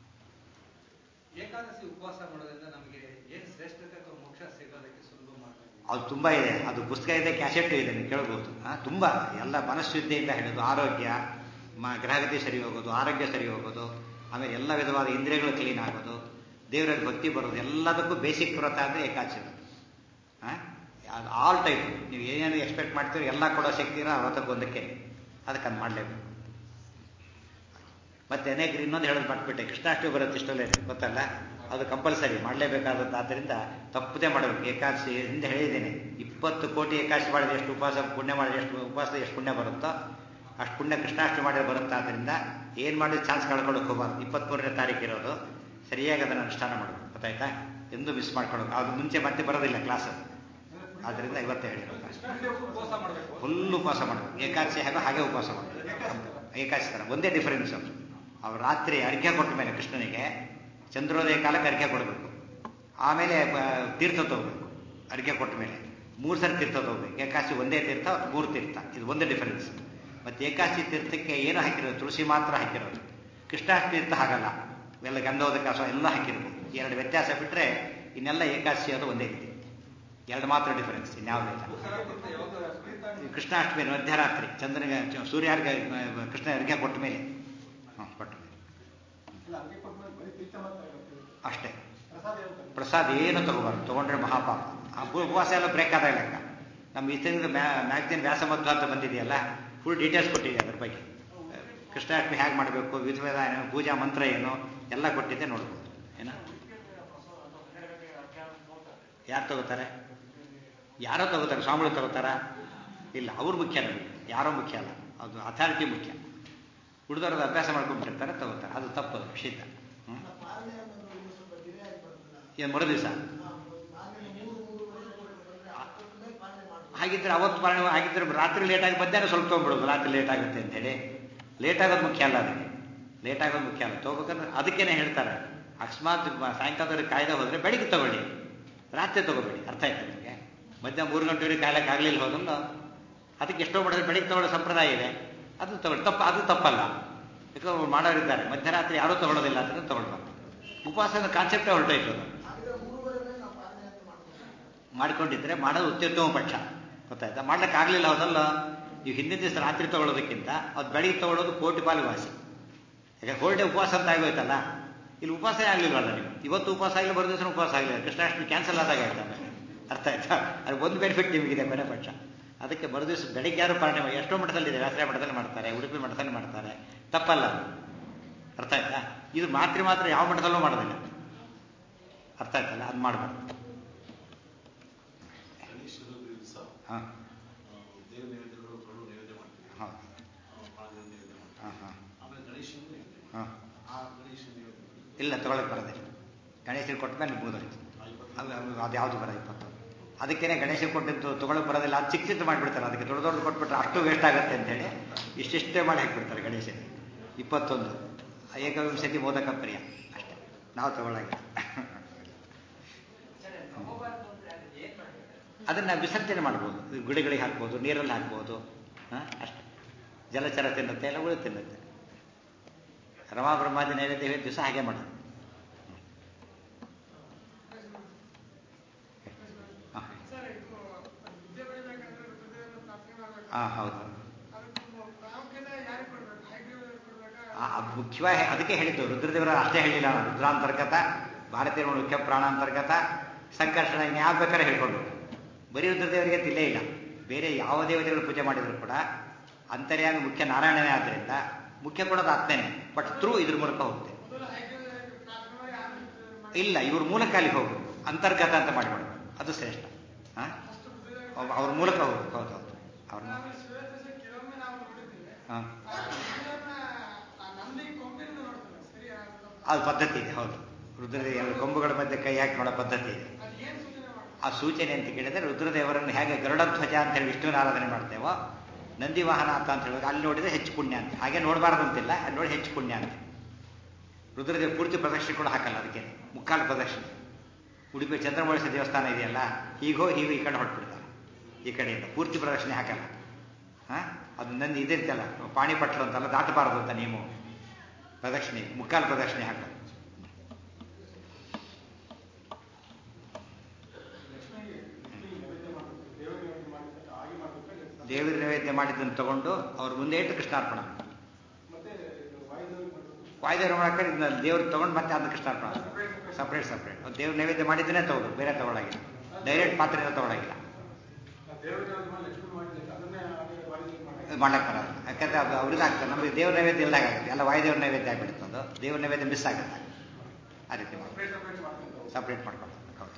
ಏಕಾದಶಿ ಉಪವಾಸ ಮಾಡೋದ್ರಿಂದ ನಮಗೆ ಏನ್ ಶ್ರೇಷ್ಠತೆ ಅಥವಾ ಮೋಕ್ಷ ಸಿಗೋದಕ್ಕೆ ಸುಲಭ ಮಾಡ್ತಾರೆ ಅದು ತುಂಬಾ ಇದೆ ಅದು ಪುಸ್ತಕ ಇದೆ ಕ್ಯಾಸೆಟ್ ಇದೆ ನೀವು ಕೇಳಬಹುದು ಆ, ತುಂಬಾ ಎಲ್ಲ ಮನಃಶುದ್ಧಿಯಿಂದ ಹಿಡಿದು ಆರೋಗ್ಯ ಮ ಗ್ರಹಗತಿ ಸರಿ ಹೋಗೋದು ಆರೋಗ್ಯ ಸರಿ ಹೋಗೋದು ಆಮೇಲೆ ಎಲ್ಲ ವಿಧವಾದ ಇಂದ್ರಿಯಗಳು ಕ್ಲೀನ್ ಆಗೋದು ದೇವರಲ್ಲಿ ಭಕ್ತಿ ಬರೋದು ಎಲ್ಲದಕ್ಕೂ ಬೇಸಿಕ್ ವ್ರತ ಅಂದರೆ ಏಕಾದಶಿ ವ್ರತ ಆಲ್ ಟೈಪ್ ನೀವು ಏನೇನು ಎಕ್ಸ್ಪೆಕ್ಟ್ ಮಾಡ್ತೀರೋ ಎಲ್ಲ ಕೊಡೋ ಶಕ್ತಿ ಇರೋ ಆ ವ್ರತಕ್ಕೆ ಒಂದಕ್ಕೆ ಅದಕ್ಕೆ ಅದು ಮಾಡಲೇಬೇಕು ಮತ್ತೆ ಅನೇಕರು ಇನ್ನೊಂದು ಹೇಳೋದು ಮಾಡ್ಬಿಟ್ಟೆ ಕೃಷ್ಣಾಷ್ಟಮಿ ಬರುತ್ತೆ ಇಷ್ಟಲ್ಲೇ ಗೊತ್ತಲ್ಲ ಅದು ಕಂಪಲ್ಸರಿ ಮಾಡಲೇಬೇಕಾದದ್ದು ಆದ್ದರಿಂದ ತಪ್ಪದೇ ಮಾಡಬೇಕು ಏಕಾದಶಿ ಹಿಂದೆ ಹೇಳಿದ್ದೇನೆ ಇಪ್ಪತ್ತು ಕೋಟಿ ಏಕಾದಶಿ ಮಾಡಿದ್ರೆ ಎಷ್ಟು ಉಪವಾಸ ಪುಣ್ಯ ಮಾಡಿದ್ರೆ ಎಷ್ಟು ಉಪವಾಸ ಎಷ್ಟು ಪುಣ್ಯ ಬರುತ್ತೋ ಅಷ್ಟು ಪುಣ್ಯ ಕೃಷ್ಣಾಷ್ಟಮಿ ಮಾಡಿದ್ರೆ ಬರುತ್ತೆ ಆದ್ದರಿಂದ ಏನು ಮಾಡಿದ್ರೆ ಚಾನ್ಸ್ ಕಳ್ಕೊಳ್ಳೋಕೆ ಹೋಗಬಾರ್ದು ಇಪ್ಪತ್ತ್ಮೂರನೇ ತಾರೀಕು ಇರೋದು ಸರಿಯಾಗಿ ಅದನ್ನು ಅನುಷ್ಠಾನ ಮಾಡಬೇಕು ಗೊತ್ತಾಯ್ತಾ ಎಂದು ಮಿಸ್ ಮಾಡ್ಕೊಳ್ಳೋದು ಅದು ಮುಂಚೆ ಮತ್ತೆ ಬರೋದಿಲ್ಲ ಕ್ಲಾಸ್ ಆದ್ದರಿಂದ ಇವತ್ತೇ ಹೇಳಿರೋದು ಕೃಷ್ಣಾಷ್ಟಮಿ ಉಪವಾಸ ಮಾಡಬೇಕು ಫುಲ್ ಉಪವಾಸ ಮಾಡಬೇಕು ಏಕಾದಶಿ ಹಾಗೆ ಹಾಗೆ ಉಪವಾಸ ಮಾಡಬೇಕು ಏಕಾದಶಿ ಥರ ಒಂದೇ ಡಿಫರೆನ್ಸ್ ಅವ್ರು ರಾತ್ರಿ ಅರ್ಘ್ಯ ಕೊಟ್ಟ ಮೇಲೆ ಕೃಷ್ಣನಿಗೆ ಚಂದ್ರೋದಯ ಕಾಲಕ್ಕೆ ಅರ್ಘ್ಯ ಕೊಡಬೇಕು ಆಮೇಲೆ ಆ, ತೀರ್ಥ ತಗೋಬೇಕು ಅರ್ಘ್ಯ ಕೊಟ್ಟ ಮೇಲೆ ಮೂರು ಸರಿ ತೀರ್ಥ ತಗೋಬೇಕು ಏಕಾದಶಿ ಒಂದೇ ತೀರ್ಥ ಅಥವಾ ಮೂರು ತೀರ್ಥ ಇದು ಒಂದೇ ಡಿಫರೆನ್ಸ್ ಮತ್ತೆ ಏಕಾದಶಿ ತೀರ್ಥಕ್ಕೆ ಏನು ಹಾಕಿರೋದು ತುಳಸಿ ಮಾತ್ರ ಹಾಕಿರೋದು ಕೃಷ್ಣಾಷ್ಟಮಿ ತೀರ್ಥ ಹಾಗಲ್ಲ ಎಲ್ಲ ಗಂಧೋದಕ ಕಸ ಎಲ್ಲ ಹಾಕಿರ್ಬೇಕು ಎರಡು ವ್ಯತ್ಯಾಸ ಬಿಟ್ಟರೆ ಇನ್ನೆಲ್ಲ ಏಕಾದಶಿ ಅದು ಒಂದೇ ರೀತಿ ಎರಡು ಮಾತ್ರ ಡಿಫರೆನ್ಸ್ ಇನ್ಯಾವುದಿಲ್ಲ ಈ ಕೃಷ್ಣಾಷ್ಟಮಿ ಮಧ್ಯರಾತ್ರಿ ಚಂದ್ರನಿಗೆ ಚ- ಸೂರ್ಯಾರ್ಘ ಆ, ಕೃಷ್ಣ ಅರ್ಘ್ಯ ಕೊಟ್ಟ ಮೇಲೆ ಹಾಂ ಕೊಟ್ಟ ಮೇಲೆ ಅಷ್ಟೇ ಪ್ರಸಾದ ಏನು ತಗೋಬಾರ್ದು ತಗೊಂಡ್ರೆ ಮಹಾಪಾಪ ಆ ಉಪ- ಉಪವಾಸ ಎಲ್ಲ ಬ್ರೇಕ್ ಆದಾಗ ಲೆಕ್ಕ ನಮ್ಮ ಇಷ್ಟದಿಂದ ಮ್ಯಾಗ್ಜಿನ್ ವ್ಯಾಸಮಧ್ವ ಅಂತ ಬಂದಿದೆಯಲ್ಲ ಫುಲ್ ಡೀಟೇಲ್ಸ್ ಕೊಟ್ಟಿದೆ ಅದ್ರ ಬಗ್ಗೆ ಕೃಷ್ಣಾಷ್ಟಮಿ ಹೇಗೆ ಮಾಡಬೇಕು ವಿಧ ವಿಧ ಏನು ಪೂಜಾ ಮಂತ್ರ ಏನು ಎಲ್ಲ ಕೊಟ್ಟಿದ್ದೆ ನೋಡ್ಬೋದು ಏನ ಯಾರು ತಗೋತಾರೆ ಯಾರೋ ತಗೋತಾರೆ ಸ್ವಾಮಿಗಳು ತಗೋತಾರ ಇಲ್ಲ ಅವ್ರು ಮುಖ್ಯ ನಮಗೆ ಯಾರೋ ಮುಖ್ಯ ಅಲ್ಲ ಅದು ಅಥಾರಿಟಿ ಮುಖ್ಯ ಹುಡುಗರದ್ದು ಅಭ್ಯಾಸ ಮಾಡ್ಕೊಂಡ್ಬಿಟ್ಟಿರ್ತಾರೆ ತಗೋತಾರೆ ಅದು ತಪ್ಪದು ಶೀತ ಹ್ಮ್ ಏನು ಮರು ದಿವಸ ಹಾಗಿದ್ರೆ ಅವತ್ತು ಪಾಲನೆ ಹಾಗಿದ್ರೆ ರಾತ್ರಿ ಲೇಟ್ ಆಗಿ ಮಧ್ಯಾಹ್ನ ಸ್ವಲ್ಪ ತೊಗೊಂಡ್ಬಿಡೋದು ರಾತ್ರಿ ಲೇಟ್ ಆಗುತ್ತೆ ಅಂತ ಹೇಳಿ ಲೇಟ್ ಆಗೋದು ಮುಖ್ಯ ಅಲ್ಲ ಅದಕ್ಕೆ ಲೇಟ್ ಆಗೋದು ಮುಖ್ಯ ಅಲ್ಲ ತಗೋಬೇಕಂದ್ರೆ ಅದಕ್ಕೇನೆ ಹೇಳ್ತಾರೆ ಅಕಸ್ಮಾತ್ ಮ- ಸಾಯಂಕಾಲದವರೆಗೆ ಕಾಯ್ದೆ ಹೋದ್ರೆ ಬೆಳಿಗ್ಗೆ ತಗೊಳ್ಳಿ ರಾತ್ರಿ ತಗೋಬೇಡಿ ಅರ್ಥ ಆಯ್ತಾ ನಿಮಗೆ ಮಧ್ಯಾಹ್ನ ಮೂರು ಗಂಟೆವರೆಗೆ ಕಾಯ್ಲಕ್ಕೆ ಆಗಲಿಲ್ಲ ಹೋದಲ್ಲ ಅದಕ್ಕೆ ಎಷ್ಟೋ ಮಾಡಿದ್ರೆ ಬೆಳಿಗ್ಗೆ ತಗೊಳ್ಳೋ ಸಂಪ್ರದಾಯ ಇದೆ ಅದು ತಗೊಳ್ಳಿ ತಪ್ಪು ಅದು ತಪ್ಪಲ್ಲ ಯಾಕಂದ್ರೆ ಅವ್ರು ಮಾಡೋರಿದ್ದಾರೆ ಮಧ್ಯರಾತ್ರಿ ಯಾರೂ ತಗೊಳ್ಳೋದಿಲ್ಲ ಅಂತ ತಗೊಳ್ಬಾರ್ದು ಉಪವಾಸದ ಕಾನ್ಸೆಪ್ಟೇ ಹೊರಟೋಯ್ತು ಅದು ಮಾಡ್ಕೊಂಡಿದ್ರೆ ಮಾಡೋದು ಅತ್ಯುತ್ತಮ ಪಕ್ಷ ಗೊತ್ತಾಯ್ತಾ ಮಾಡ್ಲಿಕ್ಕೆ ಆಗ್ಲಿಲ್ಲ ಹೌದಲ್ಲ ನೀವು ಹಿಂದಿನ ದಿವಸ ರಾತ್ರಿ ತಗೊಳ್ಳೋದಕ್ಕಿಂತ ಅದು ಬೆಳಿಗ್ಗೆ ತಗೊಳ್ಳೋದು ಕೋಟಿ ಪಾಲು ವಾಸಿ ಯಾಕಂದ್ರೆ ಹೋಲ್ಡೆ ಉಪವಾಸ ಅಂತ ಆಗೋಯ್ತಲ್ಲ ಇಲ್ಲಿ ಉಪವಾಸನೇ ಆಗಲಿಲ್ವಲ್ಲ ನೀವು ಇವತ್ತು ಉಪವಾಸ ಆಗಲಿ ಬರೋ ದಿವಸ ಉಪವಾಸ ಆಗಲಿಲ್ಲ ಕೃಷ್ಣಾಷ್ಟಮಿ ಕ್ಯಾನ್ಸಲ್ ಆದಾಗ ಆಯ್ತಲ್ಲ ಅರ್ಥ ಆಯ್ತಾ ಅದು ಒಂದು ಬೆನಿಫಿಟ್ ನಿಮಗಿದೆ ಮನೆ ಪಕ್ಷ ಅದಕ್ಕೆ ಮರು ದಿವಸ ಬೆಳಿಗ್ಗೆ ಯಾರು ಪಾಲನೆ ಮಾಡಿ ಎಷ್ಟೋ ಮಠದಲ್ಲಿದೆ ವ್ಯಾಸರಾಯ ಮಠದಲ್ಲಿ ಮಾಡ್ತಾರೆ ಉಡುಪಿ ಮಠದಲ್ಲಿ ಮಾಡ್ತಾರೆ ತಪ್ಪಲ್ಲ ಅದು ಅರ್ಥ ಆಯ್ತಾ ಇದು ಮಾತ್ರ ಮಾತ್ರ ಯಾವ ಮಠದಲ್ಲೂ ಮಾಡೋದಿಲ್ಲ ಅರ್ಥ ಆಯ್ತಲ್ಲ ಅದು ಮಾಡಬಾರ್ದು ಗಣೇಶನ ದಿವಸ ಹಾಂ ದೇವ ನೈವೇದ್ಯಗಳು ಕಡು ನೈವೇದ್ಯ ಮಾಡ್ತೀವಿ ಹೌದು ಪಾಳದ ನೈವೇದ್ಯ ಮಾಡ್ತೀವಿ ಹಾಂ ಹಾಂ ಆಮೇಲೆ ಗಣೇಶನ ನೈವೇದ್ಯ ಹಾಂ ಆ ಗಣೇಶ ನೈವೇದ್ಯ ಇಲ್ಲ ತಗೊಳಕ್ಕೆ ಬರೋದಿಲ್ಲ ಗಣೇಶನಿಗೆ ಕೊಟ್ಟ ಮೇಲೆ ಮುಗಿದೋಯ್ತು ಅದು ಅದು- ಅದು ಯಾವುದು ಬರೋದು ಇಪ್ಪತ್ತು ಅದಕ್ಕೇನೆ ಗಣೇಶ ಕೊಟ್ಟಿದ್ದು ತಗೊಳಕ್ ಬರೋದಿಲ್ಲ ಅದು ಚಿಕ್ಕ ಚಿಕ್ಕ ಮಾಡಿಬಿಡ್ತಾರೆ ಅದಕ್ಕೆ ದೊಡ್ಡ ದೊಡ್ಡ ಕೊಟ್ಬಿಟ್ರೆ ಅಷ್ಟು ವೇಸ್ಟ್ ಆಗುತ್ತೆ ಅಂತೇಳಿ ಇಷ್ಟಿಷ್ಟೇ ಮಾಡಿ ಹಾಕ್ಬಿಡ್ತಾರೆ ಗಣೇಶನಿಗೆ ಇಪ್ಪತ್ತೊಂದು ಏಕವಿಂಶತಿ ಮೋದಕ ಪ್ರಿಯ ಅಷ್ಟೇ ನಾವು ತಗೊಳ್ಳಾಗಿಲ್ಲ ಅದನ್ನ ವಿಸರ್ಜನೆ ಮಾಡ್ಬೋದು ಗುಡಿಗಳಿಗೆ ಹಾಕ್ಬೋದು ನೀರಲ್ಲಿ ಹಾಕ್ಬೋದು ಹಾಂ ಅಷ್ಟೇ ಜಲಚರ ತಿನ್ನುತ್ತೆ ಎಲ್ಲ ಉಳಿ ತಿನ್ನುತ್ತೆ ರಮಾ ಬ್ರಹ್ಮಾದಿ ನೈವೇದ್ಯ ದಿವಸ ಹಾಗೆ ಮಾಡೋದು ಹಾಂ ಸರ್ ಇದು ವಿದ್ಯೆ ಬೆಳಿಬೇಕಂದ್ರೆ ರುದ್ರದೇವರನ್ನ ಪ್ರಾರ್ಥನೆ ಮಾಡ್ಬೇಕು ಹಾಂ ಹೌದು ಅದಕ್ಕೆ ಪ್ರಾಮುಖ್ಯತೆ ಯಾರಿಗೆ ಕೊಡ್ಬೇಕು ಹೈಗ್ರೀವ್ ಕೊಡ್ಬೇಕಾ ಆ- ಆ ಮುಖ್ಯವಾಗಿ ಅದಕ್ಕೆ ಹೇಳಿದ್ದು ರುದ್ರದೇವರ ಅಷ್ಟೇ ಹೇಳಿಲ್ಲ ನಾವು ರುದ್ರಾಂತರ್ಗತ ಭಾರತೀಯ ಮುಖ್ಯ ಪ್ರಾಣಾಂತರ್ಗತ ಸಂಕರ್ಷಣ ಇನ್ನು ಯಾವ ಬೇಕಾದ್ರೆ ಹೇಳ್ಕೊಂಡು ಬರೀ ರುದ್ರದೇವರಿಗೆ ಅಂತ ಇಲ್ಲೇ ಇಲ್ಲ ಬೇರೆ ಯಾವ ದೇವತೆಗಳು ಪೂಜೆ ಮಾಡಿದ್ರು ಕೂಡ ಅಂತರ್ಯಾಮಿ ಮುಖ್ಯ ನಾರಾಯಣನೇ ಆದ್ದರಿಂದ ಮುಖ್ಯ ಕೊಡೋದು ಆತ್ಮೇನೆ ಬಟ್ ಥ್ರೂ ಇದ್ರ ಮೂಲಕ ಹೋಗುತ್ತೆ ಮೊದಲು ಹೈಗ್ರೀವ್ ಪ್ರಾರ್ಥನೆ ಮಾಡಿ ಆಮೇಲೆ ಇಲ್ಲ ಇವ್ರ ಮೂಲಕ ಅಲ್ಲಿ ಹೋಗು ಅಂತರ್ಗತ ಅಂತ ಮಾಡಿ ಮಾಡ್ಬೇಕು ಅದು ಶ್ರೇಷ್ಠ ಹಾ? ಫಸ್ಟ್ ರುದ್ರದೇವ ಅವ್- ಅವ್ರ ಮೂಲಕ ಹೋಗ್ಬೇಕು ಹೌದು ಹೌದು ಅವ್ರನ್ನ ಆಮೇಲೆ ಶಿವರಾತ್ರಿ ಕೆಲವೊಮ್ಮೆ ನಾವು ನೋಡಿದ್ದೀವಿ ಹಾಂ ಆ ರುದ್ರದೇವರನ್ನ ಆ ನಂದಿ ಕೊಂಬಿನಿಂದ ನೋಡ್ತಾರೆ ಸರಿ ಅದು ಪದ್ಧತಿ ಇದೆ ಹೌದು ರುದ್ರದೇವ ಎರಡು ಕೊಂಬುಗಳ ಮಧ್ಯೆ ಕೈ ಹಾಕಿ ಮಾಡೋ ಪದ್ಧತಿ ಇದೆ ಅದು ಏನು ಸೂಚನೆ ಮಾಡ್ತಾರೆ ಆ ಸೂಚನೆ ಅಂತ ಕೇಳಿದ್ರೆ ರುದ್ರದೇವರನ್ನು ಹೇಗೆ ಗರುಡಧ್ವಜ ಅಂತ ಹೇಳಿ ವಿಷ್ಣುವಿನ ಆರಾಧನೆ ಮಾಡ್ತೇವೋ ನಂದಿ ವಾಹನ ಅಂತ ಅಂತ ಹೇಳಿದ್ರೆ ಅಲ್ಲಿ ನೋಡಿದ್ರೆ ಹೆಚ್ಚು ಪುಣ್ಯ ಅಂತ ಹಾಗೆ ನೋಡಬಾರ್ದು ಅಂತಿಲ್ಲ ಅಲ್ಲಿ ನೋಡಿ ಹೆಚ್ಚು ಪುಣ್ಯ ಅಂತ ರುದ್ರದೇವ ಪೂರ್ತಿ ಪ್ರದಕ್ಷಿಣೆ ಕೂಡ ಹಾಕಲ್ಲ ಅದಕ್ಕೆ ಮುಕ್ಕಾಲು ಪ್ರದಕ್ಷಿಣೆ ಉಡುಪಿ ಚಂದ್ರಮೌಳೇಶ ದೇವಸ್ಥಾನ ಇದೆಯಲ್ಲ ಈಗ ಹೋಗಿ ಹೀಗೆ ಈ ಕಡೆ ಹೊರಟ್ಬಿಡ್ತಾರೆ ಈ ಕಡೆಯಿಂದ ಪೂರ್ತಿ ಪ್ರದಕ್ಷಿಣೆ ಹಾಕಲ್ಲ ಹಾ ಅದು ನಂದು ಇದಿರ್ತಲ್ಲ ಪಾಣಿಪಟ್ಲು ಅಂತಲ್ಲ ದಾಟಬಾರದು ಅಂತ ನೀವು ಪ್ರದಕ್ಷಿಣೆ ಮುಕ್ಕಾಲು ಪ್ರದಕ್ಷಿಣೆ ಹಾಕೋದು ಲಕ್ಷ್ಮಿಗೆ ಲಕ್ಷ್ಮಿ ನೈವೇದ್ಯ ಮಾಡಬೇಕು ದೇವರ ನೈವೇದ್ಯ ಮಾಡಬೇಕು ಹಾಗೆ ಮಾಡಬೇಕಾ ಇಲ್ಲ ದೇವರ ನೈವೇದ್ಯ ಮಾಡಿದ್ದನ್ನು ತಗೊಂಡು ಅವ್ರ ಮುಂದೆ ಇಟ್ಟು ಕೃಷ್ಣಾರ್ಪಣ ಮತ್ತೆ ಇದು ವಾಯುದೇವರಿಗೆ ಮಾಡಬೇಕು ವಾಯುದೇವ್ರ ಮಾಡ್ಕೊಂಡು ಇದನ್ನ ದೇವ್ರಿಗೆ ತಗೊಂಡು ಮತ್ತೆ ಅದನ್ನ ಕೃಷ್ಣಾರ್ಪಣ ಸಪ್ರೇಟ್ ಸಪ್ರೇಟ್ ದೇವ್ರ ನೈವೇದ್ಯ ಮಾಡಿದ್ದನ್ನೇ ತಗೋದು ಬೇರೆ ತಗೊಳಗಿಲ್ಲ ಡೈರೆಕ್ಟ್ ಪಾತ್ರೆಯಿಂದ ತಗೊಳಗಿಲ್ಲ ದೇವರ ನೈವೇದ್ಯ ಮಾಡಿ ಲಕ್ಷ್ಮಿ ಮಾಡಿದ್ದಕ್ಕೆ ಅದನ್ನೇ ಹಾಗೆ ವಾಯುದೇವರಿಗೆ ಮಾಡಿ ಮಾಡಕ್ ಬರಲ್ಲ ಯಾಕಂದ್ರೆ ಅದು ಅವ್ರಿಗೆ ಆಗ್ತದೆ ನಮಗೆ ದೇವ್ರ ನೈವೇದ್ಯ ಇಲ್ದಾಗ ಆಗುತ್ತೆ ಎಲ್ಲ ವಾಯುದೇವ್ರ ನೈವೇದ್ಯ ಆಗ್ಬಿಡುತ್ತೆ ಅದು ದೇವ್ರ ನೈವೇದ್ಯ ಮಿಸ್ ಆಗುತ್ತೆ ಆ ರೀತಿ ಮಾಡಿ ಸಪ್ರೇಟ್ ಸಪ್ರೇಟ್ ಮಾಡ್ಕೊಂಡು ಹೋಗ್ಬೇಕು. ಸಪ್ರೇಟ್ ಮಾಡ್ಕೊಂಡು ಹೌದು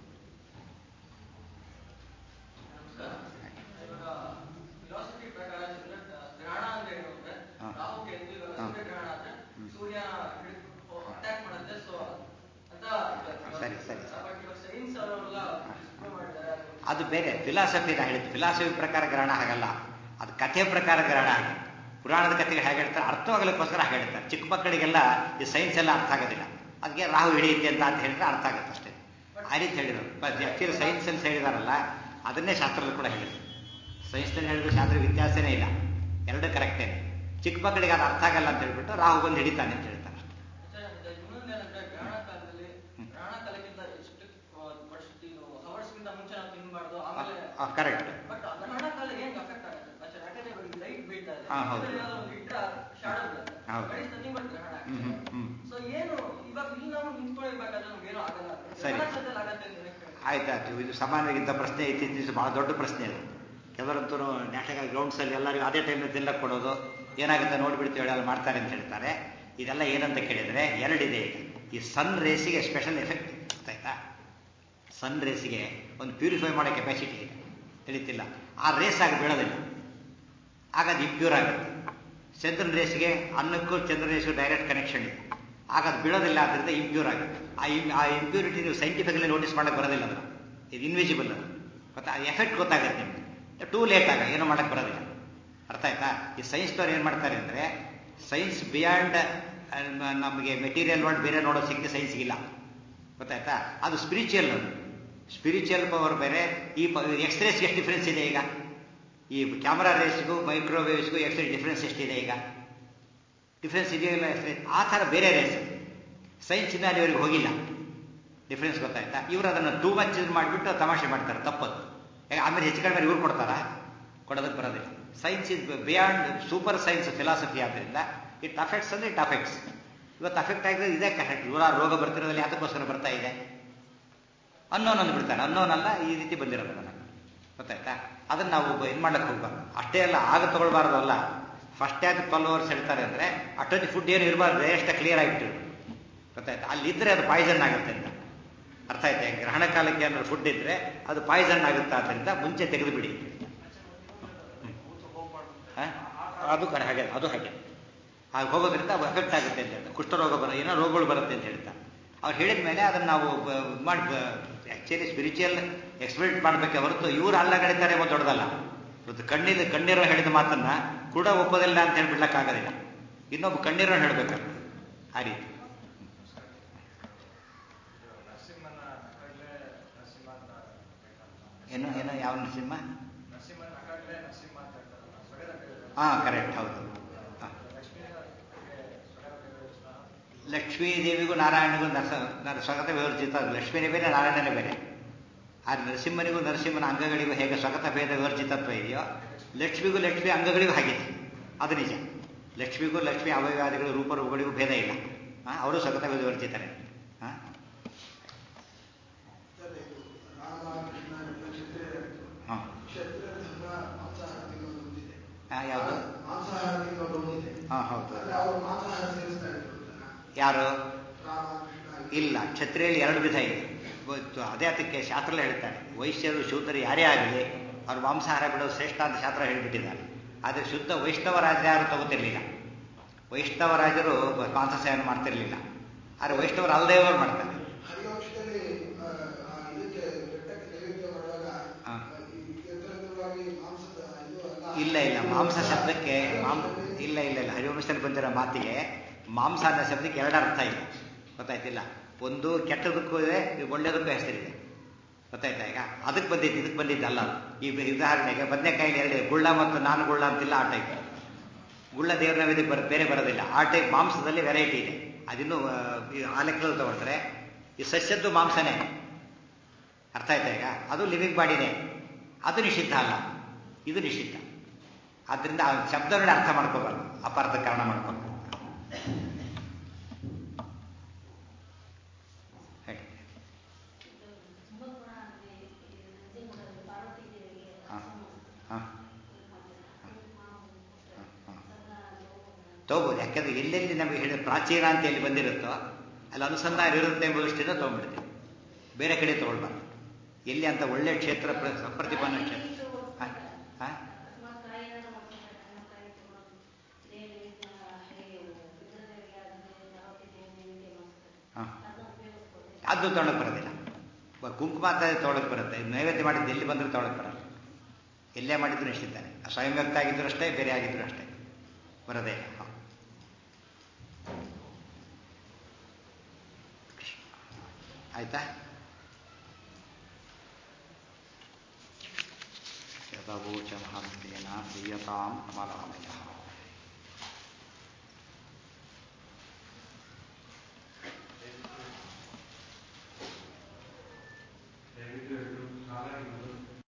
ಫಿಲಾಸಫಿ ಪ್ರಕಾರ ಚಂದ್ರ ಗ್ರಹಣ ಅಂದ್ರೆ ಏನು ಅಂದ್ರೆ ಹಾ. ರಾಹು ಕೇಂದ್ರ ಇವಾಗ ಹಾ. ಸೂರ್ಯ ಗ್ರಹಣ ಆದ್ರೆ ಹ್ಮ್. ಸೂರ್ಯ ಅಟ್ಯಾಕ್ ಮಾಡುತ್ತೆ ಸೊ ಅಂತ ಸರಿ, ಸರಿ. ಬಟ್ ಇವಾಗ ಸೈನ್ಸ್ ಅವರೆಲ್ಲ disprove ಮಾಡಿದ್ದಾರೆ ಅದು ಅದು ಬೇರೆ ಫಿಲಾಸಫಿ ನಾ ಹೇಳಿದ್ದು ಫಿಲಾಸಫಿ ಪ್ರಕಾರ ಗ್ರಹಣ ಹಾಗಲ್ಲ ಅದು ಕಥೆ ಪ್ರಕಾರ ಗ್ರಹಣ ಹಾಗೆ ಪುರಾಣದ ಕಥೆಗೆ ಹೇಗೆ ಹೇಳ್ತಾರೆ ಅರ್ಥವಾಗಲಿಕ್ಕೋಸ್ಕರ ಹಾಗೆ ಹೇಳ್ತಾರೆ ಚಿಕ್ಕ ಮಕ್ಕಳಿಗೆಲ್ಲ ಈ ಸೈನ್ಸ್ ಎಲ್ಲ ಅರ್ಥ ಆಗೋದಿಲ್ಲ ಅದಕ್ಕೆ ರಾಹು ಹಿಡಿಯುತ್ತೆ ಅಂತ ಅಂತ ಹೇಳಿದ್ರೆ ಅರ್ಥ ಆಗುತ್ತೆ ಅಷ್ಟೇ ಆ ರೀತಿ ಹೇಳಿರೋದು ಆಕ್ಚುಲಿ ಸೈನ್ಸ್ ಅಲ್ಲಿ ಹೇಳಿದಾರಲ್ಲ ಅದನ್ನೇ ಶಾಸ್ತ್ರದಲ್ಲಿ ಕೂಡ ಹೇಳಿದ್ರು ಸೈನ್ಸ್ನಲ್ಲಿ ಹೇಳಿದ್ರು ಶಾಸ್ತ್ರ ವ್ಯತ್ಯಾಸನೇ ಇಲ್ಲ ಎರಡು ಕರೆಕ್ಟೇನೆ ಚಿಕ್ಕ ಮಕ್ಕಳಿಗೆ ಅದು ಅರ್ಥ ಆಗಲ್ಲ ಅಂತ ಹೇಳ್ಬಿಟ್ಟು ರಾಹು ಬಂದು ಹಿಡಿತಾನೆ ಅಂತ ಹೇಳ್ತಾರೆ ಅಷ್ಟೇ. ಮತ್ತೆ ಇನ್ನೊಂದೇನಂದ್ರೆ ಗ್ರಹಣ ಕಾಲದಲ್ಲಿ ಗ್ರಹಣ ಕಾಲಕ್ಕಿಂತ ಎಷ್ಟು ವರ್ಷ ಇದು ಹವರ್ಸ್ಗಿಂತ ಮುಂಚೆ ನಾವು ತಿನ್ಬಾರ್ದು ಆಮೇಲೆ ಆ, ಕರೆಕ್ಟ್ ಬಟ್ ಗ್ರಹಣ ಕಾಲ ಹೆಂಗ್ ಅಫೆಕ್ಟ್ ಆಗುತ್ತೆ ಅಚ್ಚಾ, ಯಾಕಂದ್ರೆ ಇವಾಗ ಲೈಟ್ ಬೀಳ್ತಾ ಇದೆ ಹಾ, ಹೌದು. ಇದ್ರಲ್ಲಿ ಏನಾದ್ರು ಒಂದು ಇಟ್ರೆ ಶಾಡೋ ಬೀಳುತ್ತೆ ಹೌದು. That is nothing but ಗ್ರಹಣ ಹ್ಮ್ ಹ್ಮ್ ಹ್ಮ್ ಸೊ ಏನು ಇವಾಗ ಇಲ್ಲಿ ನಾವು ನಿಂತ್ಕೊಂಡಿರ್ಬೇಕಾದ್ರೆ ನಮ್ಗೆ ಏನೂ ಆಗಲ್ಲ ಸರಿ. ಗ್ರಹಣ ಜೊತೆಲಿ ಆಗತ್ತೆ ಅಂತ ಏನಕ್ಕೆ ಹೇಳ್ತೀರಾ? ಆಯ್ತಾಯ್ತು ಇದು ಸಾಮಾನ್ಯವಾಗಿದ್ದ ಪ್ರಶ್ನೆ ಇತ್ತೀಚಿನ ದಿವಸ ಬಹಳ ದೊಡ್ಡ ಪ್ರಶ್ನೆ ಇದು ಕೆಲವರಂತೂ ನ್ಯಾಷನಲ್ ಗ್ರೌಂಡ್ಸಲ್ಲಿ ಎಲ್ಲರಿಗೂ ಅದೇ ಟೈಮಲ್ಲಿ ತಿನ್ನಕ್ಕೆ ಕೊಡೋದು ಏನಾಗುತ್ತೆ ನೋಡ್ಬಿಡ್ತೀವಿ ಹೇಳಿ ಅಲ್ಲಿ ಮಾಡ್ತಾರೆ ಅಂತ ಹೇಳ್ತಾರೆ ಇದೆಲ್ಲ ಏನಂತ ಕೇಳಿದರೆ ಎರಡಿದೆ ಈಗ ಈ ಸನ್ ರೇಸಿಗೆ ಸ್ಪೆಷಲ್ ಎಫೆಕ್ಟ್ ಗೊತ್ತಾಯ್ತಾ ಸನ್ ರೇಸಿಗೆ ಒಂದು ಪ್ಯೂರಿಫೈ ಮಾಡೋ ಕೆಪಾಸಿಟಿ ಇದೆ ತಿಳಿತಿಲ್ಲ ಆ ರೇಸ್ ಆಗಿ ಬೀಳೋದಿಲ್ಲ ಆಗ ಅದು ಇಂಪ್ಯೂರ್ ಆಗುತ್ತೆ ಚಂದ್ರನ ರೇಸ್ಗೆ ಅನ್ನಕ್ಕೂ ಚಂದ್ರನ ರೇಸ್ಗೂ ಡೈರೆಕ್ಟ್ ಕನೆಕ್ಷನ್ ಇದೆ ಆಗ ಅದು ಬೀಳೋದಿಲ್ಲ ಆದ್ದರಿಂದ ಇಂಪ್ಯೂರ್ ಆಗುತ್ತೆ ಆ ಇಮ್ ಆ ಇಂಪ್ಯೂರಿಟಿ ನೀವು ಸೈಂಟಿಫಿಕಲಿ ನೋಟಿಸ್ ಮಾಡಕ್ಕೆ ಬರೋದಿಲ್ಲ ಅದನ್ನು ಇದು ಇನ್ವಿಸಿಬಲ್ ಅದು ಗೊತ್ತಾ ಆ ಎಫೆಕ್ಟ್ ಗೊತ್ತಾಗುತ್ತೆ ನಿಮಗೆ ಟೂ ಲೇಟ್ ಆಗ ಏನು ಮಾಡಕ್ಕೆ ಬರೋದಿಲ್ಲ ಅರ್ಥ ಆಯ್ತಾ ಈ ಸೈನ್ಸ್ನವ್ರು ಏನು ಮಾಡ್ತಾರೆ ಅಂದರೆ ಸೈನ್ಸ್ ಬಿಯಾಂಡ್ ನಮಗೆ ಮೆಟೀರಿಯಲ್ ವರ್ಲ್ಡ್ ಬೇರೆ ನೋಡೋ ಶಕ್ತಿ ಸೈನ್ಸ್ಗಿಲ್ಲ ಗೊತ್ತಾಯ್ತಾ ಅದು ಸ್ಪಿರಿಚುವಲ್ ಅದು ಸ್ಪಿರಿಚುವಲ್ ಪವರ್ ಬೇರೆ ಈ ಎಕ್ಸ್ರೇಸ್ಗೆ ಎಷ್ಟು ಡಿಫ್ರೆನ್ಸ್ ಇದೆ ಈಗ ಈ ಕ್ಯಾಮರಾ ರೇಸ್ಗೂ ಮೈಕ್ರೋವೇವ್ಸ್ಗೂ ಎಕ್ಸ್ರೇ ಡಿಫ್ರೆನ್ಸ್ ಎಷ್ಟಿದೆ ಈಗ ಡಿಫ್ರೆನ್ಸ್ ಇದೆಯಲ್ಲ ಎಕ್ಸ್ರೇ ಆ ಥರ ಬೇರೆ ರೇಸ್ ಸೈನ್ಸ್ ಇಂದ ಅಲ್ಲಿವರೆಗೆ ಹೋಗಿಲ್ಲ ಡಿಫ್ರೆನ್ಸ್ ಗೊತ್ತಾಯ್ತಾ ಇವರು ಅದನ್ನು ಟೂ ಮಚ್ ಮಾಡಿಬಿಟ್ಟು ತಮಾಷೆ ಮಾಡ್ತಾರೆ ತಪ್ಪದು ಯಾಕೆ ಆಮೇಲೆ ಹೆಚ್ಚು ಕಡಿಮೆ ಇವ್ರು ಕೊಡ್ತಾರಾ ಕೊಡೋದಕ್ಕೆ ಬರೋದಿಲ್ಲ science is beyond super science philosophy ಆದ್ದರಿಂದ ಇಟ್ ಅಫೆಕ್ಟ್ಸ್ ಅಂದ್ರೆ ಇಟ್ ಅಫೆಕ್ಟ್ಸ್ ಇವತ್ತು ಅಫೆಕ್ಟ್ ಆಗಿದ್ರೆ ಇದೇ ಕರೆಕ್ಟ್ ಇವರ ರೋಗ ಬರ್ತಿರೋದ್ರಲ್ಲಿ ಯಾತಕ್ಕೋಸ್ಕರ ಬರ್ತಾ ಇದೆ ಅನ್ನೋನ್ ಅಂದ್ಬಿಡ್ತಾನೆ ಅನ್ನೋನ್ ಅಲ್ಲ ಈ ರೀತಿ ಬಂದಿರೋದು ನನಗೆ ಗೊತ್ತಾಯ್ತಾ ಅದನ್ನ ನಾವು ಇದು ಮಾಡಕ್ಕೆ ಹೋಗ್ಬಾರ್ದು ಅಷ್ಟೇ ಅಲ್ಲ ಆಗ ತಗೊಳ್ಬಾರ್ದು ಅಲ್ಲ ಫಸ್ಟ್ ಯಾಕೆ ಟ್ವೆಲ್ ಅವರ್ಸ್ ಹೇಳ್ತಾರೆ ಅಂದ್ರೆ ಅಷ್ಟೊತ್ತಿ ಫುಡ್ ಏನು ಇರಬಾರ್ದು ಎಷ್ಟು ಕ್ಲಿಯರ್ ಆಗಿಬಿಟ್ಟಿರು ಗೊತ್ತಾಯ್ತಾ ಅಲ್ಲಿದ್ರೆ ಅದು ಪಾಯ್ಸನ್ ಆಗುತ್ತೆ ಅಂತ ಅರ್ಥ ಆಯ್ತಾ ಗ್ರಹಣ ಕಾಲಕ್ಕೆ ಏನಾದ್ರು ಫುಡ್ ಇದ್ರೆ ಅದು ಪಾಯ್ಸನ್ ಆಗುತ್ತೆ ಆದ್ದರಿಂದ ಮುಂಚೆ ತೆಗೆದು ಬಿಡಿ ಹ? ಅದು ಕಡೆ ಹಾಗೆ ಅದು ಹಾಗೆ ಹಾಗೆ ಹೋಗೋದ್ರಿಂದ ಅದು ಎಫೆಕ್ಟ್ ಆಗುತ್ತೆ ಅಂತ ಹೇಳ್ತಾರೆ ಕುಷ್ಠರೋಗ ಬರ ಏನೋ ರೋಗಗಳು ಬರುತ್ತೆ ಅಂತ ಹೇಳ್ತಾರೆ ಅವ್ರು ಹೇಳಿದ ಮೇಲೆ ಅದನ್ನ ನಾವು ಬ- ಮಾಡಿ ಆಕ್ಚುಲಿ ಸ್ಪಿರಿಚುವಲ್ ಎಕ್ಸ್ಪೆರಿಮೆಂಟ್ ಮಾಡಬೇಕೆ ಹೊರತು ಇವ್ರು ಅಲ್ಲ ಕಡಿತಾರೆ ಎಂಬುದು ದೊಡ್ಡದಲ್ಲ ಇವತ್ತು ಕಣ್ಣಿದ ಕಣ್ಣೀರೋ ಹೇಳಿದ ಮಾತನ್ನ ಕೂಡ ಒಪ್ಪೋದಿಲ್ಲ ಅಂತ ಹೇಳ್ಬಿಡ್ಲಕ್ಕಾಗೋದಿಲ್ಲ ಇನ್ನೊಬ್ಬ ಕಣ್ಣೀರೋ ಹೇಳ್ಬೇಕಲ್ಲ ಆ ರೀತಿ ನರಸಿಂಹನ ಅಕಡ್ಲೆ ನರಸಿಂಹ ಅಂತ ಬೇಕಂತ ಏನು ಏನು ಯಾವ ನರಸಿಂಹ ನರಸಿಂಹನ ಅಕಡ್ಲೆ ನರಸಿಂಹ ಅಂತ ಹೇಳ್ತಾರಲ್ಲ ಸೊಗದ ಬೇರೆ ಹಾ ಕರೆಕ್ಟ್ ಹೌದು ಹಾ. ಲಕ್ಷ್ಮೀ ಸೊಗದ ಬೇರೆ ಇಷ್ಟ ಲಕ್ಷ್ಮೀ ದೇವಿಗೂ ನಾರಾಯಣನಿಗೂ ನರಸ ನರ ಸ್ವಗತ ವಿವರ್ಜಿತ ಲಕ್ಷ್ಮೀನೇ ಬೇರೆ ನಾರಾಯಣನೇ ಬೇರೆ ಆ ನರಸಿಂಹನಿಗೂ ನರಸಿಂಹನ ಅಂಗಗಳಿಗೂ ಹೇಗೆ ಸ್ವಗತ ಭೇದ ವಿವರ್ಜಿತತ್ವ ಇದೆಯೋ ಲಕ್ಷ್ಮಿಗೂ ಲಕ್ಷ್ಮಿ ಅಂಗಗಳಿಗೂ ಹಾಗಿದೆ ಅದು ನಿಜ ಲಕ್ಷ್ಮಿಗೂ ಲಕ್ಷ್ಮಿ ಅವಯವಾದಿಗಳು ರೂಪರೂಪಗಳಿಗೂ ಭೇದ ಇಲ್ಲ ಆ, ಅವರು ಸ್ವಗತ ಭೇದ ವಿವರ್ಜಿತರೆ ಆ? ರಾಮಕೃಷ್ಣ ಕ್ಷತ್ರಿಯ ಹಾ. ಕ್ಷತ್ರಿಯ ಧರ್ಮ ಮಾಂಸಾಹಾರ ತಿನ್ನೋದು ಒಂದಿದೆ ಆ, ಯಾವುದು ಮಾಂಸಾಹಾರ ತಿನ್ನೋದು ಒಂದಿದೆ ಹಾ ಹೌದು ಆದ್ರೆ ಅವರು ಮಾಂಸಾಹಾರ ಸೇವಿಸ್ತಾ ಇದ್ರು ಅಂತನಾ? ಯಾರು ರಾಮಕೃಷ್ಣ ಇಲ್ಲ ಕ್ಷತ್ರಿಯಲ್ಲಿ ಎರಡು ವಿಧ ಇದೆ ಗೊತ್ತು, ಅದೇ ಅದಕ್ಕೆ ಶಾಸ್ತ್ರ ಹೇಳ್ತಾರೆ ವೈಶ್ಯರು ಶೂದ್ರರು ಯಾರೇ ಆಗಲಿ ಅವ್ರು ಮಾಂಸಾಹಾರ ಬಿಡೋದು ಶ್ರೇಷ್ಠ ಅಂತ ಶಾಸ್ತ್ರ ಹೇಳಿಬಿಟ್ಟಿದ್ದಾರೆ ಆದರೆ ಶುದ್ಧ ವೈಷ್ಣವ ರಾಜ ಯಾರು ತಗೋತಿರ್ಲಿಲ್ಲ ವೈಷ್ಣವ ರಾಜರು ಮಾಂಸ ಸೇವನೆ ಮಾಡ್ತಿರ್ಲಿಲ್ಲ ಆದರೆ ವೈಷ್ಣವರು ಅಲ್ಲದೇ ಅವ್ರು ಮಾಡ್ತಾರೆ ಹರಿವಂಶದಲ್ಲಿ ಆ, ಆ, ಇದಕ್ಕೆ ಬೆಟ್ಟಕ್ಕೆ ನೈವೇದ್ಯ ಮಾಡುವಾಗ ಹಾ. ಈ ಎತ್ತರವಾಗಿ ಮಾಂಸದ ಇದು ಅಲ್ಲ ಇಲ್ಲ ಇಲ್ಲ ಮಾಂಸ ಶಬ್ದಕ್ಕೆ ಮಾಂಸ ಇಲ್ಲ ಇಲ್ಲ ಇಲ್ಲ ಹರಿವಂಶದಲ್ಲಿ ಬಂದಿರೋ ಮಾತಿಗೆ ಮಾಂಸ ಅನ್ನೋ ಶಬ್ದಕ್ಕೆ ಎರಡು ಅರ್ಥ ಇದೆ ಗೊತ್ತಾಯ್ತಿಲ್ಲ ಒಂದು ಕೆಟ್ಟದಕ್ಕೂ ಇದೆ ಒಳ್ಳೆಯದಕ್ಕೂ ಹೆಸರಿದೆ ಗೊತ್ತಾಯ್ತಾ ಈಗ ಅದಕ್ಕೆ ಬಂದಿದ್ದು ಇದಕ್ಕೆ ಬಂದಿದ್ದಲ್ಲ ಅದು. ಈ ಬ- ಉದಾಹರಣೆಗೆ ಬದನೆಕಾಯಿಲಿ ಎರಡು ಗುಳ್ಳ ಮತ್ತು ನಾನು ಗುಳ್ಳ ಅಂತಿಲ್ಲ ಆ ಟೈಪ್ ಗುಳ್ಳ ದೇವ್ರ ನೈವೇದ್ಯಕ್ಕೆ ಬರ ಬೇರೆ ಬರೋದಿಲ್ಲ ಆ ಟೈಪ್ ಮಾಂಸದಲ್ಲಿ ವೆರೈಟಿ ಇದೆ ಅದಿನ್ನು ಆ, ಈ ಆ ಲೆಕ್ಕದಲ್ಲಿ ತಗೊಂಡ್ರೆ ಈ ಸಸ್ಯದ್ದು ಮಾಂಸನೇ ಅರ್ಥ ಆಯ್ತಾ ಈಗ ಅದು ಲಿವಿಂಗ್ ಬಾಡಿನೇ ಅದು ನಿಷಿದ್ಧ ಅಲ್ಲ ಇದು ನಿಷಿದ್ಧ ಆದ್ರಿಂದ ಆ ಶಬ್ದಗಳನ್ನ ಅರ್ಥ ಮಾಡ್ಕೋಬಾರ್ದು ಅಪಾರ್ಥ ಕಾರಣ ಮಾಡ್ಕೋಬಾರ್ದು ಹೇಳಿ ಹಾ. ಹಾ. ತಗೋಬೋದು ಯಾಕಂದ್ರೆ ಎಲ್ಲೆಲ್ಲಿ ನಮಗೆ ಹೇಳಿದ ಪ್ರಾಚೀನ ಅಂತ ಎಲ್ಲಿ ಬಂದಿರುತ್ತೋ ಅಲ್ಲಿ ಅನುಸಂಧಾನ ಇರುತ್ತೆ ಎಂಬ ದೃಷ್ಟಿಯಿಂದ ತಗೊಂಡ್ಬಿಡ್ತೀವಿ ಬೇರೆ ಕಡೆ ತಗೊಳ್ಬಾರ್ದು ಎಲ್ಲಿ ಅಂತ ಒಳ್ಳೆ ಕ್ಷೇತ್ರ ಪ್ರ- ಪ್ರತಿಪಾದನ ಕ್ಷೇತ್ರ ಹಾ? ಹಾ? ಹಾ. ಅದು ತೊಗೊಳಕ್ ಬರೋದಿಲ್ಲ ಬ- ಕುಂಕುಮ ಅಂತ ತೊಗೊಳಕ್ ಬರುತ್ತೆ ನೈವೇದ್ಯ ಮಾಡಿದ್ದು ಎಲ್ಲಿ ಬಂದರೂ ತೊಗೊಳಕ್ ಬರಲ್ಲ ಎಲ್ಲೇ ಮಾಡಿದ್ರು ನಿಶ್ಚಿತಾನೆ ಸ್ವಯಂ ವ್ಯಕ್ತ ಆಗಿದ್ರು ಅಷ್ಟೇ ಬೇರೆ ಆಗಿದ್ರು ಅಷ್ಟೇ ಬರೋದೇ ಇಲ್ಲ ಹಾ. ಆಯ್ತಾ ಯಥಾವೋಚ ಮಹಾಂತೇನ ಪ್ರಿಯತಾಂ ಕಮಲಾಮಯ